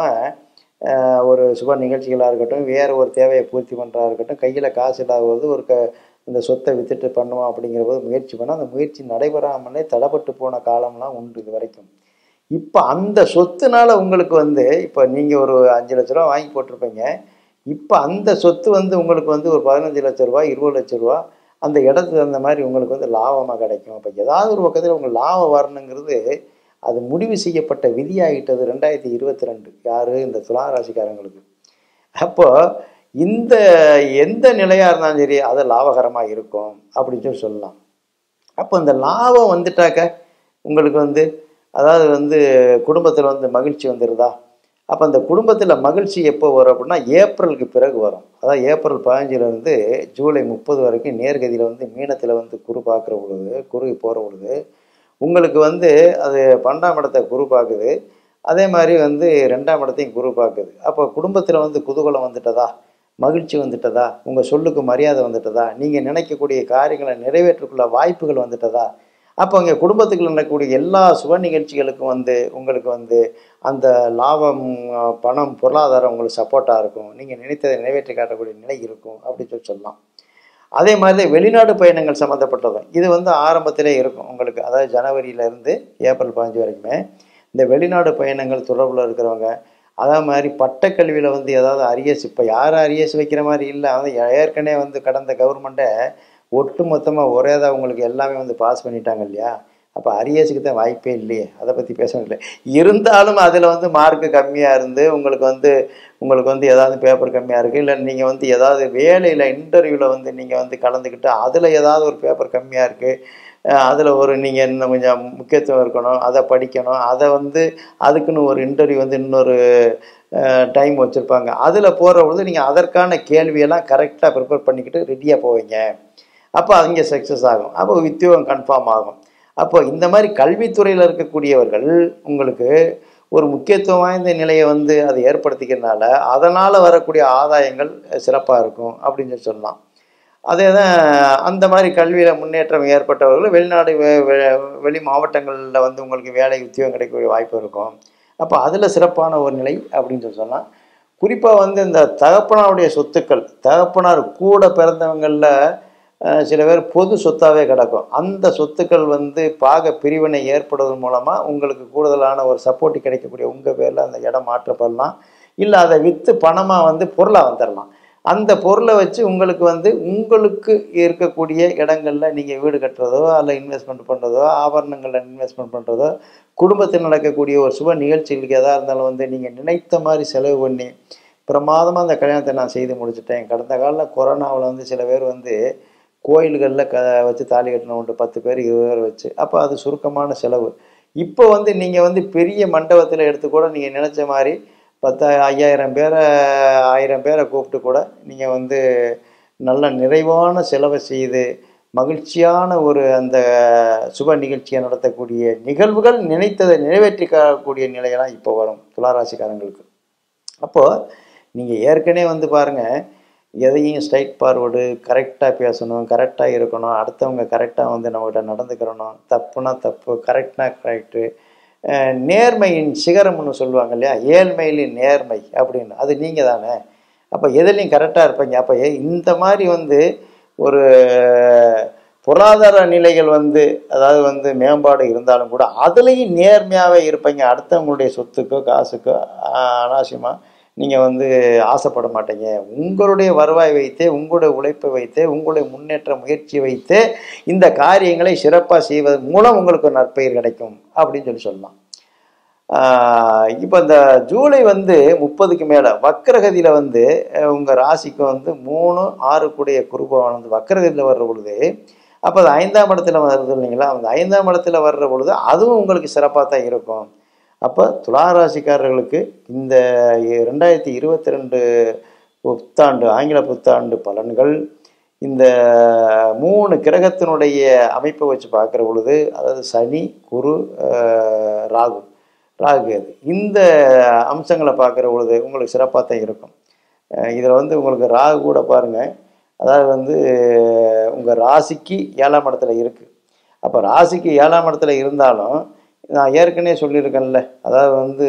பண்ணாமல் ஒரு சுப நிகழ்ச்சிகளாக இருக்கட்டும் வேறு ஒரு தேவையை பூர்த்தி பண்ணுறதா இருக்கட்டும் கையில் காசு இல்லாத போது ஒரு க இந்த சொத்தை வித்துட்டு பண்ணுவோம் அப்படிங்கிற போது முயற்சி பண்ணால் அந்த முயற்சி நடைபெறாமலே தடைப்பட்டு போன காலம்லாம் உண்டு இது வரைக்கும் இப்போ அந்த சொத்துனால உங்களுக்கு வந்து இப்போ நீங்கள் ஒரு அஞ்சு லட்ச ரூபா வாங்கி போட்டிருப்பீங்க இப்போ அந்த சொத்து வந்து உங்களுக்கு வந்து ஒரு பதினஞ்சு லட்ச ரூபா இருபது லட்ச ரூபா அந்த இடத்துக்கு தகுந்த மாதிரி உங்களுக்கு வந்து லாபமாக கிடைக்கும் அப்போ ஏதாவது ஒரு பக்கத்தில் உங்களுக்கு லாபம் வரணுங்கிறது அது முடிவு செய்யப்பட்ட விதியாகிட்டது ரெண்டாயிரத்தி இருபத்தி ரெண்டு யார் இந்த துலா ராசிக்காரங்களுக்கு அப்போ இந்த எந்த நிலையாக இருந்தாலும் சரி அது லாபகரமாக இருக்கும் அப்படின்னு சொல்லி சொல்லலாம் அப்போ இந்த லாபம் வந்துட்டாக்க உங்களுக்கு வந்து அதாவது வந்து குடும்பத்தில் வந்து மகிழ்ச்சி வந்துடுதா அப்போ அந்த குடும்பத்தில் மகிழ்ச்சி எப்போ வரும் அப்படின்னா ஏப்ரலுக்கு பிறகு வரும் அதாவது ஏப்ரல் பதினஞ்சுலேருந்து ஜூலை முப்பது வரைக்கும் நேர்கதியில் வந்து மீனத்தில் வந்து குரு பார்க்குற பொழுது குரு போகிற பொழுது உங்களுக்கு வந்து அது பன்னெண்டாம் இடத்தை குரு பார்க்குது அதே மாதிரி வந்து ரெண்டாம் இடத்தையும் குரு பார்க்குது அப்போ குடும்பத்தில் வந்து குதூகலம் வந்துட்டதா மகிழ்ச்சி வந்துட்டதா உங்கள் சொல்லுக்கு மரியாதை வந்துட்டதா நீங்கள் நினைக்கக்கூடிய காரியங்களை நிறைவேற்றக்குள்ள வாய்ப்புகள் வந்துட்டதா அப்போ இங்கே குடும்பத்துக்குள்ள நடக்கக்கூடிய எல்லா சுப நிகழ்ச்சிகளுக்கும் வந்து உங்களுக்கு வந்து அந்த லாபம் அஹ், பணம் பொருளாதாரம் உங்களுக்கு சப்போர்ட்டாக இருக்கும் நீங்கள் நினைத்ததை நிறைவேற்றி காட்டக்கூடிய நிலை இருக்கும் அப்படின்னு சொல்லி சொல்லலாம் அதே மாதிரி வெளிநாடு பயணங்கள் சம்மந்தப்பட்டதும் இது வந்து ஆரம்பத்திலே இருக்கும் உங்களுக்கு அதாவது ஜனவரியிலேருந்து ஏப்ரல் பதினஞ்சு வரைக்குமே இந்த வெளிநாடு பயணங்கள் தொடர்பில் இருக்கிறவங்க அதே மாதிரி பட்டக்கல்வியில் வந்து ஏதாவது அரியஸ் இப்போ யாரும் அரியஸ் வைக்கிற மாதிரி இல்லை வந்து ஏற்கனவே வந்து கடந்த கவர்மெண்ட்டை ஒட்டு மொத்தமாக ஒரே தான் உங்களுக்கு எல்லாமே வந்து பாஸ் பண்ணிட்டாங்க இல்லையா அப்போ அரியஸுக்கு தான் வாய்ப்பே இல்லையே அதை பற்றி பேச இல்லை இருந்தாலும் அதில் வந்து மார்க்கு கம்மியாக இருந்து உங்களுக்கு வந்து உங்களுக்கு வந்து ஏதாவது பேப்பர் கம்மியாக இருக்குது இல்லை நீங்கள் வந்து ஏதாவது வேலையில் இன்டர்வியூவில் வந்து நீங்கள் வந்து கலந்துக்கிட்டு அதில் ஏதாவது ஒரு பேப்பர் கம்மியாக இருக்குது அதில் ஒரு நீங்கள் இன்னும் கொஞ்சம் முக்கியத்துவம் இருக்கணும் அதை படிக்கணும் அதை வந்து அதுக்குன்னு ஒரு இன்டர்வியூ வந்து இன்னொரு டைம் வச்சுருப்பாங்க அதில் போகிற பொழுது நீங்கள் அதற்கான கேள்வியெல்லாம் கரெக்டாக ப்ரிப்பேர் பண்ணிக்கிட்டு ரெடியாக போவீங்க அப்போ அங்கே சக்ஸஸ் ஆகும் அப்போ உத்தியோகம் கன்ஃபார்ம் ஆகும் அப்போ இந்த மாதிரி கல்வித்துறையில் இருக்கக்கூடியவர்கள் உங்களுக்கு ஒரு முக்கியத்துவம் வாய்ந்த நிலையை வந்து அதை ஏற்படுத்திக்கிறதுனால அதனால் வரக்கூடிய ஆதாயங்கள் சிறப்பாக இருக்கும் அப்படின்னு சொல்லி சொல்லலாம் அதே தான் அந்த மாதிரி கல்வியில் முன்னேற்றம் ஏற்பட்டவர்கள் வெளிநாடு வெ- வெ- வெளி மாவட்டங்களில் வந்து உங்களுக்கு வேலை உத்தியோகம் கிடைக்கக்கூடிய வாய்ப்பு இருக்கும் அப்போ அதில் சிறப்பான ஒரு நிலை அப்படின்னு சொல்லி சொல்லலாம் குறிப்பாக வந்து இந்த தகப்பனாருடைய சொத்துக்கள் தகப்பனார் கூட பிறந்தவங்களில் அஹ், சில பேர் பொது சொத்தாகவே கிடக்கும் அந்த சொத்துக்கள் வந்து பாக பிரிவினை ஏற்படுவதன் மூலமாக உங்களுக்கு கூடுதலான ஒரு சப்போர்ட் கிடைக்கக்கூடிய உங்கள் பேரில் அந்த இடம் மாற்றப்படலாம் இல்லை அதை விற்று பணமாக வந்து பொருளாக வந்துடலாம் அந்த பொருளை வச்சு உங்களுக்கு வந்து உங்களுக்கு இருக்கக்கூடிய இடங்கள்ல நீங்கள் வீடு கட்டுறதோ அல்ல இன்வெஸ்ட்மெண்ட் பண்ணுறதோ ஆபரணங்களில் இன்வெஸ்ட்மெண்ட் பண்ணுறதோ குடும்பத்தில் நடக்கக்கூடிய ஒரு சுப நிகழ்ச்சிகளுக்கு எதாக இருந்தாலும் வந்து நீங்கள் நினைத்த மாதிரி செலவு பண்ணி பிரமாதமாக அந்த கல்யாணத்தை நான் செய்து முடிச்சிட்டேன் கடந்த காலில் கொரோனாவில் வந்து சில பேர் வந்து கோயில்களில் க வச்சு தாலி கட்டின உண்டு பத்து பேர் இருபது பேர் வச்சு அப்போ அது சுருக்கமான செலவு இப்போ வந்து நீங்கள் வந்து பெரிய மண்டபத்தில் எடுத்து கூட நீங்கள் நினச்ச மாதிரி பத்து ஐயாயிரம் பேரை ஆயிரம் பேரை கூப்பிட்டு கூட நீங்கள் வந்து நல்ல நிறைவான செலவை செய்து மகிழ்ச்சியான ஒரு அந்த சுப நிகழ்ச்சியை நடத்தக்கூடிய நிகழ்வுகள் நினைத்ததை நிறைவேற்றிக்கக்கூடிய நிலையெல்லாம் இப்போ வரும் துளாராசிக்காரங்களுக்கு அப்போது நீங்கள் ஏற்கனவே வந்து பாருங்கள் எதையும் ஸ்ட்ரைட் ஃபார்வர்டு கரெக்டாக பேசணும் கரெக்டாக இருக்கணும் அடுத்தவங்க கரெக்டாக வந்து நம்மகிட்ட நடந்துக்கிறணும் தப்புனா தப்பு கரெக்ட்னா கரெக்டு நேர்மையின் சிகரம்னு சொல்லுவாங்க இல்லையா ஏழ்மையிலின் நேர்மை அப்படின்னு அது நீங்கள் தானே அப்போ எதுலேயும் கரெக்டாக இருப்பீங்க அப்போ இந்த மாதிரி வந்து ஒரு பொருளாதார நிலைகள் வந்து அதாவது வந்து மேம்பாடு இருந்தாலும் கூட அதுலேயும் நேர்மையாகவே இருப்பீங்க அடுத்தவங்களுடைய சொத்துக்கோ காசுக்கோ அனாவசியமாக நீங்கள் வந்து ஆசைப்பட மாட்டீங்க உங்களுடைய வருவாய் வைத்தே உங்களுடைய உழைப்பை வைத்தே உங்களுடைய முன்னேற்ற முயற்சியை வைத்தே இந்த காரியங்களை சிறப்பாக செய்வதன் மூலம் உங்களுக்கு ஒரு நற்பெயர் கிடைக்கும் அப்படின்னு சொல்லி சொல்லலாம் இப்போ இந்த ஜூலை வந்து முப்பதுக்கு மேலே வக்கரகதியில் வந்து உங்கள் ராசிக்கு வந்து மூணு ஆறு கூடிய குருபவன் வந்து வக்கரகதியில் வர்ற பொழுது அப்போ அது ஐந்தாம் இடத்துல வருது இல்லைங்களா அந்த ஐந்தாம் இடத்துல வர்ற பொழுது அதுவும் உங்களுக்கு சிறப்பாக தான் இருக்கும் அப்போ துளாராசிக்காரர்களுக்கு இந்த ரெண்டாயிரத்தி இருபத்தி ரெண்டு புத்தாண்டு ஆங்கில புத்தாண்டு பலன்கள் இந்த மூணு கிரகத்தினுடைய அமைப்பை வச்சு பார்க்குற பொழுது அதாவது சனி குரு ராகு ராகு அது இந்த அம்சங்களை பார்க்குற பொழுது உங்களுக்கு சிறப்பாக தான் இருக்கும் இதில் வந்து உங்களுக்கு ராகு கூட பாருங்கள் அதாவது வந்து உங்கள் ராசிக்கு ஏழாம் இடத்துல இருக்குது அப்போ ராசிக்கு ஏழாம் இடத்துல இருந்தாலும் நான் ஏற்கனவே சொல்லியிருக்கேன்ல அதாவது வந்து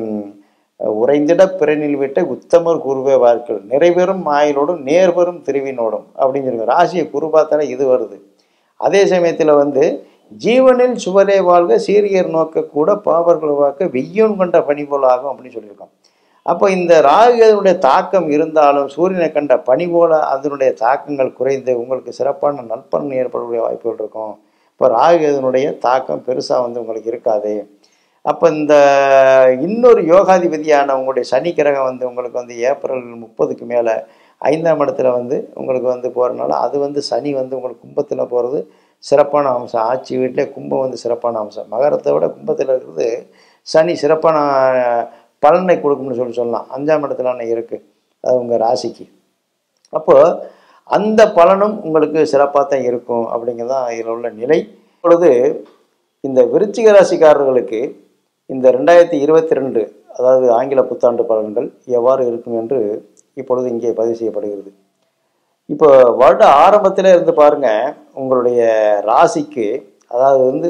உறைந்திட பிறனில் விட்ட உத்தமர் குருவே வாழ்க்கை நிறைவேறும் மாயிலோடும் நேர்வரும் திருவினோடும் அப்படின்னு சொல்லுங்க ராசியை குரு பார்த்தாலே இது வருது அதே சமயத்தில் வந்து ஜீவனில் சுவரே வாழ்க சீரியர் நோக்க கூட பாவர்கள் வாக்க வெய்யோன் கொண்ட பணி போல ஆகும் அப்படின்னு சொல்லியிருக்கோம் அப்போ இந்த ராகுடைய தாக்கம் இருந்தாலும் சூரியனை கண்ட பனி போல அதனுடைய தாக்கங்கள் குறைந்து உங்களுக்கு சிறப்பான நற்பலன் ஏற்படக்கூடிய வாய்ப்புகள் இருக்கும் இப்போ ராகுனுடைய தாக்கம் பெருசாக வந்து உங்களுக்கு இருக்காது அப்போ இந்த இன்னொரு யோகாதிபதியான உங்களுடைய சனி கிரகம் வந்து உங்களுக்கு வந்து ஏப்ரல் முப்பதுக்கு மேலே ஐந்தாம் இடத்துல வந்து உங்களுக்கு வந்து போகிறனால அது வந்து சனி வந்து உங்களுக்கு கும்பத்தில் போகிறது சிறப்பான அம்சம் ஆட்சி வீட்டிலே கும்பம் வந்து சிறப்பான அம்சம் மகரத்தை விட கும்பத்தில் இருக்கிறது சனி சிறப்பான பலனை கொடுக்கும்னு சொல்லி சொல்லலாம் அஞ்சாம் இடத்துல இருக்குது அது உங்கள் ராசிக்கு அப்போது அந்த பலனும் உங்களுக்கு சிறப்பாக தான் இருக்கும் அப்படிங்கிறது தான் இதில் உள்ள நிலை இப்பொழுது இந்த விருச்சிக ராசிக்காரர்களுக்கு இந்த ரெண்டாயிரத்தி இருபத்தி ரெண்டு அதாவது ஆங்கில புத்தாண்டு பலன்கள் எவ்வாறு இருக்கும் என்று இப்பொழுது இங்கே பதிவு செய்யப்படுகிறது இப்போ வருட ஆரம்பத்தில் இருந்து பாருங்க உங்களுடைய ராசிக்கு அதாவது வந்து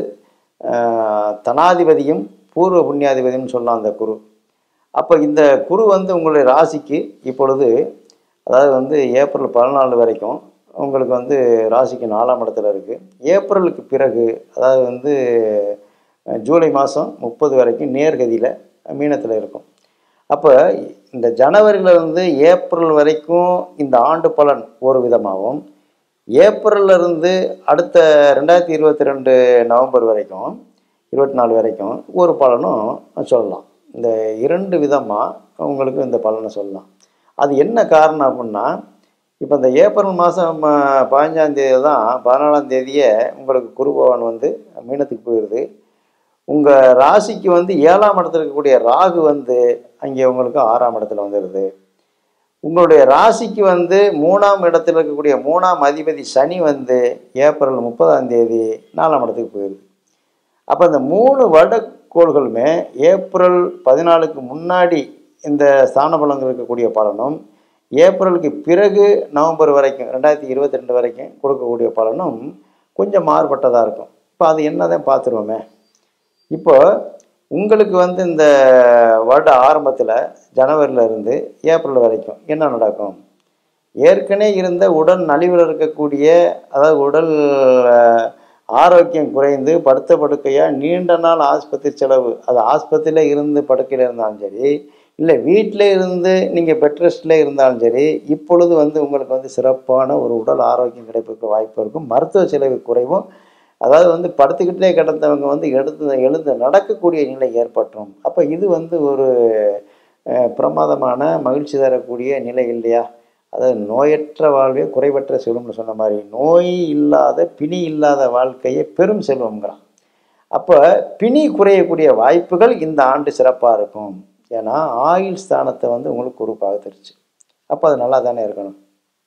தனாதிபதியும் பூர்வ புண்ணியாதிபதியும் சொல்லலாம் அந்த குரு அப்போ இந்த குரு வந்து உங்களுடைய ராசிக்கு இப்பொழுது அதாவது வந்து ஏப்ரல் பதினாலு வரைக்கும் உங்களுக்கு வந்து ராசிக்கு நாலாம் இடத்துல இருக்குது ஏப்ரலுக்கு பிறகு அதாவது வந்து ஜூலை மாதம் முப்பது வரைக்கும் நேர்கதியில் மீனத்தில் இருக்கும் அப்போ இந்த ஜனவரியிலேருந்து ஏப்ரல் வரைக்கும் இந்த ஆண்டு பலன் ஒரு விதமாகவும் ஏப்ரல்லேருந்து அடுத்த ரெண்டாயிரத்தி இருபத்தி ரெண்டு நவம்பர் வரைக்கும் இருபத்தி நாலு வரைக்கும் ஒரு பலனும் சொல்லலாம் இந்த இரண்டு விதமாக உங்களுக்கு இந்த பலனை சொல்லலாம் அது என்ன காரணம் அப்படின்னா இப்போ இந்த ஏப்ரல் மாதம் பதினஞ்சாந்தேதி தான் பதினாலாம் தேதியே உங்களுக்கு குருபவன் வந்து மீனத்துக்கு போயிடுது உங்கள் ராசிக்கு வந்து ஏழாம் இடத்துல இருக்கக்கூடிய ராகு வந்து அங்கே உங்களுக்கு ஆறாம் இடத்துல வந்துடுது உங்களுடைய ராசிக்கு வந்து மூணாம் இடத்துல இருக்கக்கூடிய மூணாம் அதிபதி சனி வந்து ஏப்ரல் முப்பதாம் தேதி நாலாம் இடத்துக்கு போயிடுது அப்போ இந்த மூணு வருடக்கோள்களுமே ஏப்ரல் பதினாலுக்கு முன்னாடி இந்த ஸ்தான பலங்கள் இருக்கக்கூடிய பலனும் ஏப்ரலுக்கு பிறகு நவம்பர் வரைக்கும் ரெண்டாயிரத்தி இருபத்தி ரெண்டு வரைக்கும் கொடுக்கக்கூடிய பலனும் கொஞ்சம் மாறுபட்டதாக இருக்கும் இப்போ அது என்னதான் பார்த்துருவோமே இப்போ உங்களுக்கு வந்து இந்த வருட ஆரம்பத்தில் ஜனவரியில் இருந்து ஏப்ரல் வரைக்கும் என்ன நடக்கும் ஏற்கனவே இருந்த உடல் நலிவில் இருக்கக்கூடிய அதாவது உடல் ஆரோக்கியம் குறைந்து படுத்த படுக்கையாக நீண்ட நாள் ஆஸ்பத்திரி செலவு அது ஆஸ்பத்திரியில் இருந்து படுக்கையில் இருந்தாலும் சரி இல்லை வீட்டில் இருந்து நீங்கள் பெட் ரெஸ்ட்டில் இருந்தாலும் சரி இப்பொழுது வந்து உங்களுக்கு வந்து சிறப்பான ஒரு உடல் ஆரோக்கியம் கிடைப்பதற்கு வாய்ப்பு இருக்கும் மருத்துவ செலவு குறைவும் அதாவது வந்து படுத்துக்கிட்டே கிடந்தவங்க வந்து எடுத்து எழுந்து நடக்கக்கூடிய நிலை ஏற்பட்டுரும் அப்போ இது வந்து ஒரு அஹ், பிரமாதமான மகிழ்ச்சி தரக்கூடிய நிலை இல்லையா அதாவது நோயற்ற வாழ்வே குறைவற்ற செல்வம்னு சொன்ன மாதிரி நோய் இல்லாத பிணி இல்லாத வாழ்க்கையை பெரும் செல்வம்ங்கிறான் அப்போ பிணி குறையக்கூடிய வாய்ப்புகள் இந்த ஆண்டு சிறப்பாக இருக்கும் ஏன்னா ஆயுள் ஸ்தானத்தை வந்து உங்களுக்கு குரு பார்த்துருச்சு அப்போ அது நல்லா தானே இருக்கணும்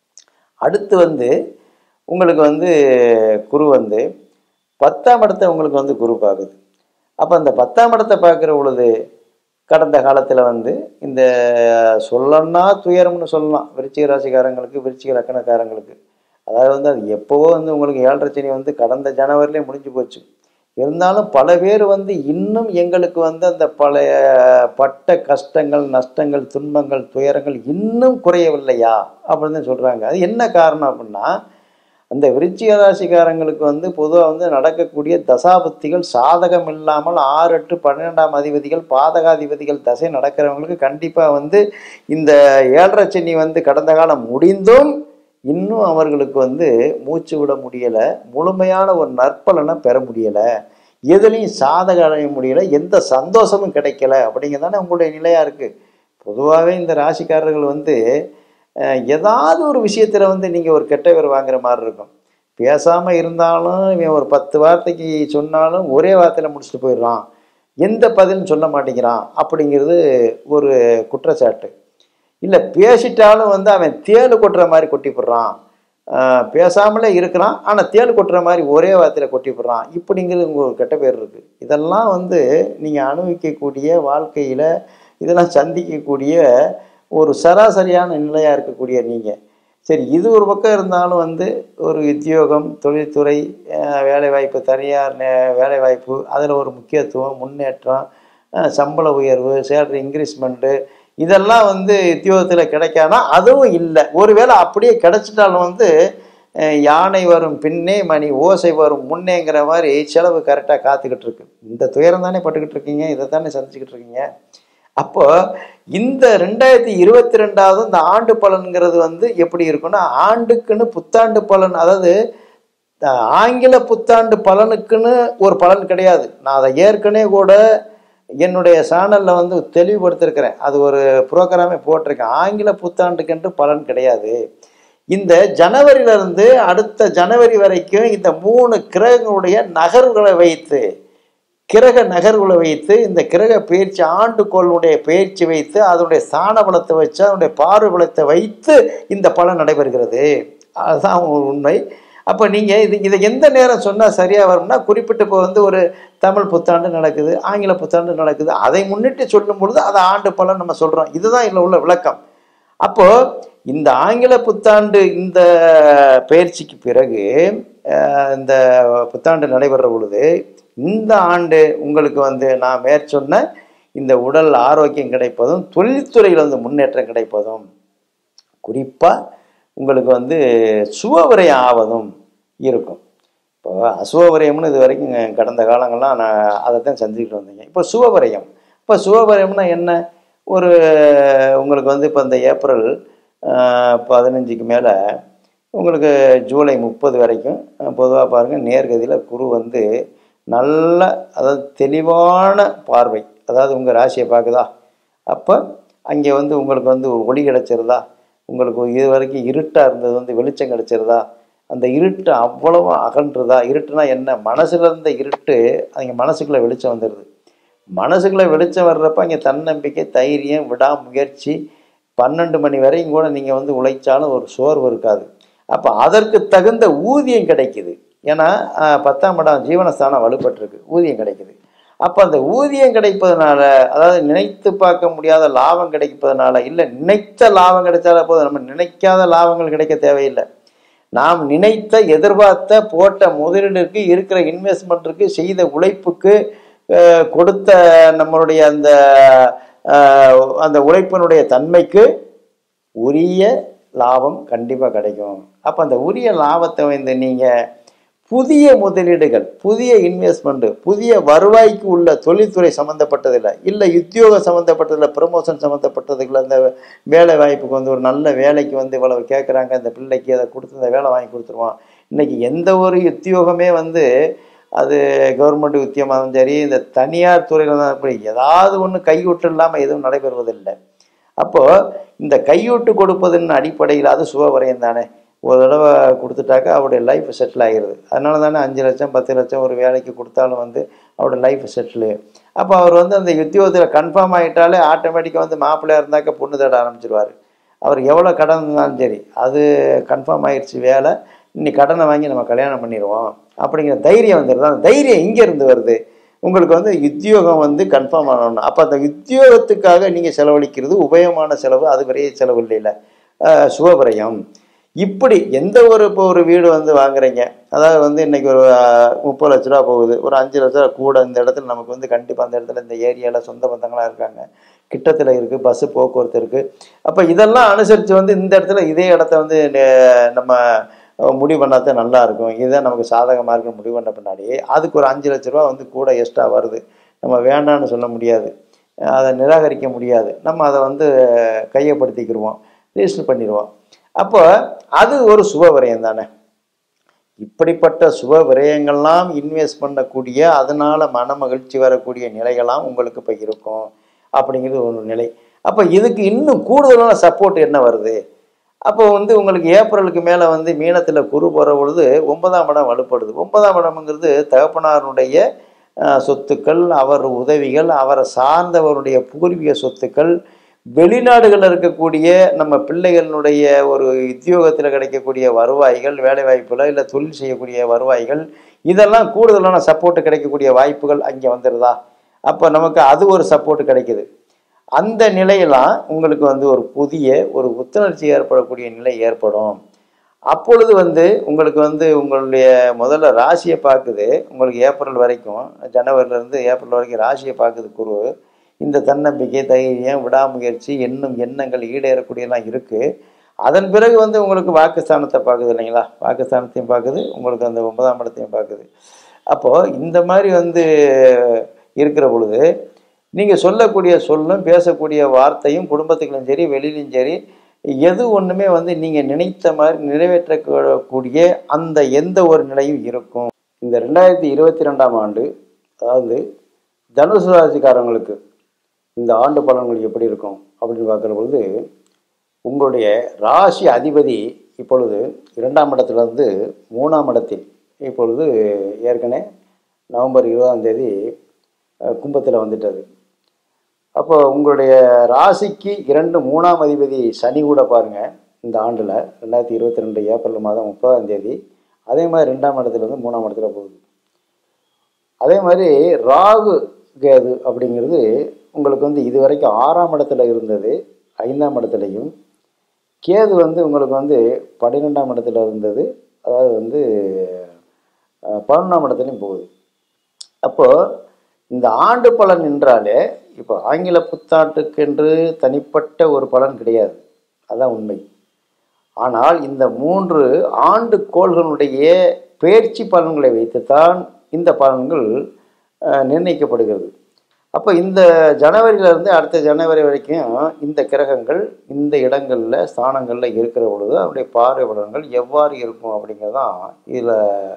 அடுத்து வந்து உங்களுக்கு வந்து குரு வந்து பத்தாம் இடத்தை உங்களுக்கு வந்து குரு பார்க்குது அப்போ அந்த பத்தாம் இடத்தை பார்க்குற பொழுது கடந்த காலத்தில் வந்து இந்த சொல்லன்னா துயரம்னு சொல்லலாம் விருச்சிக ராசிக்காரங்களுக்கு விருச்சிக லக்கணக்காரங்களுக்கு அதாவது வந்து அது எப்போவோ வந்து உங்களுக்கு ஏழரை சனி வந்து கடந்த ஜனவரிலே முடிஞ்சு போச்சு இருந்தாலும் பல பேர் வந்து இன்னும் எங்களுக்கு வந்து அந்த பழைய பட்ட கஷ்டங்கள் நஷ்டங்கள் துன்பங்கள் துயரங்கள் இன்னும் குறையவில்லையா அப்படின்னு சொல்கிறாங்க அது என்ன காரணம் அப்படின்னா அந்த விருச்சிக ராசிக்காரங்களுக்கு வந்து பொதுவாக வந்து நடக்கக்கூடிய தசாபுத்திகள் சாதகம் இல்லாமல் ஆறு எட்டு பன்னிரெண்டாம் அதிபதிகள் பாதகாதிபதிகள் தசை நடக்கிறவங்களுக்கு கண்டிப்பாக வந்து இந்த ஏழரை சனி வந்து கடந்த காலம் முடிந்தும் இன்னும் அவர்களுக்கு வந்து மூச்சு விட முடியலை முழுமையான ஒரு நற்பலனை பெற முடியலை எதுலேயும் சாதகம் அடைய முடியலை எந்த சந்தோஷமும் கிடைக்கல அப்படிங்கிறதானே உங்களுடைய நிலையாக இருக்குது பொதுவாகவே இந்த ராசிக்காரர்கள் வந்து அஹ், ஏதாவது ஒரு விஷயத்தில் வந்து நீங்கள் ஒரு கெட்ட பேர் வாங்குற மாதிரி இருக்கும் பேசாமல் இருந்தாலும் இவன் ஒரு பத்து வார்த்தைக்கு சொன்னாலும் ஒரே வார்த்தையில் முடிச்சுட்டு போயிடுறான் எந்த பதிலும் சொல்ல மாட்டேங்கிறான் அப்படிங்கிறது ஒரு குற்றச்சாட்டு இல்லை பேசிட்டாலும் வந்து அவன் தேள் கொட்டுற மாதிரி கொட்டி போடுறான் ஆஹ் பேசாமலே இருக்கிறான் ஆனால் தேள் கொட்டுற மாதிரி ஒரே வார்த்தையில் கொட்டி போடுறான் இப்படிங்கிறது உங்களுக்கு கெட்ட பேர் இருக்குது இதெல்லாம் வந்து நீங்கள் அனுபவிக்கக்கூடிய வாழ்க்கையில் இதெல்லாம் சந்திக்கக்கூடிய ஒரு சராசரியான நிலையாக இருக்கக்கூடிய நீங்கள் சரி இது ஒரு பக்கம் இருந்தாலும் வந்து ஒரு உத்தியோகம் தொழில்துறை அஹ் வேலைவாய்ப்பு தனியார் நே- வேலைவாய்ப்பு அதில் ஒரு முக்கியத்துவம் முன்னேற்றம் அஹ் சம்பள உயர்வு சேலரி இன்க்ரீஸ்மெண்ட்டு இதெல்லாம் வந்து உத்தியோகத்தில் கிடைக்கானா அதுவும் இல்லை ஒருவேளை அப்படியே கிடைச்சிட்டாலும் வந்து அஹ் யானை வரும் பின்னே மணி ஓசை வரும் முன்னேங்கிற மாதிரி செலவு கரெக்டாக காத்துக்கிட்டு இருக்கு இந்த துயரம் தானே பட்டுக்கிட்டு இருக்கீங்க இதை தானே சந்திச்சுக்கிட்டு இருக்கீங்க அப்போ இந்த ரெண்டாயிரத்தி இருபத்தி ரெண்டாவது இந்த ஆண்டு பலன்கிறது வந்து எப்படி இருக்குன்னா ஆண்டுக்குன்னு புத்தாண்டு பலன் அதாவது அஹ், ஆங்கில புத்தாண்டு பலனுக்குன்னு ஒரு பலன் கிடையாது நான் அதை ஏற்கனவே கூட என்னுடைய சேனலில் வந்து தெளிவுபடுத்திருக்கிறேன் அது ஒரு ப்ரோக்ராமே போட்டிருக்கேன் ஆங்கில புத்தாண்டுக்கென்று பலன் கிடையாது இந்த ஜனவரியிலிருந்து அடுத்த ஜனவரி வரைக்கும் இந்த மூணு கிரகங்களுடைய நகர்வுகளை வைத்து கிரக நகர்வுகளை வைத்து இந்த கிரக பயிற்சி ஆண்டுகோளுடைய பயிற்சி வைத்து அதனுடைய ஸ்தான பலத்தை வச்சு அதனுடைய பார்வை பலத்தை வைத்து இந்த பலன் நடைபெறுகிறது அதுதான் உண்மை அப்போ நீங்கள் இது இதை எந்த நேரம் சொன்னால் சரியாக வரும்னா குறிப்பிட்டு இப்போ வந்து ஒரு தமிழ் புத்தாண்டு நடக்குது ஆங்கில புத்தாண்டு நடக்குது அதை முன்னிட்டு சொல்லும் பொழுது அதை ஆண்டு பலன் நம்ம சொல்கிறோம் இதுதான் இதில் உள்ள விளக்கம் அப்போ இந்த ஆங்கில புத்தாண்டு இந்த பயிற்சிக்கு பிறகு அஹ், இந்த புத்தாண்டு நடைபெற பொழுது இந்த ஆண்டு உங்களுக்கு வந்து நான் மேற்சொன்ன இந்த உடல் ஆரோக்கியம் கிடைப்பதும் தொழில்துறையில் வந்து முன்னேற்றம் கிடைப்பதும் குறிப்பாக உங்களுக்கு வந்து சுபவிரயம் ஆவதும் இருக்கும் இப்போ அசுபவிரயம்னு இது வரைக்கும் கடந்த காலங்கள்லாம் நான் அதை தான் செஞ்சுக்கிட்டு வந்தீங்க இப்போ சுபவிரயம் இப்போ சுபவிரயம்னா என்ன ஒரு உங்களுக்கு வந்து இப்போ இந்த ஏப்ரல் ஆஹ், பதினஞ்சுக்கு மேலே உங்களுக்கு ஜூலை முப்பது வரைக்கும் பொதுவாக பாருங்கள் நேர்கதியில் குரு வந்து நல்ல அதாவது தெளிவான பார்வை அதாவது உங்கள் ராசியை பார்க்குதா அப்போ அங்கே வந்து உங்களுக்கு வந்து ஒரு ஒளி கிடச்சிருதா உங்களுக்கு இது வரைக்கும் இருட்டாக இருந்தது வந்து வெளிச்சம் கிடச்சிருதா அந்த இருட்டு அவ்வளவு அகன்றுதா இருட்டுனா என்ன மனசுல இருந்த இருட்டு அங்கே மனசுக்குள்ளே வெளிச்சம் வந்துடுது மனசுக்குள்ளே வெளிச்சம் வர்றப்ப அங்கே தன்னம்பிக்கை தைரியம் விடாமுயற்சி பன்னெண்டு மணி வரையும் கூட நீங்கள் வந்து உழைச்சாலும் ஒரு சோர்வு இருக்காது அப்போ அதற்கு தகுந்த ஊதியம் கிடைக்குது ஏன்னா ஆஹ், பத்தாம் இடம் ஜீவனஸ்தானம் வலுப்பட்டிருக்கு ஊதியம் கிடைக்குது அப்போ அந்த ஊதியம் கிடைப்பதனால அதாவது நினைத்து பார்க்க முடியாத லாபம் கிடைப்பதனால இல்லை நினைத்த லாபம் கிடைச்சால போதும் நம்ம நினைக்காத லாபங்கள் கிடைக்க தேவையில்லை நாம் நினைத்த எதிர்பார்த்த போட்ட முதலீடுக்கு இருக்கிற இன்வெஸ்ட்மெண்ட்டுக்கு செய்த உழைப்புக்கு அஹ், கொடுத்த நம்மளுடைய அந்த அஹ், அந்த உழைப்பினுடைய தன்மைக்கு உரிய லாபம் கண்டிப்பாக கிடைக்கும் அப்போ அந்த உரிய லாபத்தை வந்து நீங்கள் புதிய முதலீடுகள் புதிய இன்வெஸ்ட்மெண்ட்டு புதிய வருவாய்க்கு உள்ள தொழில்துறை சம்மந்தப்பட்டதில்லை இல்லை உத்தியோகம் சம்மந்தப்பட்டதில்லை ப்ரமோஷன் சம்மந்தப்பட்டதுல இந்த வேலை வாய்ப்புக்கு வந்து ஒரு நல்ல வேலைக்கு வந்து இவ்வளவு கேட்குறாங்க இந்த பிள்ளைக்கு அதை கொடுத்து இந்த வேலை வாங்கி கொடுத்துருவோம் இன்னைக்கு எந்த ஒரு உத்தியோகமே வந்து அது கவர்மெண்ட் உத்தியமாகவும் சரி இந்த தனியார் துறையில் தான் இப்படி ஏதாவது ஒன்று கையூட்டு இல்லாமல் எதுவும் நடைபெறுவதில்லை அப்போது இந்த கையூட்டு கொடுப்பதன் அடிப்படையில் அது சுபவரையம் தானே ஒரு தடவை கொடுத்துட்டாக்கா அவருடைய லைஃப் செட்டில் ஆகிடுது அதனால தானே அஞ்சு லட்சம் பத்து லட்சம் ஒரு வேலைக்கு கொடுத்தாலும் வந்து அவருடைய லைஃப் செட்டில் அப்போ அவர் வந்து அந்த உத்தியோகத்தில் கன்ஃபார்ம் ஆகிட்டாலே ஆட்டோமேட்டிக்காக வந்து மாப்பிள்ளையாக இருந்தாக்க பொண்ணு தேட ஆரம்பிச்சிருவார் அவர் எவ்வளோ கடன் இருந்தாலும் சரி அது கன்ஃபார்ம் ஆயிடுச்சு வேலை இன்னைக்கு கடனை வாங்கி நம்ம கல்யாணம் பண்ணிடுவோம் அப்படிங்கிற தைரியம் வந்துடுது அந்த தைரியம் எங்கே இருந்து வருது உங்களுக்கு வந்து உத்தியோகம் வந்து கன்ஃபார்ம் ஆகணும் அப்போ அந்த உத்தியோகத்துக்காக நீங்கள் செலவழிக்கிறது உபயமான செலவு அது வரைய செலவு இல்லைல்ல அஹ் சுபவிரயம் இப்படி எந்த ஒரு இப்போ ஒரு வீடு வந்து வாங்குறீங்க அதாவது வந்து இன்னைக்கு ஒரு அஹ், முப்பது லட்ச ரூபா போகுது ஒரு அஞ்சு லட்ச ரூபா கூட இந்த இடத்துல நமக்கு வந்து கண்டிப்பாக அந்த இடத்துல இந்த ஏரியாவில் சொந்த பந்தங்களாக இருக்காங்க கிட்டத்தில் இருக்குது பஸ்ஸு போக்குவரத்து இருக்குது அப்போ இதெல்லாம் அனுசரித்து வந்து இந்த இடத்துல இதே இடத்த வந்து நே- நம்ம அஹ், முடிவு பண்ணாதான் நல்லா இருக்கும் இதுதான் நமக்கு சாதகமாக இருக்குன்னு முடிவு பண்ண பின்னாடி அதுக்கு ஒரு அஞ்சு லட்ச ரூபா வந்து கூட எக்ஸ்ட்ரா வருது நம்ம வேண்டான்னு சொல்ல முடியாது அஹ், அதை நிராகரிக்க முடியாது நம்ம அதை வந்து கையப்படுத்திக்கிடுவோம் ரிஜிஸ்டர் பண்ணிடுவோம் அப்போ அது ஒரு சுப விரயம் தானே இப்படிப்பட்ட சுப விரயங்கள்லாம் இன்வெஸ்ட் பண்ணக்கூடிய அதனால மன மகிழ்ச்சி வரக்கூடிய நிலைகள்லாம் உங்களுக்கு இப்போ இருக்கும் அப்படிங்கிறது ஒரு நிலை அப்போ இதுக்கு இன்னும் கூடுதலான சப்போர்ட் என்ன வருது அப்போ வந்து உங்களுக்கு ஏப்ரலுக்கு மேலே வந்து மீனத்தில் குரு போகிற பொழுது ஒன்பதாம் இடம் வலுப்படுது ஒன்பதாம் இடம்ங்கிறது தகப்பனாருடைய அஹ், சொத்துக்கள் அவர் உதவிகள் அவரை சார்ந்தவருடைய பூர்வீக சொத்துக்கள் வெளிநாடுகளில் இருக்கக்கூடிய நம்ம பிள்ளைகளுடைய ஒரு உத்தியோகத்தில் கிடைக்கக்கூடிய வருவாய்கள் வேலை வாய்ப்புல இல்லை தொழில் செய்யக்கூடிய வருவாய்கள் இதெல்லாம் கூடுதலான சப்போர்ட் கிடைக்கக்கூடிய வாய்ப்புகள் அங்கே வந்துடுதா அப்போ நமக்கு அது ஒரு சப்போர்ட் கிடைக்குது அந்த நிலையெல்லாம் உங்களுக்கு வந்து ஒரு புதிய ஒரு புத்துணர்ச்சி ஏற்படக்கூடிய நிலை ஏற்படும் அப்பொழுது வந்து உங்களுக்கு வந்து உங்களுடைய முதல்ல ராசியை பார்க்குது உங்களுக்கு ஏப்ரல் வரைக்கும் ஜனவரிலேருந்து ஏப்ரல் வரைக்கும் ராசியை பார்க்குது குரு இந்த தன்னம்பிக்கை தைரியம் விடாமுயற்சி எண்ணம் எண்ணங்கள் ஈடேறக்கூடியெல்லாம் இருக்குது அதன் பிறகு வந்து உங்களுக்கு வாக்குஸ்தானத்தை பார்க்குது இல்லைங்களா வாக்குஸ்தானத்தையும் பார்க்குது உங்களுக்கு அந்த ஒன்பதாம் இடத்தையும் பார்க்குது அப்போது இந்த மாதிரி வந்து இருக்கிற பொழுது நீங்கள் சொல்லக்கூடிய சொல்லும் பேசக்கூடிய வார்த்தையும் குடும்பத்துக்கும் சரி வெளியிலும் சரி எது ஒன்றுமே வந்து நீங்கள் நினைத்த மாதிரி நிறைவேற்றக்கூடிய அந்த எந்த ஒரு நிலையும் இருக்கும் இந்த ரெண்டாயிரத்தி இருபத்தி ரெண்டாம் ஆண்டு அதாவது தனுசு ராசிக்காரங்களுக்கு இந்த ஆண்டு பலன்கள் எப்படி இருக்கும் அப்படின்னு பார்க்குற பொழுது உங்களுடைய ராசி அதிபதி இப்பொழுது இரண்டாம் இடத்துலேருந்து மூணாம் இடத்தில் இப்பொழுது ஏற்கனவே நவம்பர் இருபதாம் தேதி கும்பத்தில் வந்துட்டது அப்போ உங்களுடைய ராசிக்கு இரண்டு மூணாம் அதிபதி சனி கூட பாருங்க இந்த ஆண்டில் ரெண்டாயிரத்தி இருபத்தி ரெண்டு ஏப்ரல் மாதம் முப்பதாம் தேதி அதே மாதிரி ரெண்டாம் இடத்துல இருந்து மூணாம் இடத்துல போகுது அதே மாதிரி ராகு கேது அப்படிங்கிறது உங்களுக்கு வந்து இது வரைக்கும் ஆறாம் இடத்துல இருந்தது ஐந்தாம் இடத்துலையும் கேது வந்து உங்களுக்கு வந்து பன்னிரெண்டாம் இடத்துல இருந்தது அதாவது வந்து அஹ், பதினொன்றாம் இடத்துலையும் போகுது அப்போது இந்த ஆண்டு பலன் என்றாலே இப்போ ஆங்கில புத்தாண்டுக்கென்று தனிப்பட்ட ஒரு பலன் கிடையாது அதான் உண்மை ஆனால் இந்த மூன்று ஆண்டு கோள்களுடைய பயிற்சி பலன்களை வைத்துத்தான் இந்த பலன்கள் அஹ், நிர்ணயிக்கப்படுகிறது அப்போ இந்த ஜனவரியிலேருந்து அடுத்த ஜனவரி வரைக்கும் இந்த கிரகங்கள் இந்த இடங்களில் ஸ்தானங்களில் இருக்கிற பொழுது அவருடைய பார்வை பலன்கள் எவ்வாறு இருக்கும் அப்படிங்கிறதான் இதில்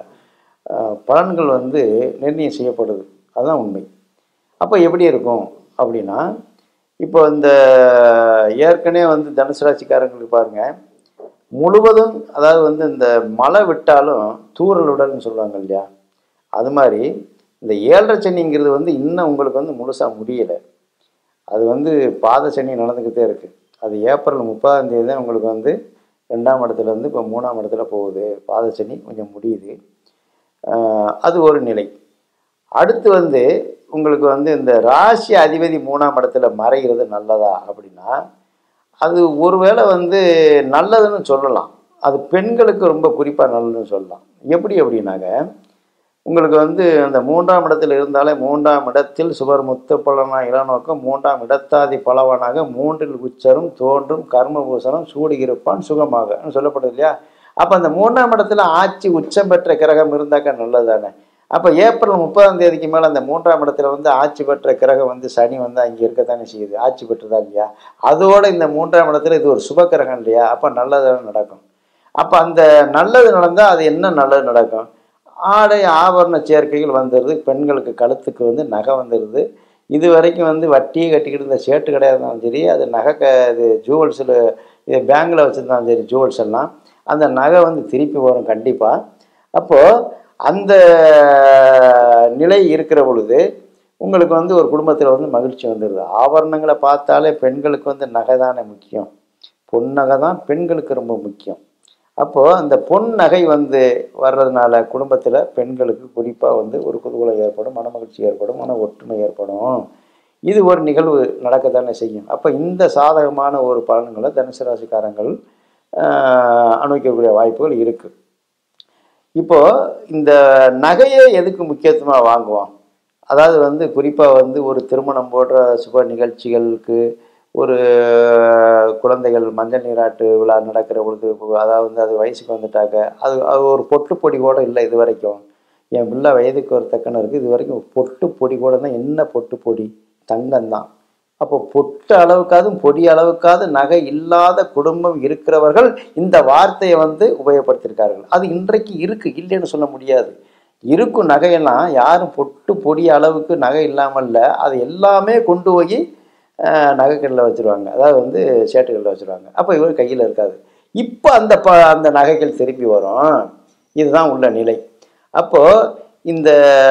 பலன்கள் வந்து நிர்ணயம் செய்யப்படுது அதுதான் உண்மை அப்போ எப்படி இருக்கும் அப்படின்னா இப்போ இந்த ஏற்கனவே வந்து தனுசு ராசிக்காரங்களுக்கு பாருங்கள் முழுவதும் அதாவது வந்து இந்த மழை விட்டாலும் தூறலுடல்னு சொல்லுவாங்க இல்லையா அது மாதிரி இந்த ஏழரை சனிங்கிறது வந்து இன்னும் உங்களுக்கு வந்து முழுசாக முடியலை அது வந்து பாத சனி நடந்துக்கிட்டே இருக்குது அது ஏப்ரல் முப்பதாம் தேதி தான் உங்களுக்கு வந்து ரெண்டாம் இடத்துல இருந்து இப்போ மூணாம் இடத்துல போகுது பாத சனி கொஞ்சம் முடியுது ஆஹ் அது ஒரு நிலை அடுத்து வந்து உங்களுக்கு வந்து இந்த ராசி அதிபதி மூணாம் இடத்துல மறைகிறது நல்லதா அப்படின்னா அது ஒருவேளை வந்து நல்லதுன்னு சொல்லலாம் அது பெண்களுக்கு ரொம்ப குறிப்பாக நல்லதுன்னு சொல்லலாம் எப்படி அப்படின்னாக்க உங்களுக்கு வந்து அந்த மூன்றாம் இடத்தில் இருந்தாலே மூன்றாம் இடத்தில் சுவர் முத்த பலனா இளநோக்கம் மூன்றாம் இடத்தாதி பலவனாக மூன்றில் உச்சரும் தோன்றும் கர்மபூசணம் சூடுகிருப்பான் சுகமாக சொல்லப்படுது இல்லையா அப்போ அந்த மூன்றாம் இடத்துல ஆட்சி உச்சம் பெற்ற கிரகம் இருந்தாக்கா நல்லது தானே அப்போ ஏப்ரல் முப்பதாம் தேதிக்கு மேலே அந்த மூன்றாம் இடத்துல வந்து ஆட்சி பெற்ற கிரகம் வந்து சனி வந்து அங்கே இருக்கத்தானே செய்யுது ஆட்சி பெற்றதா இல்லையா அதோட இந்த மூன்றாம் இடத்துல இது ஒரு சுப கிரகம் இல்லையா அப்போ நல்லது நடக்கும் அப்போ அந்த நல்லது நடந்தால் அது என்ன நல்லது நடக்கும் ஆடை ஆபரண சேர்க்கைகள் வந்துடுது பெண்களுக்கு கழுத்துக்கு வந்து நகை வந்துடுது இது வரைக்கும் வந்து வட்டியை கட்டிக்கிட்டு இருந்த சேட்டு கடையாக இருந்தாலும் சரி அது நகை க இது ஜுவல்ஸில் இது பேங்கில் வச்சுருந்தாலும் சரி ஜுவல்ஸ் எல்லாம் அந்த நகை வந்து திருப்பி வரும் கண்டிப்பாக அப்போது அந்த நிலை இருக்கிற பொழுது உங்களுக்கு வந்து ஒரு குடும்பத்தில் வந்து மகிழ்ச்சி வந்துடுது ஆபரணங்களை பார்த்தாலே பெண்களுக்கு வந்து நகை தானே முக்கியம் பொன் நகை தான் பெண்களுக்கு ரொம்ப முக்கியம் அப்போது அந்த பொன் நகை வந்து வர்றதுனால குடும்பத்தில் பெண்களுக்கு குறிப்பாக வந்து ஒரு குதூகலம் ஏற்படும் மனமகிழ்ச்சி ஏற்படும் மன ஒற்றுமை ஏற்படும் இது ஒரு நிகழ்வு நடக்கத்தானே செய்யும் அப்போ இந்த சாதகமான ஒரு பலன்களை தனுசு ராசிக்காரங்கள் ஆஹ், அனுபவிக்கக்கூடிய வாய்ப்புகள் இருக்குது இப்போ இந்த நகையை எதுக்கு முக்கியத்துவமாக வாங்குவோம் அதாவது வந்து குறிப்பாக வந்து ஒரு திருமணம் போன்ற சுப நிகழ்ச்சிகளுக்கு ஒரு குழந்தைகள் மஞ்சள் நீராட்டு விழா நடக்கிற பொழுது அதாவது வந்து அது வயசுக்கு வந்துட்டாக்க அது அது ஒரு பொட்டு பொடி கூட இல்லை இது வரைக்கும் என் பிள்ளை வயதுக்கு ஒரு தக்கன இருக்குது இது வரைக்கும் பொட்டு பொடி கூடனா என்ன பொட்டு பொடி தங்கம்தான் அப்போ பொட்டு அளவுக்காவது பொடி அளவுக்காவது நகை இல்லாத குடும்பம் இருக்கிறவர்கள் இந்த வார்த்தையை வந்து உபயோகப்படுத்தியிருக்கார்கள் அது இன்றைக்கு இருக்கு இல்லைன்னு சொல்ல முடியாது இருக்கும் நகையெல்லாம் யாரும் பொட்டு பொடி அளவுக்கு நகை இல்லாமல் இல்லை அது எல்லாமே கொண்டு போய் நகைக்கல்லில் வச்சுருவாங்க அதாவது வந்து சேட்டுகளில் வச்சுருவாங்க அப்போ இவர் கையில் இருக்காது இப்போ அந்த ப அந்த நகைகள் திருப்பி வரும் இதுதான் உள்ள நிலை அப்போது இந்த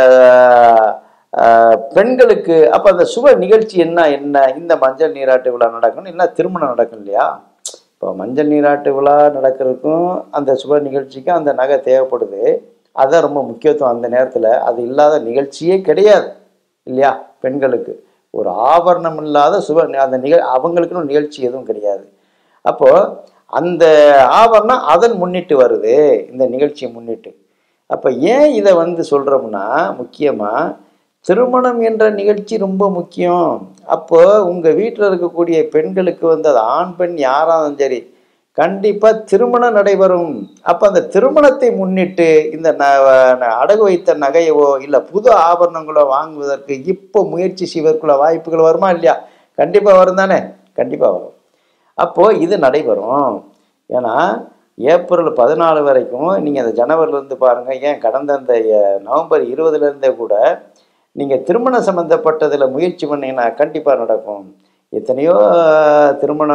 ஆஹ், பெண்களுக்கு அப்போ அந்த சுப நிகழ்ச்சி என்ன என்ன இந்த மஞ்சள் நீராட்டு விழா நடக்கணும் இல்லை திருமணம் நடக்கும் இல்லையா இப்போ மஞ்சள் நீராட்டு விழா நடக்கிறதுக்கும் அந்த சுப நிகழ்ச்சிக்கும் அந்த நகை தேவைப்படுது அதான் ரொம்ப முக்கியத்துவம் அந்த நேரத்தில் அது இல்லாத நிகழ்ச்சியே கிடையாது இல்லையா பெண்களுக்கு ஒரு ஆபரணம் இல்லாத சுப அந்த நிகழ் அவங்களுக்குன்னு நிகழ்ச்சி எதுவும் கிடையாது அப்போது அந்த ஆபரணம் அதன் முன்னிட்டு வருது இந்த நிகழ்ச்சியை முன்னிட்டு அப்போ ஏன் இதை வந்து சொல்கிறோம்னா முக்கியமாக திருமணம் என்ற நிகழ்ச்சி ரொம்ப முக்கியம் அப்போ உங்கள் வீட்டில் இருக்கக்கூடிய பெண்களுக்கு வந்து அது ஆண் பெண் யாராலும் சரி கண்டிப்பாக திருமணம் நடைபெறும் அப்போ அந்த திருமணத்தை முன்னிட்டு இந்த ந ந- அடகு வைத்த நகையவோ இல்லை புது ஆபரணங்களோ வாங்குவதற்கு இப்போ முயற்சி செய்வதற்குள்ள வாய்ப்புகள் வருமா இல்லையா கண்டிப்பாக வரும் தானே கண்டிப்பாக வரும் அப்போது இது நடைபெறும் ஏன்னா ஏப்ரல் பதினாலு வரைக்கும் நீங்கள் அந்த ஜனவரிலேருந்து பாருங்கள் ஏன் கடந்த அந்த அஹ், நவம்பர் இருபதுலேருந்தே கூட நீங்கள் திருமணம் சம்மந்தப்பட்டதில் முயற்சி பண்ணீங்கன்னா கண்டிப்பாக நடக்கும் எத்தனையோ அஹ், திருமண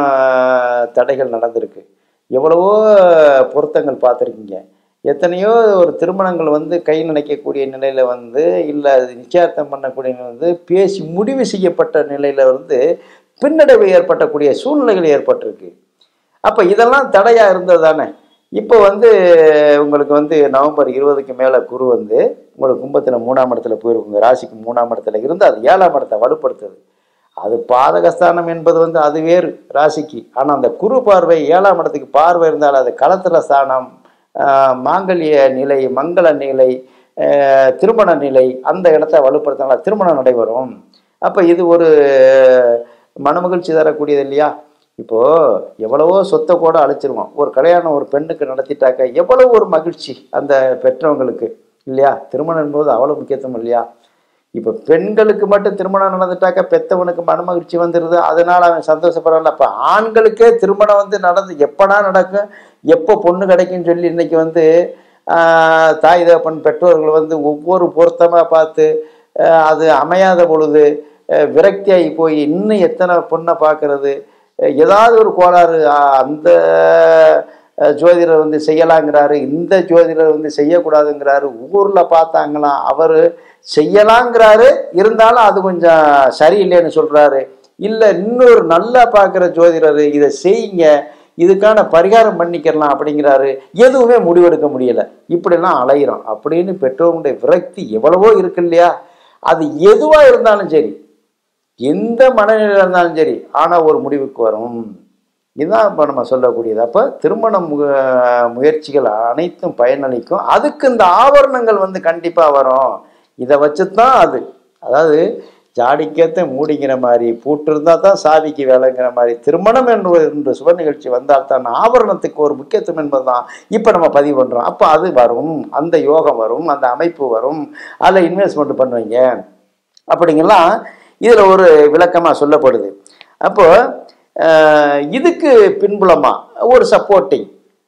தடைகள் நடந்திருக்கு எவ்வளவோ பொருத்தங்கள் பார்த்துருக்கீங்க எத்தனையோ ஒரு திருமணங்கள் வந்து கை நினைக்கக்கூடிய நிலையில் வந்து இல்லை நிச்சயார்த்தம் பண்ணக்கூடிய நிலையில வந்து பேசி முடிவு செய்யப்பட்ட நிலையில் வந்து பின்னடைவு ஏற்பட்டக்கூடிய சூழ்நிலைகள் ஏற்பட்டிருக்கு அப்போ இதெல்லாம் தடையாக இருந்தது தானே இப்போ வந்து உங்களுக்கு வந்து நவம்பர் இருபதுக்கு மேலே குரு வந்து உங்களுக்கு கும்பத்தில் மூணாம் இடத்துல போயிருக்குங்க ராசிக்கு மூணாம் இடத்துல இருந்து அது ஏழாம் இடத்தை வலுப்படுத்துது அது பாதகஸ்தானம் என்பது வந்து அது வேறு ராசிக்கு ஆனால் அந்த குரு பார்வை ஏழாம் இடத்துக்கு பார்வை இருந்தால் அது களத்திர ஸ்தானம் ஆஹ், மாங்கல்ய நிலை மங்கள நிலை ஆஹ், திருமண நிலை அந்த இடத்த வலுப்படுத்தினால திருமணம் நடைபெறும் அப்போ இது ஒரு மனமகிழ்ச்சி தரக்கூடியது இல்லையா இப்போ எவ்வளவோ சொத்தை கூட அழைச்சிருவோம் ஒரு கல்யாணம் ஒரு பெண்ணுக்கு நடத்திட்டாக்க எவ்வளவு ஒரு மகிழ்ச்சி அந்த பெற்றவங்களுக்கு இல்லையா திருமணம் என்பது அவ்வளோ முக்கியத்துவம் இல்லையா இப்போ பெண்களுக்கு மட்டும் திருமணம் நடந்துட்டாக்க பெத்தவனுக்கு மனமகிழ்ச்சி வந்துடுது அதனால அவன் சந்தோஷப்படல அப்போ ஆண்களுக்கே திருமணம் வந்து நடந்து எப்படா நடக்கும் எப்போ பொண்ணு கிடைக்கும்னு சொல்லி இன்னைக்கு வந்து ஆஹ், தாய் தகப்பன் பெற்றோர்கள் வந்து ஒவ்வொரு பொருத்தமாக பார்த்து ஆஹ், அது அமையாத பொழுது ஆஹ், விரக்தியாகி போய் இன்னும் எத்தனை பொண்ணை பார்க்கறது அஹ், ஏதாவது ஒரு கோளாறு ஆஹ், அந்த அஹ், ஜோதிடர் வந்து செய்யலாங்கிறாரு இந்த ஜோதிடர் வந்து செய்யக்கூடாதுங்கிறாரு ஊரில் பார்த்தாங்களாம் அவர் செய்யலாங்கிறாரு இருந்தாலும் அது கொஞ்சம் சரியில்லைன்னு சொல்கிறாரு இல்லை இன்னொரு நல்லா பார்க்குற ஜோதிடர் இதை செய்யுங்க இதுக்கான பரிகாரம் பண்ணிக்கிறலாம் அப்படிங்கிறாரு எதுவுமே முடிவெடுக்க முடியல இப்படிலாம் அலையிறோம் அப்படின்னு பெற்றோருடைய விரக்தி எவ்வளவோ இருக்கு இல்லையா அது எதுவாக இருந்தாலும் சரி எந்த மனநிலையில் இருந்தாலும் சரி ஆனால் ஒரு முடிவுக்கு வரும் இதுதான் இப்போ நம்ம சொல்லக்கூடியது அப்போ திருமண மு முயற்சிகள் அனைத்தும் பயனளிக்கும் அதுக்கு இந்த ஆபரணங்கள் வந்து கண்டிப்பாக வரும் இதை வச்சு தான் அது அதாவது ஜாடிக்கேத்த மூடிங்கிற மாதிரி பூட்டு இருந்தால் தான் சாவிக்கு வேலைங்கிற மாதிரி திருமணம் என்று என்று சுப நிகழ்ச்சி வந்தால் தான் ஆபரணத்துக்கு ஒரு முக்கியத்துவம் என்பதுதான் இப்போ நம்ம பதிவு பண்ணுறோம் அப்போ அது வரும் அந்த யோகம் வரும் அந்த அமைப்பு வரும் அதில் இன்வெஸ்ட்மெண்ட் பண்ணுவீங்க அப்படிங்கெல்லாம் இதில் ஒரு விளக்கமாக சொல்லப்படுது அப்போ அஹ், இதுக்கு பின்புலமாக ஒரு சப்போர்ட்டிங்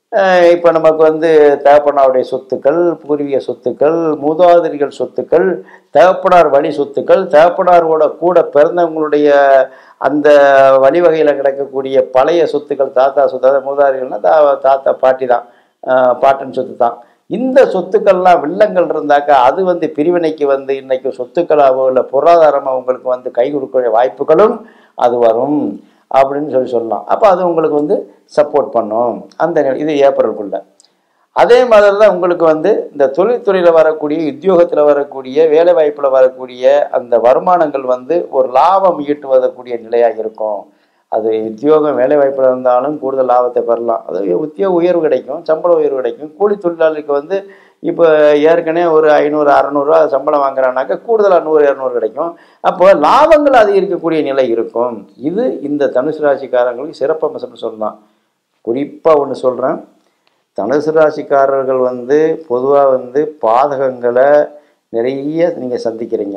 இப்போ நமக்கு வந்து தகப்பனாருடைய சொத்துக்கள் பூர்வீக சொத்துக்கள் மூதாதிரிகள் சொத்துக்கள் தகப்பனார் வழி சொத்துக்கள் தகப்பனாரோட கூட பிறந்தவங்களுடைய அந்த வழிவகையில் கிடக்கக்கூடிய பழைய சொத்துக்கள் தாத்தா சொத்து அதாவது மூதாதிரிகள்னா தா தாத்தா பாட்டி தான் ஆஹ் பாட்டன் சொத்து தான் இந்த சொத்துக்கள்லாம் வில்லங்கள் இருந்தாக்கா அது வந்து பிரிவினைக்கு வந்து இன்னைக்கு சொத்துக்களாகவோ இல்லை பொருளாதாரமாக உங்களுக்கு வந்து கை கொடுக்க வாய்ப்புகளும் அது வரும் அப்படின்னு சொல்லி சொல்லலாம் அப்போ அது உங்களுக்கு வந்து சப்போர்ட் பண்ணும் அந்த நி- இது ஏப்ரலுக்குள்ள அதே மாதிரி தான் உங்களுக்கு வந்து இந்த தொழில்துறையில் வரக்கூடிய உத்தியோகத்தில் வரக்கூடிய வேலை வாய்ப்பில் வரக்கூடிய அந்த வருமானங்கள் வந்து ஒரு லாபம் ஈட்டுவதற்குரிய நிலையாக இருக்கும் அது உத்தியோகம் வேலை வாய்ப்பில் இருந்தாலும் கூடுதல் லாபத்தை பெறலாம் அது உத்தியோக உயர்வு கிடைக்கும் சம்பள உயர்வு கிடைக்கும் கூலி தொழிலாளிக்கு வந்து இப்போ ஏற்கனவே ஒரு ஐநூறு அறநூறுவா சம்பளம் வாங்குறானாக்கா கூடுதலாக நூறு இரநூறு கிடைக்கும் அப்போ லாபங்கள் அதிகரிக்கக்கூடிய நிலை இருக்கும் இது இந்த தனுசு ராசிக்காரங்களுக்கு சிறப்பம்சம்னு சொல்லலாம் குறிப்பாக ஒன்று சொல்கிறேன் தனுசு ராசிக்காரர்கள் வந்து பொதுவாக வந்து பாதகங்களை நிறைய நீங்கள் சந்திக்கிறீங்க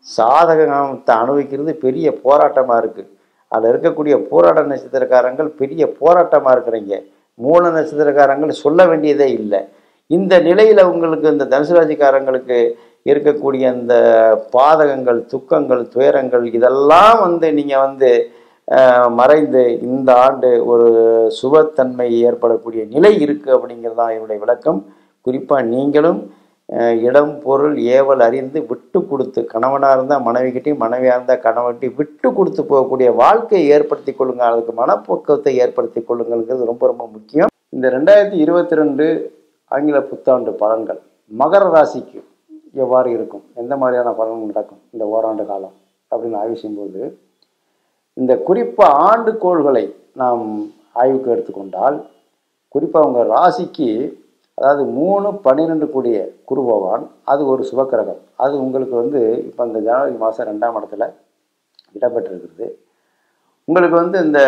சாதகத்தை அனுபவிக்கிறது பெரிய போராட்டமாக இருக்குது அதில் இருக்கக்கூடிய போராட்ட நட்சத்திரக்காரங்கள் பெரிய போராட்டமாக இருக்கிறீங்க மூல நட்சத்திரக்காரங்கள் சொல்ல வேண்டியதே இல்லை இந்த நிலையில் உங்களுக்கு இந்த தனுசு ராசிக்காரங்களுக்கு இருக்கக்கூடிய அந்த பாதகங்கள் துக்கங்கள் துயரங்கள் இதெல்லாம் வந்து நீங்கள் வந்து அஹ், மறைந்து இந்த ஆண்டு ஒரு சுபத்தன்மை ஏற்படக்கூடிய நிலை இருக்குது அப்படிங்கிறது தான் என்னுடைய விளக்கம் குறிப்பாக நீங்களும் அஹ், இடம் பொருள் ஏவல் அறிந்து விட்டு கொடுத்து கணவனாக இருந்தால் மனைவிக்கிட்டையும் மனைவியாக இருந்தால் கணவன்கிட்டையும் விட்டு கொடுத்து போகக்கூடிய வாழ்க்கையை ஏற்படுத்தி கொள்ளுங்க அதுக்கு மனப்பக்குவத்தை ஏற்படுத்தி கொள்ளுங்கிறது ரொம்ப ரொம்ப முக்கியம் இந்த ரெண்டாயிரத்தி இருபத்தி ரெண்டு ஆங்கில புத்தாண்டு பலன்கள் மகர ராசிக்கு எவ்வாறு இருக்கும் எந்த மாதிரியான பலன்கள் நடக்கும் இந்த ஓராண்டு காலம் அப்படின்னு ஆய்வு செய்யும்போது இந்த குறிப்பாக ஆண்டுகோள்களை நாம் ஆய்வுக்கு எடுத்துக்கொண்டால் குறிப்பாக உங்கள் ராசிக்கு அதாவது மூணு பன்னிரெண்டு கூடிய குரு பகவான் அது ஒரு சுபக்கிரகம் அது உங்களுக்கு வந்து இப்போ இந்த ஜனவரி மாதம் ரெண்டாம் இடத்துல இடம்பெற்றிருக்கிறது உங்களுக்கு வந்து இந்த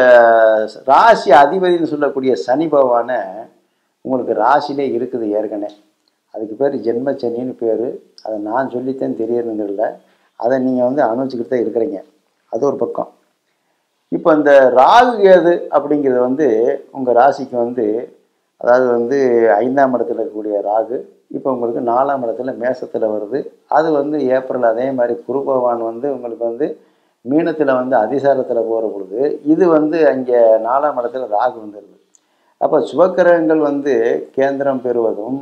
ராசி அதிபதினு சொல்லக்கூடிய சனி பகவானை உங்களுக்கு ராசியிலே இருக்குது ஏற்கனவே அதுக்கு பேர் ஜென்மச்சனின்னு பேர் அதை நான் சொல்லித்தேன் தெரியணுங்கிறல அதை நீங்கள் வந்து அனுபவிச்சுக்கிட்டு தான் இருக்கிறீங்க அது ஒரு பக்கம் இப்போ இந்த ராகு கேது அப்படிங்கிறது வந்து உங்கள் ராசிக்கு வந்து அதாவது வந்து ஐந்தாம் இடத்துல இருக்கக்கூடிய ராகு இப்போ உங்களுக்கு நாலாம் இடத்துல மேசத்தில் வருது அது வந்து ஏப்ரல் அதே மாதிரி குரு பகவான் வந்து உங்களுக்கு வந்து மீனத்தில் வந்து அதிசாரத்தில் போகிற பொழுது இது வந்து அங்கே நாலாம் இடத்துல ராகு வந்துடுது அப்போ சுபக்கிரகங்கள் வந்து கேந்திரம் பெறுவதும்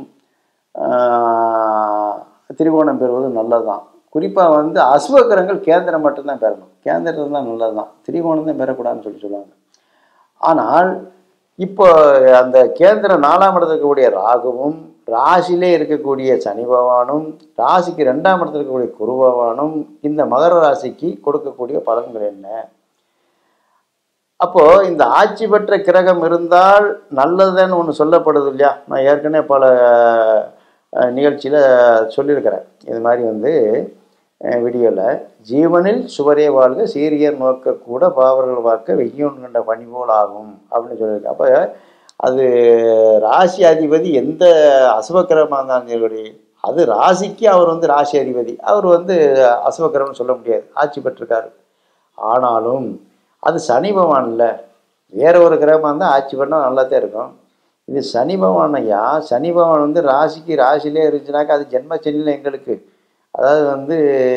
ஆஹ், திரிகோணம் பெறுவதும் நல்லது தான் குறிப்பாக வந்து அசுவக்கிரகங்கள் கேந்திரம் மட்டும்தான் பெறணும் கேந்திரம் தான் நல்லது தான் திரிகோணம் தான் பெறக்கூடாதுன்னு சொல்லி சொல்லுவாங்க ஆனால் இப்போ அந்த கேந்திர நாலாம் இடத்துல இருக்கக்கூடிய ராகுவும் ராசியிலே இருக்கக்கூடிய சனி பகவானும் ராசிக்கு ரெண்டாம் இடத்துல இருக்கக்கூடிய குரு பகவானும் இந்த மகர ராசிக்கு கொடுக்கக்கூடிய பலன்கள் என்ன அப்போ இந்த ஆட்சி பெற்ற கிரகம் இருந்தால் நல்லதுன்னு ஒன்று சொல்லப்படுது இல்லையா நான் ஏற்கனவே பல நிகழ்ச்சியில் சொல்லியிருக்கிறேன் இது மாதிரி வந்து வீடியோவில் ஜீவனில் சுவரே வாழ்க சீரியர் நோக்க கூட பாவர்கள் பார்க்க வெய்யோன் கண்ட பணி போல் ஆகும் அப்படின்னு சொல்லியிருக்கேன் அப்போ அது ராசி அதிபதி எந்த அசுவக்கிரமாக இருந்தாலும் சரி அது ராசிக்கு அவர் வந்து ராசி அதிபதி அவர் வந்து அசுவக்கிரம்னு சொல்ல முடியாது ஆட்சி பெற்றிருக்காரு ஆனாலும் அது சனி பகவான் இல்லை வேற ஒரு கிரகமாக இருந்தால் ஆட்சி பண்ணால் நல்லா தான் இருக்கும் இது சனி பகவான் ஐயா சனி பகவான் வந்து ராசிக்கு ராசியிலே இருந்துச்சுனாக்கா அது ஜென்ம சனியில் எங்களுக்கு அதாவது வந்து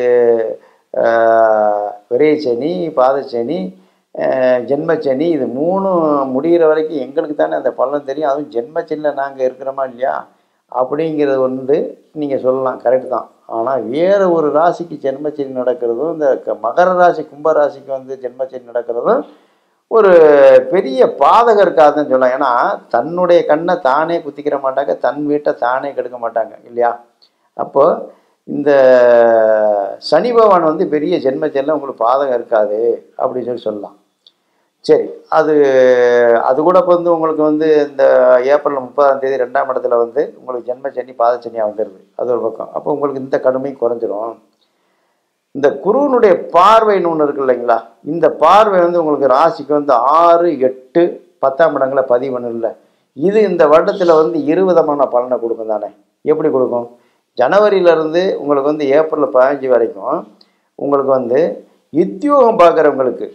ஆஹ், விரை சனி பாதச்சனி ஆஹ், ஜென்மச்சனி இது மூணு முடிகிற வரைக்கும் எங்களுக்கு தானே அந்த பலன் தெரியும் அதுவும் ஜென்மச்சனியில் நாங்கள் இருக்கிறோமா இல்லையா அப்படிங்கிறது வந்து நீங்கள் சொல்லலாம் கரெக்டு தான் ஆனால் வேறு ஒரு ராசிக்கு ஜென்மச்சனி நடக்கிறதும் இந்த க- மகர ராசி கும்ப ராசிக்கு வந்து ஜென்மச்சனி நடக்கிறதும் ஒரு பெரிய பாதகம் இருக்காதுன்னு சொல்லலாம் ஏன்னா தன்னுடைய கண்ணை தானே குத்திக்கிற மாட்டாங்க தன் வீட்டை தானே கெடுக்க மாட்டாங்க இல்லையா அப்போ இந்த சனி பகவான் வந்து பெரிய ஜென்மச்சனில் உங்களுக்கு பாதகம் இருக்காது அப்படின்னு சொல்லி சொல்லலாம் சரி அது அது கூட இப்ப வந்து உங்களுக்கு வந்து இந்த ஏப்ரல் முப்பதாம் தேதி ரெண்டாம் இடத்துல வந்து உங்களுக்கு ஜென்மச்சனி பாதச்சனியாக வந்துடுது அது ஒரு பக்கம் அப்போ உங்களுக்கு இந்த கடுமை குறைஞ்சிரும் இந்த குருவனுடைய பார்வைன்னு ஒன்று இருக்கு இல்லைங்களா இந்த பார்வை வந்து உங்களுக்கு ராசிக்கு வந்து ஆறு எட்டு பத்தாம் இடங்களை பதிவு பண்ணல இது இந்த வருடத்தில் வந்து இருவிதமான பலனை கொடுக்கும் தானே எப்படி கொடுக்கும் ஜனவரியிலேருந்து உங்களுக்கு வந்து ஏப்ரல் பதினஞ்சு வரைக்கும் உங்களுக்கு வந்து உத்தியோகம் பார்க்குறவங்களுக்கு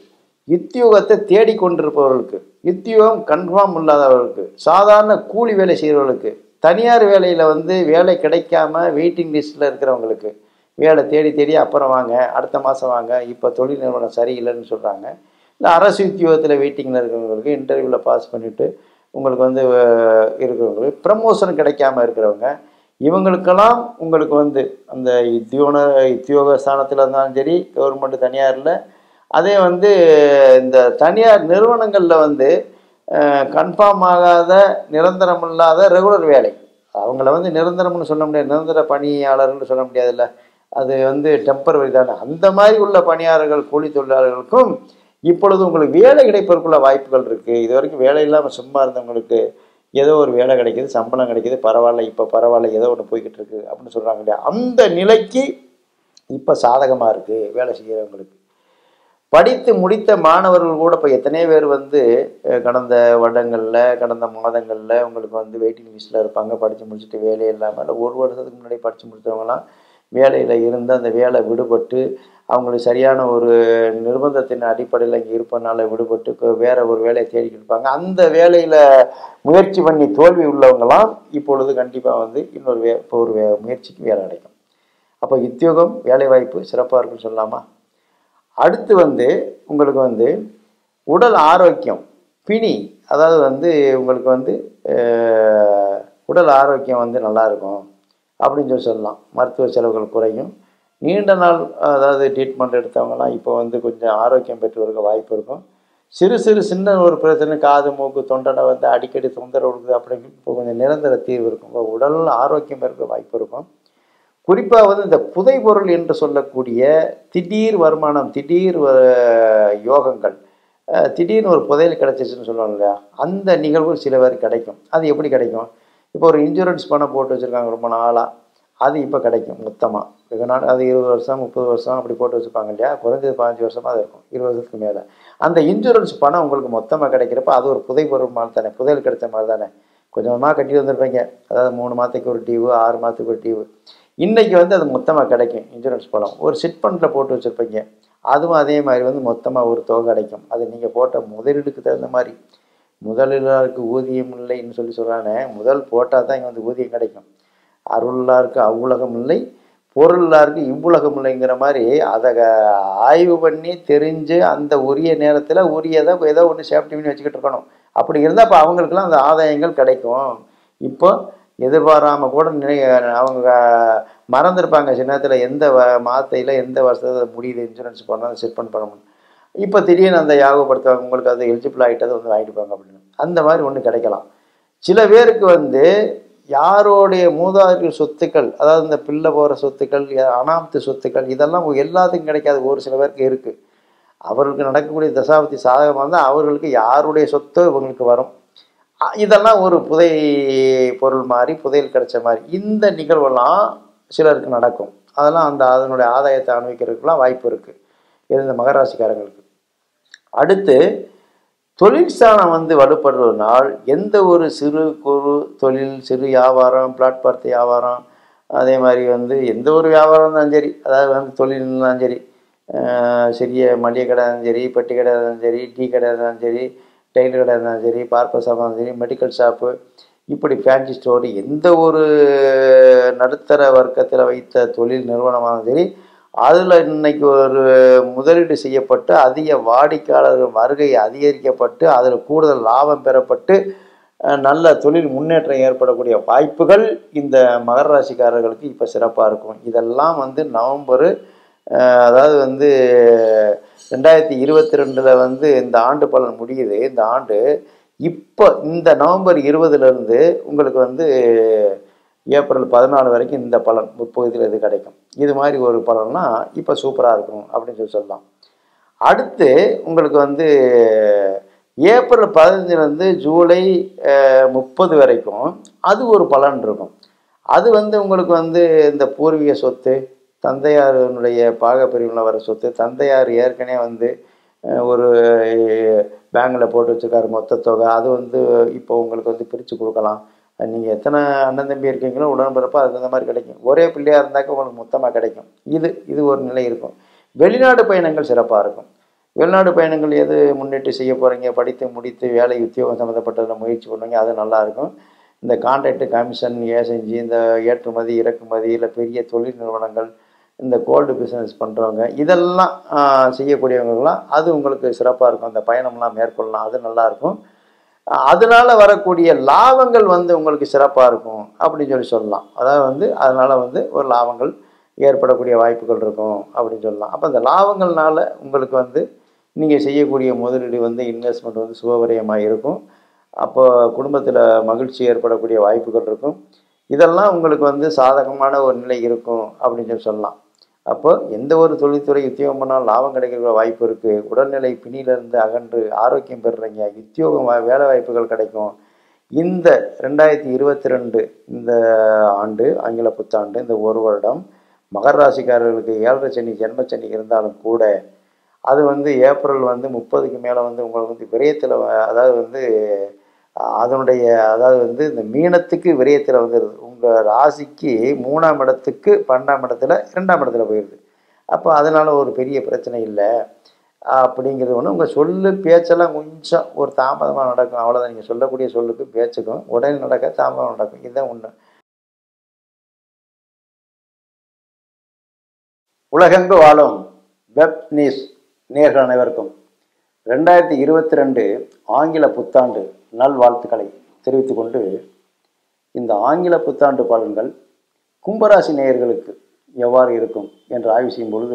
யுத்தியோகத்தை தேடிக்கொண்டிருப்பவர்களுக்கு யுத்தியோகம் கன்ஃபார்ம் இல்லாதவர்களுக்கு சாதாரண கூலி வேலை செய்கிறவர்களுக்கு தனியார் வேலையில் வந்து வேலை கிடைக்காம வெயிட்டிங் லிஸ்ட்டில் இருக்கிறவங்களுக்கு வேலை தேடி தேடி அப்புறம் வாங்க அடுத்த மாதம் வாங்க இப்போ தொழில் நிறுவனம் சரியில்லைன்னு சொல்கிறாங்க இல்லை அரசு உத்தியோகத்தில் வெயிட்டிங்கில் இருக்கிறவங்களுக்கு இன்டர்வியூவில் பாஸ் பண்ணிவிட்டு உங்களுக்கு வந்து அஹ், இருக்கிறவங்களுக்கு ப்ரமோஷன் கிடைக்காம இருக்கிறவங்க இவங்களுக்கெல்லாம் உங்களுக்கு வந்து அந்த உத்தியோக உத்தியோக ஸ்தானத்தில் இருந்தாலும் சரி கவர்மெண்ட் தனியாரில் அதே வந்து இந்த தனியார் நிறுவனங்களில் வந்து கன்ஃபார்ம் ஆகாத நிரந்தரம் இல்லாத ரெகுலர் வேலை அவங்கள வந்து நிரந்தரம்னு சொல்ல முடியாது நிரந்தர பணியாளர்கள்னு சொல்ல முடியாதுல்ல அது வந்து டெம்பரவரி தானே அந்த மாதிரி உள்ள பணியாளர்கள் கூலி தொழிலாளர்களுக்கும் இப்பொழுது உங்களுக்கு வேலை கிடைப்பதற்குள்ள வாய்ப்புகள் இருக்குது இது வரைக்கும் வேலை இல்லாமல் சும்மா இருந்தவங்களுக்கு ஏதோ ஒரு வேலை கிடைக்குது சம்பளம் கிடைக்குது பரவாயில்ல இப்போ பரவாயில்ல ஏதோ ஒன்று போய்கிட்டு இருக்கு அப்படின்னு சொல்கிறாங்க இல்லையா அந்த நிலைக்கு இப்போ சாதகமாக இருக்குது வேலை செய்கிறவங்களுக்கு படித்து முடித்த மாணவர்கள் கூட இப்போ எத்தனை பேர் வந்து அஹ், கடந்த வருடங்களில் கடந்த மாதங்களில் உங்களுக்கு வந்து வெயிட்டிங் லிஸ்ட்டில் இருப்பாங்க படித்து முடிச்சுட்டு வேலை இல்லாமல் இல்லை ஒரு வருஷத்துக்கு முன்னாடி படித்து முடித்தவங்களாம் வேலையில் இருந்து அந்த வேலை விடுபட்டு அவங்களுக்கு சரியான ஒரு நிர்பந்தத்தின் அடிப்படையில் இங்கே இருப்பதனால விடுபட்டு கு- வேற ஒரு வேலையை தேடிக்கிட்டு இருப்பாங்க அந்த வேலையில் முயற்சி பண்ணி தோல்வி உள்ளவங்களாம் இப்பொழுது கண்டிப்பாக வந்து இன்னொரு வே இப்போ ஒரு வே முயற்சிக்கு வேலை கிடைக்கும் அப்போ உத்தியோகம் வேலைவாய்ப்பு சிறப்பாக இருக்குன்னு சொல்லலாமா அடுத்து வந்து உங்களுக்கு வந்து உடல் ஆரோக்கியம் பிணி அதாவது வந்து உங்களுக்கு வந்து அஹ், உடல் ஆரோக்கியம் வந்து நல்லா இருக்கும் அப்படின்னு சொல்லி சொல்லலாம் மருத்துவ செலவுகள் குறையும் நீண்ட நாள் அதாவது ட்ரீட்மெண்ட் எடுத்தவங்கலாம் இப்போ வந்து கொஞ்சம் ஆரோக்கியம் பெற்று இருக்க வாய்ப்பு இருக்கும் சிறு சிறு சின்ன ஒரு பிரச்சனை காது மூக்கு தொண்டனை வந்து அடிக்கடி தொந்தரவு கொடுக்குது அப்படிங்கிறது இப்போ கொஞ்சம் நிரந்தர தீர்வு இருக்கும் இப்போ உடல் ஆரோக்கியம் இருக்க வாய்ப்பு இருக்கும் குறிப்பாக வந்து இந்த புதைபொருள் என்று சொல்லக்கூடிய திடீர் வருமானம் திடீர் வ- யோகங்கள் அஹ், திடீர்னு ஒரு புதையல் கிடைச்சிச்சுன்னு சொல்லுவாங்க இல்லையா அந்த நிகழ்வு சில பேர் கிடைக்கும் அது எப்படி கிடைக்கும் இப்போ ஒரு இன்சூரன்ஸ் பணம் போட்டு வச்சுருக்காங்க ரொம்ப நாளாக அது இப்போ கிடைக்கும் மொத்தமாக வெகு நாள் அது இருபது வருஷம் முப்பது வருஷம் அப்படி போட்டு வச்சுருப்பாங்க இல்லையா குறைஞ்சது பதினஞ்சு வருஷமாக அது இருக்கும் இருபது வருஷத்துக்கு மேலே அந்த இன்சூரன்ஸ் பணம் உங்களுக்கு மொத்தமாக கிடைக்கிறப்ப அது ஒரு புதைபொருள் மாதிரி தானே புதையல் கிடைச்ச மாதிரி தானே கொஞ்சம் கொஞ்சமாக கட்டிட்டு வந்திருப்பீங்க அதாவது மூணு மாதத்துக்கு ஒரு டியூ ஆறு மாதத்துக்கு ஒரு டியூ இன்னைக்கு வந்து அது மொத்தமாக கிடைக்கும் இன்சூரன்ஸ் பணம் ஒரு சிட் ஃபண்டில் போட்டு வச்சுருப்பீங்க அதுவும் அதே மாதிரி வந்து மொத்தமாக ஒரு தொகை கிடைக்கும் அது நீங்கள் போட்ட முதலீடுக்கு தகுந்த மாதிரி முதலிலாருக்கு ஊதியம் இல்லைன்னு சொல்லி சொல்கிறானே முதல் போட்டால் தான் இங்கே வந்து ஊதியம் கிடைக்கும் அருளாருக்கு அவ்வுலகம் இல்லை பொருளாருக்கு இவ்வுலகம் இல்லைங்கிற மாதிரி அதை க- ஆய்வு பண்ணி தெரிஞ்சு அந்த உரிய நேரத்தில் உரியதை ஏதோ ஒன்று சேஃப்டி பண்ணி வச்சுக்கிட்டு இருக்கணும் அப்படி இருந்தால் அப்போ அவங்களுக்குலாம் அந்த ஆதாயங்கள் கிடைக்கும் இப்போ எதிர்பாராம கூட நினை அவங்க மறந்துருப்பாங்க சில நேரத்தில் எந்த வ மாத்தையில் எந்த வருஷத்தில் முடியுது இன்சூரன்ஸ் பண்ணால் செட் பண்ண பண்ண முடியும் இப்போ திடீர்னு அந்த யாகப்படுத்துவாங்க உங்களுக்கு அது எலிஜிபிள் ஆகிட்டதை வந்து வாங்கிட்டுப்பாங்க அப்படின்னு அந்த மாதிரி ஒன்று கிடைக்கலாம் சில பேருக்கு வந்து யாரோடைய மூதாதையர்கள் சொத்துக்கள் அதாவது இந்த பிள்ளை போகிற சொத்துக்கள் ய- அனாமத்து சொத்துக்கள் இதெல்லாம் எல்லாத்துக்கும் கிடைக்காது ஒரு சில பேருக்கு இருக்குது அவர்களுக்கு நடக்கக்கூடிய தசாபதி சாதகமாக இருந்தால் அவர்களுக்கு யாருடைய சொத்தோ இவங்களுக்கு வரும் அ- இதெல்லாம் ஒரு புதை பொருள் மாதிரி புதையல் கிடைச்ச மாதிரி இந்த நிகழ்வெல்லாம் சிலருக்கு நடக்கும் அதெல்லாம் அந்த அதனுடைய ஆதாயத்தை அனுபவிக்கிறதுக்குலாம் வாய்ப்பு இருக்குது இது இந்த மகராசிக்காரங்களுக்கு அடுத்து தொழில் ஸ்தானம் வந்து வலுப்படுறதுனால் எந்த ஒரு சிறு குறு தொழில் சிறு வியாபாரம் பிளாட்பார்த் வியாபாரம் அதே மாதிரி வந்து எந்த ஒரு வியாபாரம் இருந்தாலும் சரி அதாவது வந்து தொழில் இருந்தாலும் சரி அஹ் சிறிய மளிகை கடை இருந்தாலும் சரி பெட்டி கடை இருந்தாலும் சரி டீ கடை இருந்தாலும் சரி டெய்லர் கடை இருந்தாலும் சரி பார்ப்பர் ஷாப் இருந்தாலும் சரி மெடிக்கல் ஷாப்பு இப்படி ஃபேன்சி ஸ்டோர் எந்த ஒரு நடுத்தர வர்க்கத்தில் வைத்த தொழில் நிறுவனமாகவும் சரி அதில் இன்னைக்கு ஒரு முதலீடு செய்யப்பட்டு அதிக வாடிக்கையாளர்கள் வருகை அதிகரிக்கப்பட்டு அதில் கூடுதல் லாபம் பெறப்பட்டு அஹ், நல்ல தொழில் முன்னேற்றம் ஏற்படக்கூடிய வாய்ப்புகள் இந்த மகர ராசிக்காரர்களுக்கு இப்போ சிறப்பாக இருக்கும் இதெல்லாம் வந்து நவம்பர் அஹ், அதாவது வந்து ரெண்டாயிரத்தி இருபத்தி ரெண்டில் வந்து இந்த ஆண்டு பலன் முடியுது இந்த ஆண்டு இப்போ இந்த நவம்பர் இருபதுலேருந்து உங்களுக்கு வந்து ஏப்ரல் பதினாலு வரைக்கும் இந்த பலன் முற்பகுதியில் இது கிடைக்கும் இது மாதிரி ஒரு பலன்னா இப்போ சூப்பராக இருக்கும் அப்படின்னு சொல்லி சொல்லலாம் அடுத்து உங்களுக்கு வந்து ஏப்ரல் பதினஞ்சுலேருந்து ஜூலை முப்பது வரைக்கும் அது ஒரு பலன் இருக்கும் அது வந்து உங்களுக்கு வந்து இந்த பூர்வீக சொத்து தந்தையாருடைய பாகப்பிரிவில் வர சொத்து தந்தையார் ஏற்கனவே வந்து அஹ், ஒரு பேங்கில் போட்டு வச்சுருக்காரு மொத்த தொகை அது வந்து இப்போ உங்களுக்கு வந்து பிரித்து கொடுக்கலாம் நீங்கள் எத்தனை அண்ணன் தம்பி இருக்கீங்களோ உடன்பிறப்போ அதுக்கு தகுந்த மாதிரி கிடைக்கும் ஒரே பிள்ளையாக இருந்தாக்க உங்களுக்கு மொத்தமாக கிடைக்கும் இது இது ஒரு நிலை இருக்கும் வெளிநாடு பயணங்கள் சிறப்பாக இருக்கும் வெளிநாடு பயணங்கள் எது முன்னிட்டு செய்ய போகிறீங்க படித்து முடித்து வேலை உத்தியோகம் சம்மந்தப்பட்டதில் முயற்சி பண்ணுவீங்க அது நல்லாயிருக்கும் இந்த கான்ட்ராக்ட் கமிஷன் ஏசெஞ்சு இந்த ஏற்றுமதி இறக்குமதி இல்லை பெரிய தொழில் நிறுவனங்கள் இந்த கோல்டு பிஸ்னஸ் பண்ணுறவங்க இதெல்லாம் ஆஹ், செய்யக்கூடியவங்கலாம் அது உங்களுக்கு சிறப்பாக இருக்கும் அந்த பயணம்லாம் மேற்கொள்ளலாம் அது நல்லாயிருக்கும் அதனால வரக்கூடிய லாபங்கள் வந்து உங்களுக்கு சிறப்பாக இருக்கும் அப்படின்னு சொல்லி சொல்லலாம் அதாவது வந்து அதனால வந்து ஒரு லாபங்கள் ஏற்படக்கூடிய வாய்ப்புகள் இருக்கும் அப்படின்னு சொல்லலாம் அப்போ அந்த லாபங்கள்னால உங்களுக்கு வந்து நீங்கள் செய்யக்கூடிய முதலீடு வந்து இன்வெஸ்ட்மெண்ட் வந்து சுபவரியமாக இருக்கும் அப்போ குடும்பத்தில் மகிழ்ச்சி ஏற்படக்கூடிய வாய்ப்புகள் இருக்கும் இதெல்லாம் உங்களுக்கு வந்து சாதகமான ஒரு நிலை இருக்கும் அப்படின்னு சொல்லி சொல்லலாம் அப்போ எந்த ஒரு தொழில்துறை உத்தியோகம் பண்ணாலும் லாபம் கிடைக்கிற வாய்ப்பு இருக்குது உடல்நிலை பிணியிலிருந்து அகன்று ஆரோக்கியம் பெறுறீங்க உத்தியோகம் வா- வேலை வாய்ப்புகள் கிடைக்கும் இந்த ரெண்டாயிரத்தி இருபத்தி ரெண்டு இந்த ஆண்டு ஆங்கில புத்தாண்டு இந்த ஒரு வருடம் மகர ராசிக்காரர்களுக்கு ஏழரை சனி ஜென்மச்சனி இருந்தாலும் கூட அது வந்து ஏப்ரல் வந்து முப்பதுக்கு மேலே வந்து உங்களுக்கு வந்து விரயத்தில் அதாவது வந்து அஹ், அதனுடைய அதாவது வந்து இந்த மீனத்துக்கு விரயத்தில் வந்துடுது உங்கள் ராசிக்கு மூணாம் இடத்துக்கு பன்னெண்டாம் இடத்துல ரெண்டாம் இடத்துல போயிடுது அப்போ அதனால் ஒரு பெரிய பிரச்சனை இல்லை அப்படிங்கிறது ஒன்று உங்கள் சொல்லு பேச்செல்லாம் கொஞ்சம் ஒரு தாமதமாக நடக்கும் அவ்வளோதான் நீங்கள் சொல்லக்கூடிய சொல்லுக்கு பேச்சுக்கும் உடனே நடக்க தாமதம் நடக்கும் இதுதான் ஒன்று உலகெங்கு வாழும் வெப் நியூஸ் நேர்கள் அனைவருக்கும் ரெண்டாயிரத்தி இருபத்தி ரெண்டு ஆங்கில புத்தாண்டு நல்வாழ்த்துக்களை தெரிவித்துக் கொண்டு இந்த ஆங்கில புத்தாண்டு பலன்கள் கும்பராசி நேயர்களுக்கு எவ்வாறு இருக்கும் என்று ஆய்வு செய்யும் பொழுது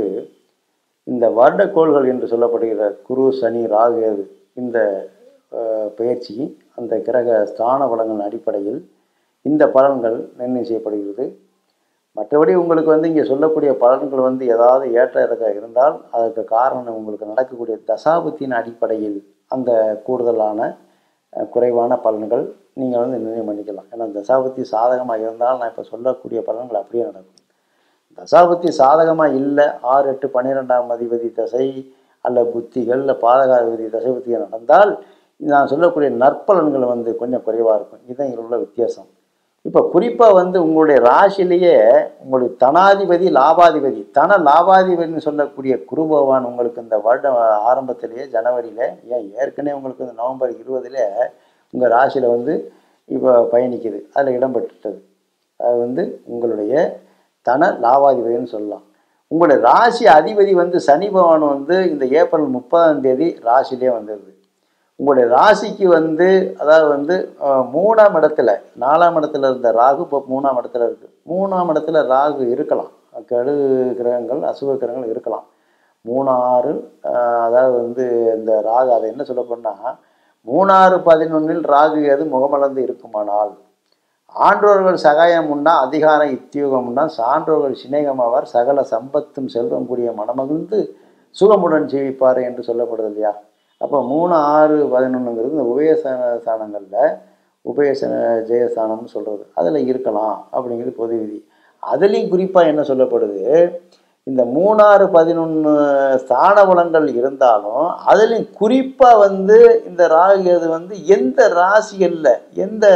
இந்த வருடக்கோள்கள் என்று சொல்லப்படுகிற குரு சனி ராகு கேது இந்த அஹ், பயிற்சி அந்த கிரக ஸ்தான பலன்களின் அடிப்படையில் இந்த பலன்கள் நிர்ணயம் செய்யப்படுகிறது மற்றபடி உங்களுக்கு வந்து இங்கே சொல்லக்கூடிய பலன்கள் வந்து ஏதாவது ஏற்ற இறக்க இருந்தால் அதற்கு காரணம் உங்களுக்கு நடக்கக்கூடிய தசாபத்தின் அடிப்படையில் அந்த கூடுதலான அஹ், குறைவான பலன்கள் நீங்கள் வந்து நிர்ணயம் பண்ணிக்கலாம் ஏன்னா தசாபத்தி சாதகமாக இருந்தால் நான் இப்போ சொல்லக்கூடிய பலன்கள் அப்படியே நடக்கும் தசாபத்தி சாதகமாக இல்லை ஆறு எட்டு பன்னிரெண்டாம் அதிபதி தசை அல்ல புத்திகள் இல்லை பாதகாதிபதி தசை புத்திகள் நடந்தால் நான் சொல்லக்கூடிய நற்பலன்கள் வந்து கொஞ்சம் குறைவாக இருக்கும் இதுதான் இதில் உள்ள வித்தியாசம் இப்போ குறிப்பாக வந்து உங்களுடைய ராசியிலேயே உங்களுடைய தனாதிபதி லாபாதிபதி தன லாபாதிபதினு சொல்லக்கூடிய குரு பகவான் உங்களுக்கு இந்த வருடம் ஆரம்பத்திலேயே ஜனவரியில் ஏன் ஏற்கனவே உங்களுக்கு இந்த நவம்பர் இருபதுல உங்கள் ராசியில் வந்து இப்போ பயணிக்குது அதில் இடம்பெற்றுட்டது அது வந்து உங்களுடைய தன லாபாதிபதினு சொல்லலாம் உங்களுடைய ராசி அதிபதி வந்து சனி பகவான் வந்து இந்த ஏப்ரல் முப்பதாம் தேதி ராசியிலே வந்துடுது உங்களுடைய ராசிக்கு வந்து அதாவது வந்து அஹ், மூணாம் இடத்துல நாலாம் இடத்துல இருந்த ராகு இப்போ மூணாம் இடத்துல இருக்கு மூணாம் இடத்துல ராகு இருக்கலாம் கெடு கிரகங்கள் அசுப கிரகங்கள் இருக்கலாம் மூணு ஆறு அஹ், அதாவது வந்து இந்த ராகு அதை என்ன சொல்ல போனா மூணாறு பதினொன்னில் ராகு எது முகமலர்ந்து இருக்குமானால் ஆன்றோர்கள் சகாயம் உண்டா அதிகாரம் இத்தியோகம் உண்டா சான்றோர்கள் சிநேகமாவார் சகல சம்பத்தும் செல்வம் கூடிய மனமகிழ்ந்து சுகமுடன் ஜீவிப்பார் என்று சொல்லப்படுது இல்லையா அப்போ மூணு ஆறு பதினொன்றுங்கிறது இந்த உபயசன ஸ்தானங்களில் உபயசன ஜெயஸ்தானம்னு சொல்கிறது அதில் இருக்கலாம் அப்படிங்கிறது பொது விதி அதுலேயும் குறிப்பாக என்ன சொல்லப்படுது இந்த மூணாறு பதினொன்று ஸ்தான பலங்கள் இருந்தாலும் அதுலேயும் குறிப்பாக வந்து இந்த ராகு அது வந்து எந்த ராசிகளில் எந்த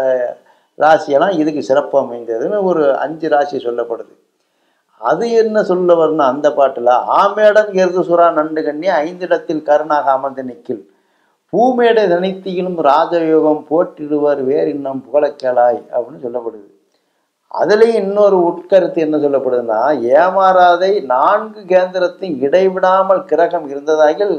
ராசியெல்லாம் இதுக்கு சிறப்பு அமைந்ததுன்னு ஒரு அஞ்சு ராசி சொல்லப்படுது அது என்ன சொல்ல வரும்னா அந்த பாட்டில் ஆமேடம் எருது சுறா நண்டு கண்ணி ஐந்திடத்தில் கருணாக அமர்ந்து நிக்கில் பூமேடை தனித்தியிலும் ராஜயோகம் போற்றிடுவர் வேறு இன்னும் புகழக்கேளாய் அப்படின்னு சொல்லப்படுது அதுலேயும் இன்னொரு உட்கருத்து என்ன சொல்லப்படுதுன்னா ஏமாறாதை நான்கு கேந்திரத்தின் இடைவிடாமல் கிரகம் இருந்ததாகில்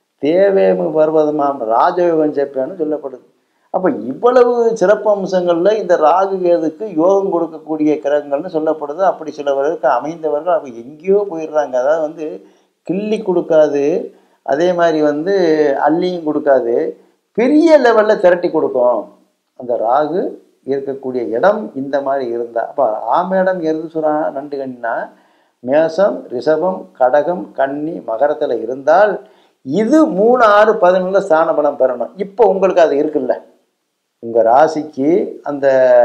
தேவேமு பர்வதமாம் ராஜயோகம் சேர்ப்பேன்னு சொல்லப்படுது அப்போ இவ்வளவு சிறப்பு அம்சங்களில் இந்த ராகு கேதுக்கு யோகம் கொடுக்கக்கூடிய கிரகங்கள்னு சொல்லப்படுது அப்படி சிலவருக்கு அமைந்தவர்கள் அவங்க எங்கேயோ போயிடுறாங்க அதாவது வந்து கிள்ளி கொடுக்காது அதே மாதிரி வந்து அள்ளியும் கொடுக்காது பெரிய லெவலில் திரட்டி கொடுக்கும் அந்த ராகு இருக்கக்கூடிய இடம் இந்த மாதிரி இருந்தா அப்போ ஆமேடம் எருது சுறா நண்டு கண்ணினா மேசம் ரிஷபம் கடகம் கன்னி மகரத்தில் இருந்தால் இது மூணு ஆறு பதினொன்றில் ஸ்தான பலம் பெறணும் இப்போ உங்களுக்கு அது இருக்குல்ல உங்கள் ராசிக்கு அந்த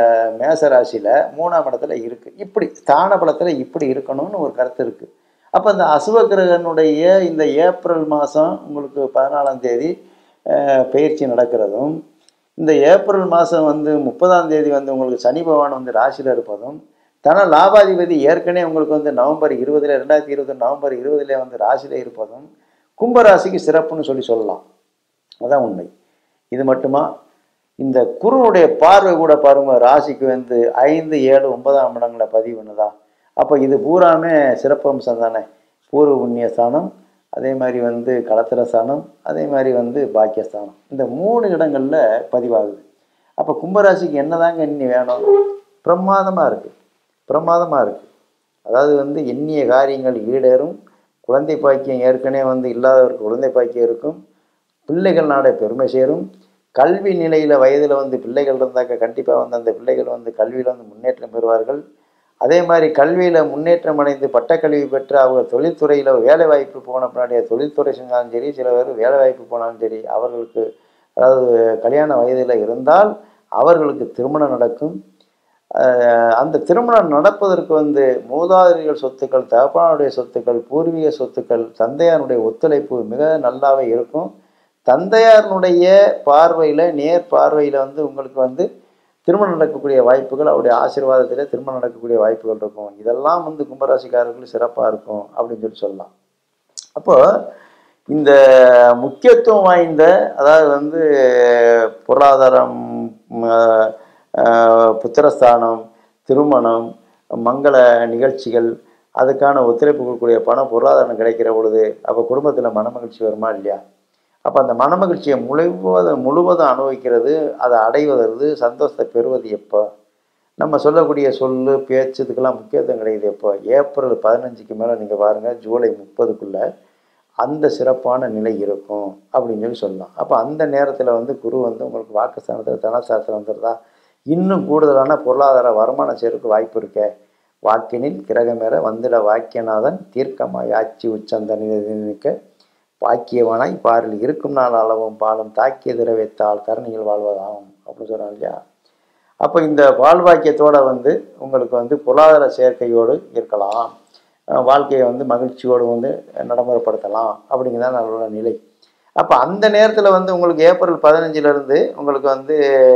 மேச ராசியில் மூணாம் இடத்துல இருக்குது இப்படி ஸ்தான பலத்தில் இப்படி இருக்கணும்னு ஒரு கருத்து இருக்குது அப்போ அந்த அசுவ கிரகனுடைய இந்த ஏப்ரல் மாதம் உங்களுக்கு பதினாலாம் தேதி அஹ், பயிற்சி நடக்கிறதும் இந்த ஏப்ரல் மாதம் வந்து முப்பதாம் தேதி வந்து உங்களுக்கு சனி பகவான் வந்து ராசியில் இருப்பதும் தன லாபாதிபதி ஏற்கனவே உங்களுக்கு வந்து நவம்பர் இருபதுல ரெண்டாயிரத்தி இருபது நவம்பர் இருபதுல வந்து ராசியில் இருப்பதும் கும்பராசிக்கு சிறப்புன்னு சொல்லி சொல்லலாம் அதான் உண்மை இது மட்டுமா இந்த குருனுடைய பார்வை கூட பாருங்க ராசிக்கு வந்து ஐந்து ஏழு ஒன்பதாம் இடங்களை பதிவு பண்ணுதா அப்போ இது பூராமே சிறப்பம்சம் தானே பூர்வ புண்ணிய ஸ்தானம் அதே மாதிரி வந்து களத்திர ஸ்தானம் அதே மாதிரி வந்து பாக்கியஸ்தானம் இந்த மூணு இடங்களில் பதிவாகுது அப்போ கும்பராசிக்கு என்னதாங்க இன்னி வேணும் பிரமாதமாக இருக்குது பிரமாதமாக இருக்குது அதாவது வந்து எண்ணிய காரியங்கள் ஈடேறும் குழந்தை பாக்கியம் ஏற்கனவே வந்து இல்லாதவருக்கு குழந்தை பாக்கியம் இருக்கும் பிள்ளைகள் நாடே பெருமை சேரும் கல்வி நிலையில் வயதில் வந்து பிள்ளைகள் இருந்தாக்க கண்டிப்பாக வந்து அந்த பிள்ளைகள் வந்து கல்வியில் வந்து முன்னேற்றம் பெறுவார்கள் அதே மாதிரி கல்வியில் முன்னேற்றம் அடைந்து பட்டக்கல்வி பெற்று அவங்க தொழில்துறையில் வேலை வாய்ப்பு போன பின்னாடி தொழில்துறை செஞ்சாலும் சரி சில பேர் வேலை வாய்ப்பு போனாலும் சரி அவர்களுக்கு அதாவது கல்யாண வயதில் இருந்தால் அவர்களுக்கு திருமணம் நடக்கும் அஹ் அந்த திருமணம் நடப்பதற்கு வந்து மூதாதையர்கள் சொத்துக்கள் தகப்பனாருடைய சொத்துக்கள் பூர்வீக சொத்துக்கள் தந்தையாருடைய ஒத்துழைப்பு மிக நல்லாவே இருக்கும் தந்தையாருடைய பார்வையில் நேர் பார்வையில் வந்து உங்களுக்கு வந்து திருமணம் நடக்கக்கூடிய வாய்ப்புகள் அவருடைய ஆசீர்வாதத்தில் திருமணம் நடக்கக்கூடிய வாய்ப்புகள் இருக்கும் இதெல்லாம் வந்து கும்பராசிக்காரர்களுக்கு சிறப்பாக இருக்கும் அப்படின்னு சொல்லி சொல்லலாம் அப்போ இந்த முக்கியத்துவம் வாய்ந்த அதாவது வந்து பொருளாதாரம் ம- ஆஹ் புத்திரஸ்தானம் திருமணம் மங்கள நிகழ்ச்சிகள் அதுக்கான ஒத்துழைப்பு கொடுக்கக்கூடிய பணம் பொருளாதாரம் கிடைக்கிற பொழுது அப்போ குடும்பத்தில் மனமகிழ்ச்சி வருமா இல்லையா அப்போ அந்த மனமகிழ்ச்சியை முழுவதும் முழுவதும் அனுபவிக்கிறது அதை அடைவதற்கு சந்தோஷத்தை பெறுவது எப்போ நம்ம சொல்லக்கூடிய சொல்லு பேச்சு இதுக்கெல்லாம் முக்கியத்துவம் கிடைக்குது எப்போ ஏப்ரல் பதினஞ்சுக்கு மேலே நீங்கள் பாருங்கள் ஜூலை முப்பதுக்குள்ளே அந்த சிறப்பான நிலை இருக்கும் அப்படின்னு சொல்லி சொல்லலாம் அப்போ அந்த நேரத்தில் வந்து குரு வந்து உங்களுக்கு வாக்குஸ்தானத்தில் தனசாஸ்திரம் வந்துடுதா இன்னும் கூடுதலான பொருளாதார வருமானம் சேருக்கு வாய்ப்பு இருக்கே வாக்கினில் கிரகமேற வந்துட வாக்கியநாதன் தீர்க்கமாய் ஆட்சி உச்சந்தனி நிற்க பாக்கியவனாய் பாரில் இருக்கும் நாள் அளவும் பாலும் தாக்கிய திரவியத்தால் தரணியில் வாழ்வதாகும் அப்படின்னு சொல்கிறாங்க இல்லையா அப்போ இந்த வாழ்வாக்கியத்தோட வந்து உங்களுக்கு வந்து பொருளாதார சேர்க்கையோடு இருக்கலாம் அஹ் வாழ்க்கையை வந்து மகிழ்ச்சியோடு வந்து நடைமுறைப்படுத்தலாம் அப்படிங்கிறதான் நல்ல நிலை அப்போ அந்த நேரத்தில் வந்து உங்களுக்கு ஏப்ரல் பதினஞ்சிலேருந்து உங்களுக்கு வந்து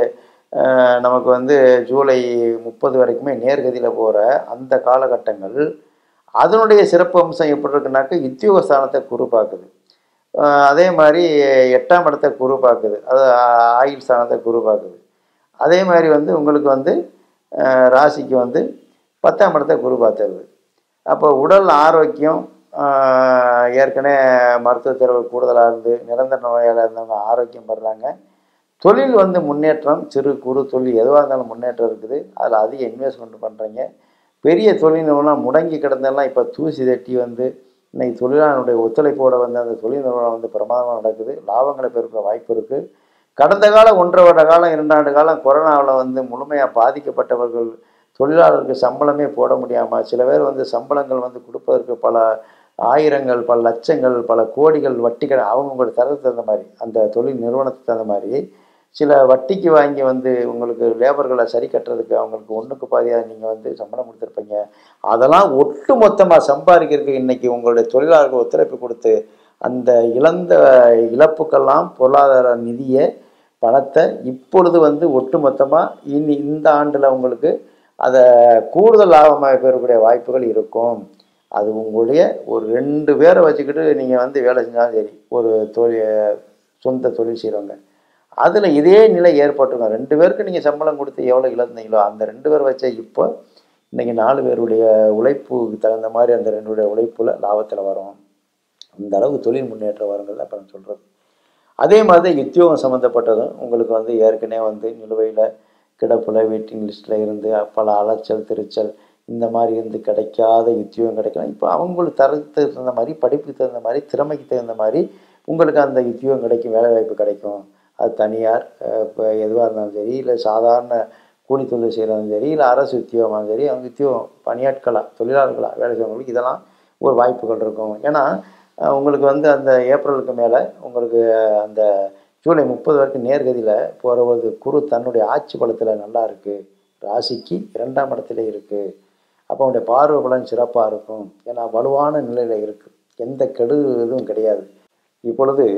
அஹ், நமக்கு வந்து ஜூலை முப்பது வரைக்குமே நேர்கதியில் போகிற அந்த காலகட்டங்கள் அதனுடைய சிறப்பு அம்சம் எப்படி இருக்குனாக்க உத்தியோக ஸ்தானத்தை குரு பார்க்குது அஹ், அதே மாதிரி எட்டாம் இடத்தை குரு பார்க்குது அது ஆயுள் ஸ்தானத்தை குரு பார்க்குது அதே மாதிரி வந்து உங்களுக்கு வந்து அஹ், ராசிக்கு வந்து பத்தாம் இடத்தை குரு பார்த்துருது அப்போ உடல் ஆரோக்கியம் ஆஹ், ஏற்கனவே மருத்துவ தேர்வு கூடுதலாக இருந்து நிரந்தர நோயால் இருந்தவங்க ஆரோக்கியம் பெறுறாங்க தொழில் வந்து முன்னேற்றம் சிறு குறு தொழில் எதுவாக இருந்தாலும் முன்னேற்றம் இருக்குது அதில் அதிக இன்வெஸ்ட்மெண்ட் பண்ணுறீங்க பெரிய தொழில் நிறுவனம் முடங்கி கிடந்தெல்லாம் இப்போ தூசி தட்டி வந்து இன்னைக்கு தொழிலாளனுடைய ஒத்துழைப்போடு வந்து அந்த தொழில் நிறுவனம் வந்து பிரமாதமாக நடக்குது லாபங்களை பெருக்க வாய்ப்பு இருக்குது கடந்த காலம் ஒன்றரை வருட காலம் இரண்டாண்டு காலம் கொரோனாவில் வந்து முழுமையாக பாதிக்கப்பட்டவர்கள் தொழிலாளருக்கு சம்பளமே போட முடியாமல் சில பேர் வந்து சம்பளங்கள் வந்து கொடுப்பதற்கு பல ஆயிரங்கள் பல லட்சங்கள் பல கோடிகள் வட்டி கடை அவங்களோட தரத்துக்கு தகுந்த மாதிரி அந்த தொழில் நிறுவனத்துக்கு தகுந்த மாதிரி சில வட்டிக்கு வாங்கி வந்து உங்களுக்கு லேபர்களை சரி கட்டுறதுக்கு அவங்களுக்கு ஒன்றுக்கு பாதியாக நீங்கள் வந்து சம்பளம் கொடுத்துருப்பீங்க அதெல்லாம் ஒட்டு மொத்தமாக சம்பாதிக்கிறதுக்கு இன்னைக்கு உங்களுடைய தொழிலாளர்கள் ஒத்துழைப்பு கொடுத்து அந்த இழந்த இழப்புக்கெல்லாம் பொருளாதார நிதியை பணத்தை இப்பொழுது வந்து ஒட்டு மொத்தமாக இனி இந்த ஆண்டில் உங்களுக்கு அதை கூடுதல் லாபமாக பெறக்கூடிய வாய்ப்புகள் இருக்கும் அது உங்களுடைய ஒரு ரெண்டு பேரை வச்சுக்கிட்டு நீங்கள் வந்து வேலை செஞ்சாலும் சரி ஒரு தொழில் சொந்த தொழில் செய்கிறவங்க அதில் இதே நிலை ஏற்பட்டுங்க ரெண்டு பேருக்கு நீங்கள் சம்பளம் கொடுத்து எவ்வளோ இழந்தீங்களோ அந்த ரெண்டு பேர் வச்ச இப்போ இன்னைக்கு நாலு பேருடைய உழைப்புக்கு தகுந்த மாதிரி அந்த ரெண்டுடைய உழைப்புல லாபத்தில் வரும் அந்த அளவுக்கு தொழில் முன்னேற்றம் வருங்கிறது அப்போ நான் சொல்கிறது அதே மாதிரி உத்தியோகம் சம்மந்தப்பட்டதும் உங்களுக்கு வந்து ஏற்கனவே வந்து நிலுவையில் கிடப்பில் வெயிட்டிங் லிஸ்ட்டில் இருந்து பல அலைச்சல் திருச்சல் இந்த மாதிரி இருந்து கிடைக்காத உத்தியோகம் கிடைக்கலாம் இப்போ அவங்களுக்கு தரத்துக்கு தகுந்த மாதிரி படிப்புக்கு தகுந்த மாதிரி திறமைக்கு தகுந்த மாதிரி உங்களுக்கு அந்த உத்தியோகம் கிடைக்கும் வேலைவாய்ப்பு கிடைக்கும் அது தனியார் அஹ் இப்போ எதுவாக இருந்தாலும் சரி இல்லை சாதாரண கூலி தொழில் செய்கிறதும் சரி இல்லை அரசு உத்தியோகமாகவும் சரி அவங்க உத்தியோகம் பணியாட்களாக தொழிலாளர்களாக வேலை செய்கிறவங்களுக்கு இதெல்லாம் ஒரு வாய்ப்புகள் இருக்கும் ஏன்னா அஹ் உங்களுக்கு வந்து அந்த ஏப்ரலுக்கு மேலே உங்களுக்கு அந்த ஜூலை முப்பது வரைக்கும் நேர்கதியில் போகிறபோது குரு தன்னுடைய ஆட்சி பலத்தில் நல்லா இருக்குது ராசிக்கு இரண்டாம் இடத்துல இருக்குது அப்போ அவனுடைய பார்வை பலன் சிறப்பாக இருக்கும் ஏன்னா வலுவான நிலையில் இருக்குது எந்த கெடு இதுவும் கிடையாது இப்பொழுது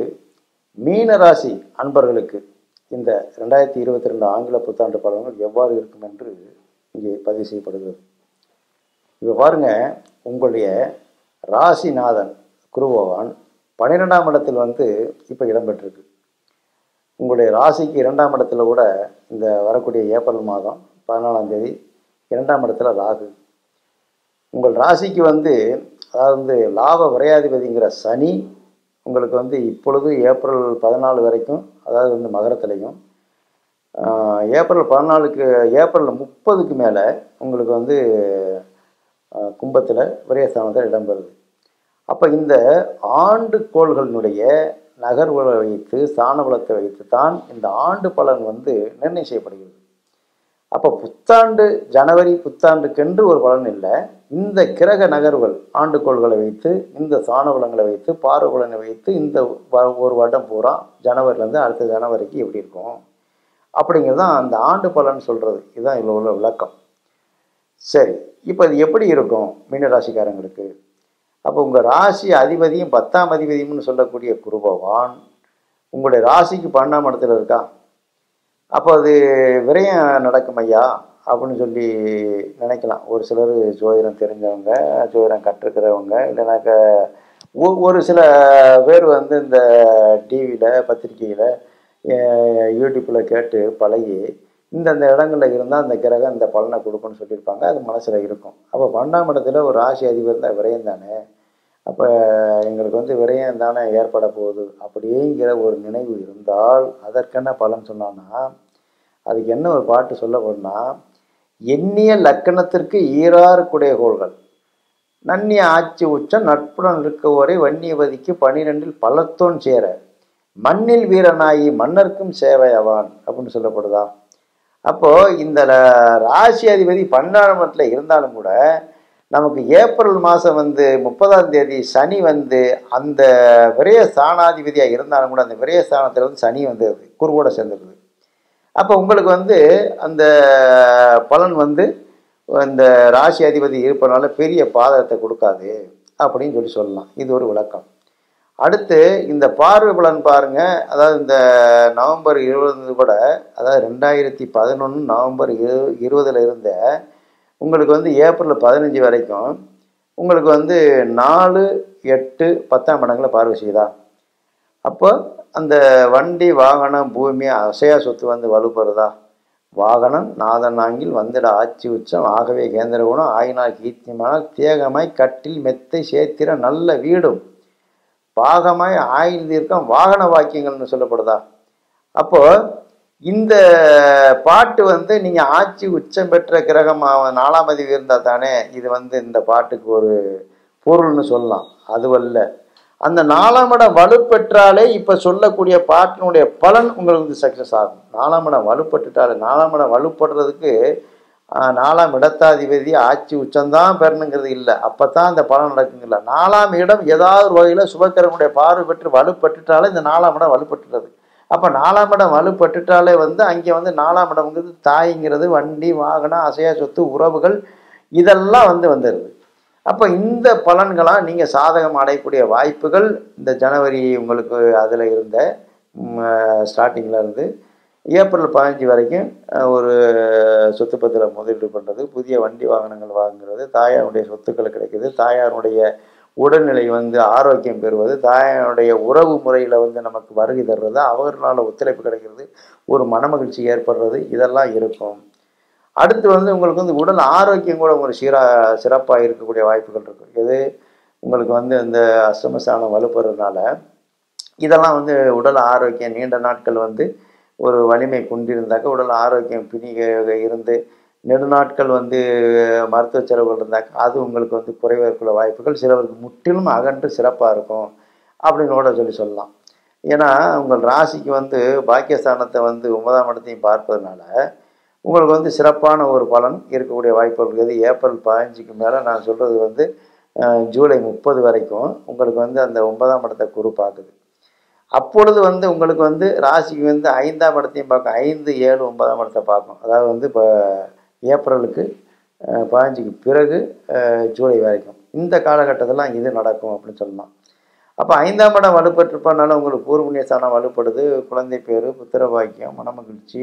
மீன ராசி அன்பர்களுக்கு இந்த ரெண்டாயிரத்தி இருபத்தி ரெண்டு ஆங்கில புத்தாண்டு பலன்கள் எவ்வாறு இருக்கும் என்று இங்கே பதிவு செய்யப்படுகிறது இப்போ பாருங்க உங்களுடைய ராசிநாதன் குரு பகவான் பன்னிரெண்டாம் இடத்தில் வந்து இப்போ இடம்பெற்றிருக்கு உங்களுடைய ராசிக்கு இரண்டாம் இடத்துல கூட இந்த வரக்கூடிய ஏப்ரல் மாதம் பதினாலாம் தேதி இரண்டாம் இடத்துல ராகு உங்கள் ராசிக்கு வந்து அதாவது வந்து லாப விரையாதிபதிங்கிற சனி உங்களுக்கு வந்து இப்பொழுது ஏப்ரல் பதினாலு வரைக்கும் அதாவது வந்து மகரத்துலையும் ஆஹ், ஏப்ரல் பதினாலுக்கு ஏப்ரல் முப்பதுக்கு மேலே உங்களுக்கு வந்து ஆஹ், கும்பத்தில் விரயஸ்தானத்தில் இடம்பெறுது அப்போ இந்த ஆண்டு கோள்களினுடைய நகர்வுகளை வைத்து ஸ்தானபலத்தை வைத்து தான் இந்த ஆண்டு பலன் வந்து நிர்ணயம் செய்யப்படுகிறது அப்போ புத்தாண்டு ஜனவரி புத்தாண்டுக்கென்று ஒரு பலன் இல்லை இந்த கிரக நகர்வுகள் ஆண்டுகோள்களை வைத்து இந்த சாணபலங்களை வைத்து பார்வபலனை வைத்து இந்த வ- ஒரு வருடம் பூரா ஜனவரிலேருந்து அடுத்த ஜனவரிக்கு எப்படி இருக்கும் அப்படிங்கிறது தான் அந்த ஆண்டு பலன் சொல்கிறது இதுதான் இதில் உள்ள விளக்கம் சரி இப்போ இது எப்படி இருக்கும் மீன ராசிக்காரங்களுக்கு அப்போ உங்கள் ராசி அதிபதியும் பத்தாம் அதிபதியும்னு சொல்லக்கூடிய குரு பகவான் உங்களுடைய ராசிக்கு பன்னெண்டாம் இடத்துல இருக்கா அப்போ அது விரயம் நடக்கும் ஐயா அப்படின்னு சொல்லி நினைக்கலாம் ஒரு சிலர் ஜோதிடம் தெரிஞ்சவங்க ஜோதிடம் கற்றுக்கிறவங்க இல்லைனாக்க ஒ- ஒரு சில பேர் வந்து இந்த டிவியில் பத்திரிக்கையில் யூடியூப்பில் கேட்டு பழகி இந்தந்த இடங்களில் இருந்தால் அந்த கிரகம் இந்த பலனை கொடுக்கும்னு சொல்லியிருப்பாங்க அது மனசில் இருக்கும் அப்போ பன்னெண்டாம் இடத்துல ஒரு ராசி அதிபர் இருந்தால் விரயம் தானே அப்போ எங்களுக்கு வந்து விரயம் தானே ஏற்பட போகுது அப்படிங்கிற ஒரு நினைவு இருந்தால் அதற்கென்ன பலன் சொன்னான்னா அதுக்கு என்ன ஒரு பாட்டு சொல்ல போனால் எண்ணிய லக்கணத்திற்கு ஈராறு குடைகோள்கள் நன்னிய ஆட்சி உச்சம் நட்புடன் இருக்கவோரை வன்னியவதிக்கு பனிரெண்டில் பலத்தோன் சேர மண்ணில் வீரனாகி மன்னர்க்கும் சேவை அவான் அப்படின்னு சொல்லப்படுதா அப்போ இந்த ர- ராசி அதிபதி பன்னெண்டாம் இடத்துல இருந்தாலும் கூட நமக்கு ஏப்ரல் மாதம் வந்து முப்பதாம் தேதி சனி வந்து அந்த விரய ஸ்தானாதிபதியாக இருந்தாலும் கூட அந்த விரய ஸ்தானத்தில் வந்து சனி வந்துடுது குருவோட சேர்ந்துருது அப்போ உங்களுக்கு வந்து அந்த பலன் வந்து இந்த ராசி அதிபதி இருப்பதனால பெரிய பாதகத்தை கொடுக்காது அப்படின்னு சொல்லி சொல்லலாம் இது ஒரு விளக்கம் அடுத்து இந்த பார்வை பலன் பாருங்க அதாவது இந்த நவம்பர் இருபது கூட அதாவது ரெண்டாயிரத்தி பதினொன்று நவம்பர் இரு இருபதுல இருந்த உங்களுக்கு வந்து ஏப்ரல் பதினஞ்சு வரைக்கும் உங்களுக்கு வந்து நாலு எட்டு பத்தாம் இடங்களை பார்வை செய்யுதா அப்போ அந்த வண்டி வாகனம் பூமி அசையா சொத்து வந்து வலுப்படுறதா வாகனம் நாதனாங்கில் வந்துட ஆட்சி உச்சம் ஆகவே கேந்திர குணம் ஆயினால் கீர்த்தியமானால் தேகமாய் கட்டில் மெத்தை சேத்திர நல்ல வீடும் பாகமாய் ஆயில் தீர்க்கம் வாகன வாக்கியங்கள்னு சொல்லப்படுதா அப்போ இந்த பாட்டு வந்து நீங்க ஆட்சி உச்சம் பெற்ற கிரகமாக நாலாம் அதிபதி இருந்தா தானே இது வந்து இந்த பாட்டுக்கு ஒரு பொருள்னு சொல்லலாம் அதுவல்ல அந்த நாலாம் இடம் வலுப்பெற்றாலே இப்ப சொல்லக்கூடிய பாட்டினுடைய பலன் உங்களுக்கு வந்து சக்சஸ் ஆகும் நாலாம் இடம் வலுப்பட்டுட்டாலே நாலாம் இடம் வலுப்படுறதுக்கு ஆஹ், நாலாம் இடத்தாதிபதி ஆட்சி உச்சம்தான் பெறணுங்கிறது இல்லை அப்பதான் அந்த பலன் நடக்குங்கல்ல நாலாம் இடம் ஏதாவது ஒரு வகையில சுபக்கிரகனுடைய பார்வை பெற்று வலுப்பட்டுட்டாலே இந்த நாலாம் இடம் வலுப்பட்டுறது அப்ப நாலாம் இடம் வலுப்பட்டுட்டாலே வந்து அங்கே வந்து நாலாம் இடம்ங்கிறது தாய்ங்கிறது வண்டி வாகனம் அசையா சொத்து உறவுகள் இதெல்லாம் வந்து வந்துடுது அப்போ இந்த பலன்களாக நீங்கள் சாதகம் அடையக்கூடிய வாய்ப்புகள் இந்த ஜனவரி உங்களுக்கு அதில் இருந்த ஸ்டார்டிங்கில் இருந்து ஏப்ரல் பதினஞ்சு வரைக்கும் அஹ், ஒரு சொத்து பத்திரம் முதலீடு பண்ணுறது புதிய வண்டி வாகனங்கள் வாங்குறது தாயாருடைய சொத்துக்கள் கிடைக்குது தாயாருடைய உடல்நிலை வந்து ஆரோக்கியம் பெறுவது தாயாருடைய உறவு முறையில் வந்து நமக்கு வருகை தர்றது அவர்களால் ஒத்துழைப்பு கிடைக்கிறது ஒரு மனமகிழ்ச்சி ஏற்படுறது இதெல்லாம் இருக்கும் அடுத்து வந்து உங்களுக்கு வந்து உடல் ஆரோக்கியம் கூட ஒரு சீரா சிறப்பாக இருக்கக்கூடிய வாய்ப்புகள் இருக்கும் எது உங்களுக்கு வந்து இந்த அஷ்டமஸ்தானம் வலுப்படுறதுனால இதெல்லாம் வந்து உடல் ஆரோக்கியம் நீண்ட நாட்கள் வந்து ஒரு வலிமை குன்றிருந்தாக்க உடல் ஆரோக்கியம் பிணி இருந்து நெடுநாட்கள் வந்து மருத்துவ செலவுகள் இருந்தாக்க அது உங்களுக்கு வந்து குறைவதற்குள்ள வாய்ப்புகள் சிலருக்கு முற்றிலும் அகன்று சிறப்பாக இருக்கும் அப்படின்னு கூட சொல்லி சொல்லலாம் ஏன்னா உங்கள் ராசிக்கு வந்து பாக்கியஸ்தானத்தை வந்து ஒன்பதாம் இடத்தையும் பார்ப்பதனால உங்களுக்கு வந்து சிறப்பான ஒரு பலன் இருக்கக்கூடிய வாய்ப்புகள் இருக்குது ஏப்ரல் பதினஞ்சுக்கு மேலே நான் சொல்கிறது வந்து அஹ், ஜூலை முப்பது வரைக்கும் உங்களுக்கு வந்து அந்த ஒன்பதாம் இடத்தை குரு பார்க்குது அப்பொழுது வந்து உங்களுக்கு வந்து ராசிக்கு வந்து ஐந்தாம் இடத்தையும் பார்க்கும் ஐந்து ஏழு ஒன்பதாம் இடத்தை பார்க்கும் அதாவது வந்து இப்போ ஏப்ரலுக்கு அஹ், பதினஞ்சுக்கு பிறகு அஹ், ஜூலை வரைக்கும் இந்த காலகட்டத்தில் இது நடக்கும் அப்படின்னு சொல்லலாம் அப்போ ஐந்தாம் இடம் வலுப்பட்டிருப்பனால உங்களுக்கு பூர்வ ஸ்தானம் வலுப்படுது குழந்தை பேர் புத்திர பாக்கியம் மனமகிழ்ச்சி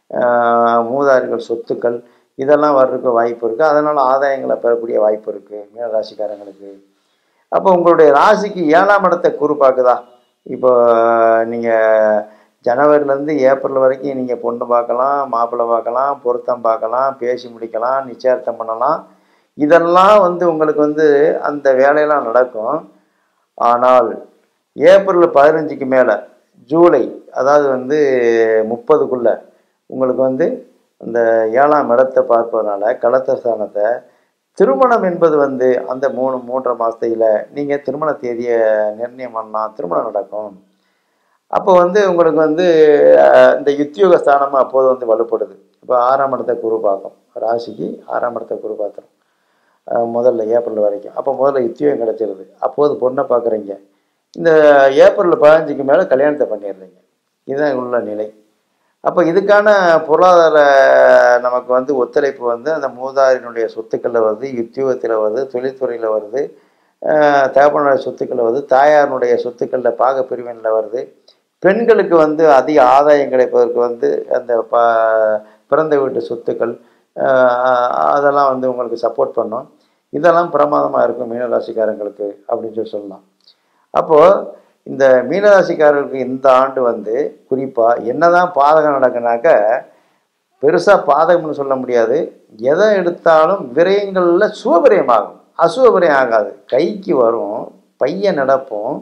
ஆஹ், மூதாரிகள் சொத்துக்கள் இதெல்லாம் வர்றதுக்கு வாய்ப்பு இருக்குது அதனால் ஆதாயங்களை பெறக்கூடிய வாய்ப்பு இருக்குது மீனராசிக்காரங்களுக்கு அப்போ உங்களுடைய ராசிக்கு ஏழாம் இடத்தை கூறு பார்க்குதா இப்போ நீங்கள் ஜனவரிலேருந்து ஏப்ரல் வரைக்கும் நீங்கள் பொண்ணு பார்க்கலாம் மாப்பிள்ளை பார்க்கலாம் பொருத்தம் பார்க்கலாம் பேசி முடிக்கலாம் நிச்சயார்த்தம் பண்ணலாம் இதெல்லாம் வந்து உங்களுக்கு வந்து அந்த வேலையெல்லாம் நடக்கும் ஆனால் ஏப்ரல் பதினஞ்சுக்கு மேலே ஜூலை அதாவது வந்து முப்பதுக்குள்ள உங்களுக்கு வந்து இந்த ஏழாம் இடத்தை பார்ப்பதனால களத்தஸ்தானத்தை திருமணம் என்பது வந்து அந்த மூணு மூன்றரை மாதத்தில் நீங்கள் திருமண தேதியை நிர்ணயம் பண்ணலாம் திருமணம் நடக்கும் அப்போ வந்து உங்களுக்கு வந்து அஹ், இந்த யுத்தியோக ஸ்தானமும் அப்போது வந்து வலுப்படுது இப்போ ஆறாம் இடத்தை குரு பார்க்கும் ராசிக்கு ஆறாம் இடத்தை குரு பார்த்துரும் அஹ், முதல்ல ஏப்ரல் வரைக்கும் அப்போ முதல்ல யுத்தியோகம் கிடச்சிருது அப்போது பொண்ணை பார்க்குறீங்க இந்த ஏப்ரல் பதினஞ்சுக்கு மேலே கல்யாணத்தை பண்ணிடுறீங்க இதுதான் உள்ள நிலை அப்போ இதுக்கான பொருளாதார நமக்கு வந்து ஒத்துழைப்பு வந்து அந்த மூதாரினுடைய சொத்துக்களில் வருது உத்தியோகத்தில் வருது தொழில்துறையில் வருது அஹ் தகப்பனுடைய சொத்துக்களில் வருது தாயாருடைய சொத்துக்களில் பாக பிரிவினில் வருது பெண்களுக்கு வந்து அதிக ஆதாயம் கிடைப்பதற்கு வந்து அந்த ப பிறந்த வீட்டு சொத்துக்கள் அஹ் அதெல்லாம் வந்து உங்களுக்கு சப்போர்ட் பண்ணும் இதெல்லாம் பிரமாதமாக இருக்கும் மீனராசிக்காரங்களுக்கு அப்படின்னு சொல்லி சொல்லலாம் அப்போது இந்த மீனராசிக்காரர்களுக்கு இந்த ஆண்டு வந்து குறிப்பாக என்னதான் பாதகம் நடக்குனாக்க பெருசாக பாதகம்னு சொல்ல முடியாது எதை எடுத்தாலும் விரயங்களில் சுபவிரயமாகும் அசுபவிரயம் ஆகாது கைக்கு வரும் பையன் நடப்போம்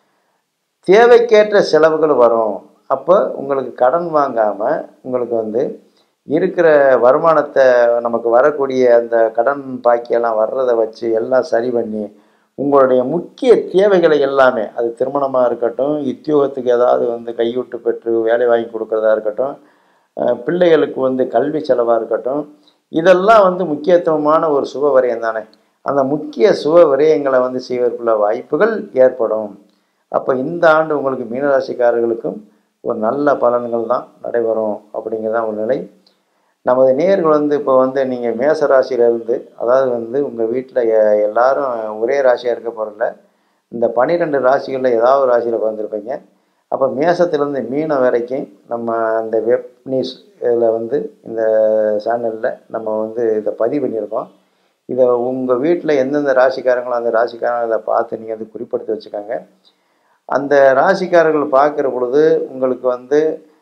தேவைக்கேற்ற செலவுகள் வரும் அப்போ உங்களுக்கு கடன் வாங்காமல் உங்களுக்கு வந்து இருக்கிற வருமானத்தை நமக்கு வரக்கூடிய அந்த கடன் பாக்கியெல்லாம் வர்றதை வச்சு எல்லாம் சரி பண்ணி உங்களுடைய முக்கிய தேவைகளை எல்லாமே அது திருமணமாக இருக்கட்டும் உத்தியோகத்துக்கு ஏதாவது வந்து கையூட்டு பெற்று வேலை வாங்கி கொடுக்கறதா இருக்கட்டும் அஹ் பிள்ளைகளுக்கு வந்து கல்வி செலவாக இருக்கட்டும் இதெல்லாம் வந்து முக்கியத்துவமான ஒரு சுப விரயம் தானே அந்த முக்கிய சுப விரயங்களை வந்து செய்வதற்குள்ள வாய்ப்புகள் ஏற்படும் அப்போ இந்த ஆண்டு உங்களுக்கு மீனராசிக்காரர்களுக்கும் ஒரு நல்ல பலன்கள் தான் நடைபெறும் அப்படிங்கிறதான் ஒரு நிலை நமது நேர்கள் வந்து இப்போ வந்து நீங்கள் மேச ராசியிலேருந்து அதாவது வந்து உங்கள் வீட்டில் எல்லாரும் ஒரே ராசியாக இருக்க போகிறல இந்த பன்னிரெண்டு ராசிகளில் ஏதாவது ஒரு ராசியில் பிறந்திருப்பீங்க அப்போ மேசத்துலேருந்து மீனம் வரைக்கும் நம்ம அந்த வெப் நியூஸ் இதில் வந்து இந்த சேனலில் நம்ம வந்து இதை பதிவு பண்ணியிருக்கோம் இதை உங்கள் வீட்டில் எந்தெந்த ராசிக்காரங்களோ அந்த ராசிக்காரங்க இதை பார்த்து நீங்கள் வந்து குறிப்படுத்தி வச்சுக்கோங்க அந்த ராசிக்காரர்கள் பார்க்குற பொழுது உங்களுக்கு வந்து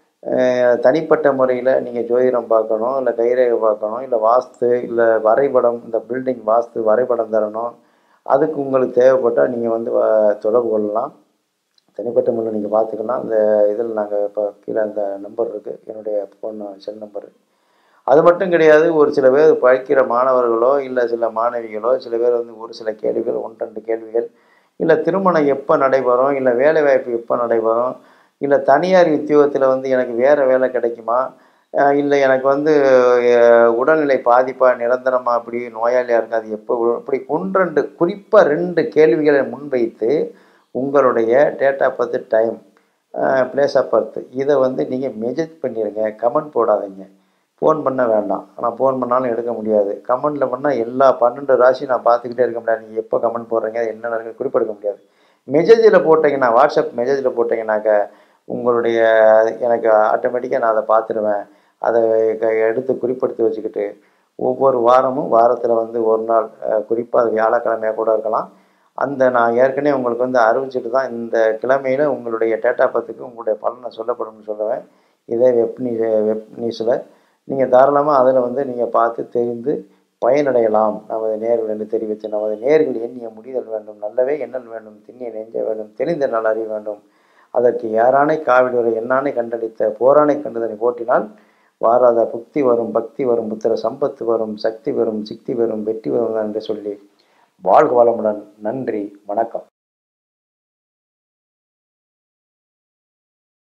அஹ், தனிப்பட்ட முறையில் நீங்கள் ஜோதிடம் பார்க்கணும் இல்லை கைரேகை பார்க்கணும் இல்லை வாஸ்து இல்லை வரைபடம் இந்த பில்டிங் வாஸ்து வரைபடம் தரணும் அதுக்கு உங்களுக்கு தேவைப்பட்டால் நீங்கள் வந்து வ- தொடர்பு கொள்ளலாம் தனிப்பட்ட முறையில் நீங்கள் பார்த்துக்கலாம் இந்த இதில் நாங்கள் இப்போ கீழே அந்த நம்பர் இருக்குது என்னுடைய ஃபோன் செல் நம்பரு அது மட்டும் கிடையாது ஒரு சில பேர் படிக்கிற மாணவர்களோ இல்லை சில மாணவிகளோ சில பேர் வந்து ஒரு சில கேள்விகள் ஒன்று ரெண்டு கேள்விகள் இல்லை திருமணம் எப்போ நடைபெறும் இல்லை வேலை வாய்ப்பு எப்போ நடைபெறும் இல்லை தனியார் உத்தியோகத்தில் வந்து எனக்கு வேறு வேலை கிடைக்குமா அஹ் இல்லை எனக்கு வந்து அஹ், உடல்நிலை பாதிப்பா நிரந்தரமாக அப்படி நோயாளியாக இருக்காது எப்போ உ- இப்படி ஒன்றெண்டு குறிப்பாக ரெண்டு கேள்விகளை முன்வைத்து உங்களுடைய date of birth time place of birth இதை வந்து நீங்கள் மெசேஜ் பண்ணிடுங்க கமெண்ட் போடாதீங்க ஃபோன் பண்ண வேண்டாம் ஆனால் ஃபோன் பண்ணாலும் எடுக்க முடியாது கமெண்டில் பண்ணால் எல்லா பன்னெண்டு ராசி நான் பார்த்துக்கிட்டே இருக்க முடியாது நீங்கள் எப்போ கமெண்ட் போடுறீங்க அது என்ன நடக்குது குறிப்பெடுக்க முடியாது மெசேஜில் போட்டிங்கன்னா வாட்ஸ்அப் மெசேஜில் போட்டிங்கனாக்க உங்களுடைய எனக்கு ஆட்டோமேட்டிக்காக நான் அதை பார்த்துருவேன் அதை க- எடுத்து குறிப்பெடுத்து வச்சுக்கிட்டு ஒவ்வொரு வாரமும் வாரத்தில் வந்து ஒரு நாள் குறிப்பாக அது வியாழக்கிழமையாக கூட இருக்கலாம் அந்த நான் ஏற்கனவே உங்களுக்கு வந்து அறிவிச்சிட்டு தான் இந்த கிழமையில் உங்களுடைய டேட்டா பத்துக்கு உங்களுடைய பலனை சொல்லப்படும்னு சொல்லுவேன் இதே வெப் நியூ வெப் நியூஸில் நீங்கள் தாராளமாக அதில் வந்து நீங்கள் பார்த்து தெரிந்து பயனடையலாம் நமது நேர்கள் என்று தெரிவித்து நமது நேர்கள் எண்ணிய முடிதல் வேண்டும் நல்லவே எண்ணல் வேண்டும் திண்ணிய நெஞ்ச வேண்டும் தெளிந்த நல் அறிய வேண்டும் அதற்கு யாரானை காவிடுவரை எண்ணானை கண்டளித்த போரானை கண்டுதனை போட்டினால் வாராத புக்தி வரும் பக்தி வரும் புத்திர சம்பத்து வரும் சக்தி வரும் சிக்தி வரும் வெற்றி வரும் என்று சொல்லி வாழ்க வளமுடன் நன்றி வணக்கம்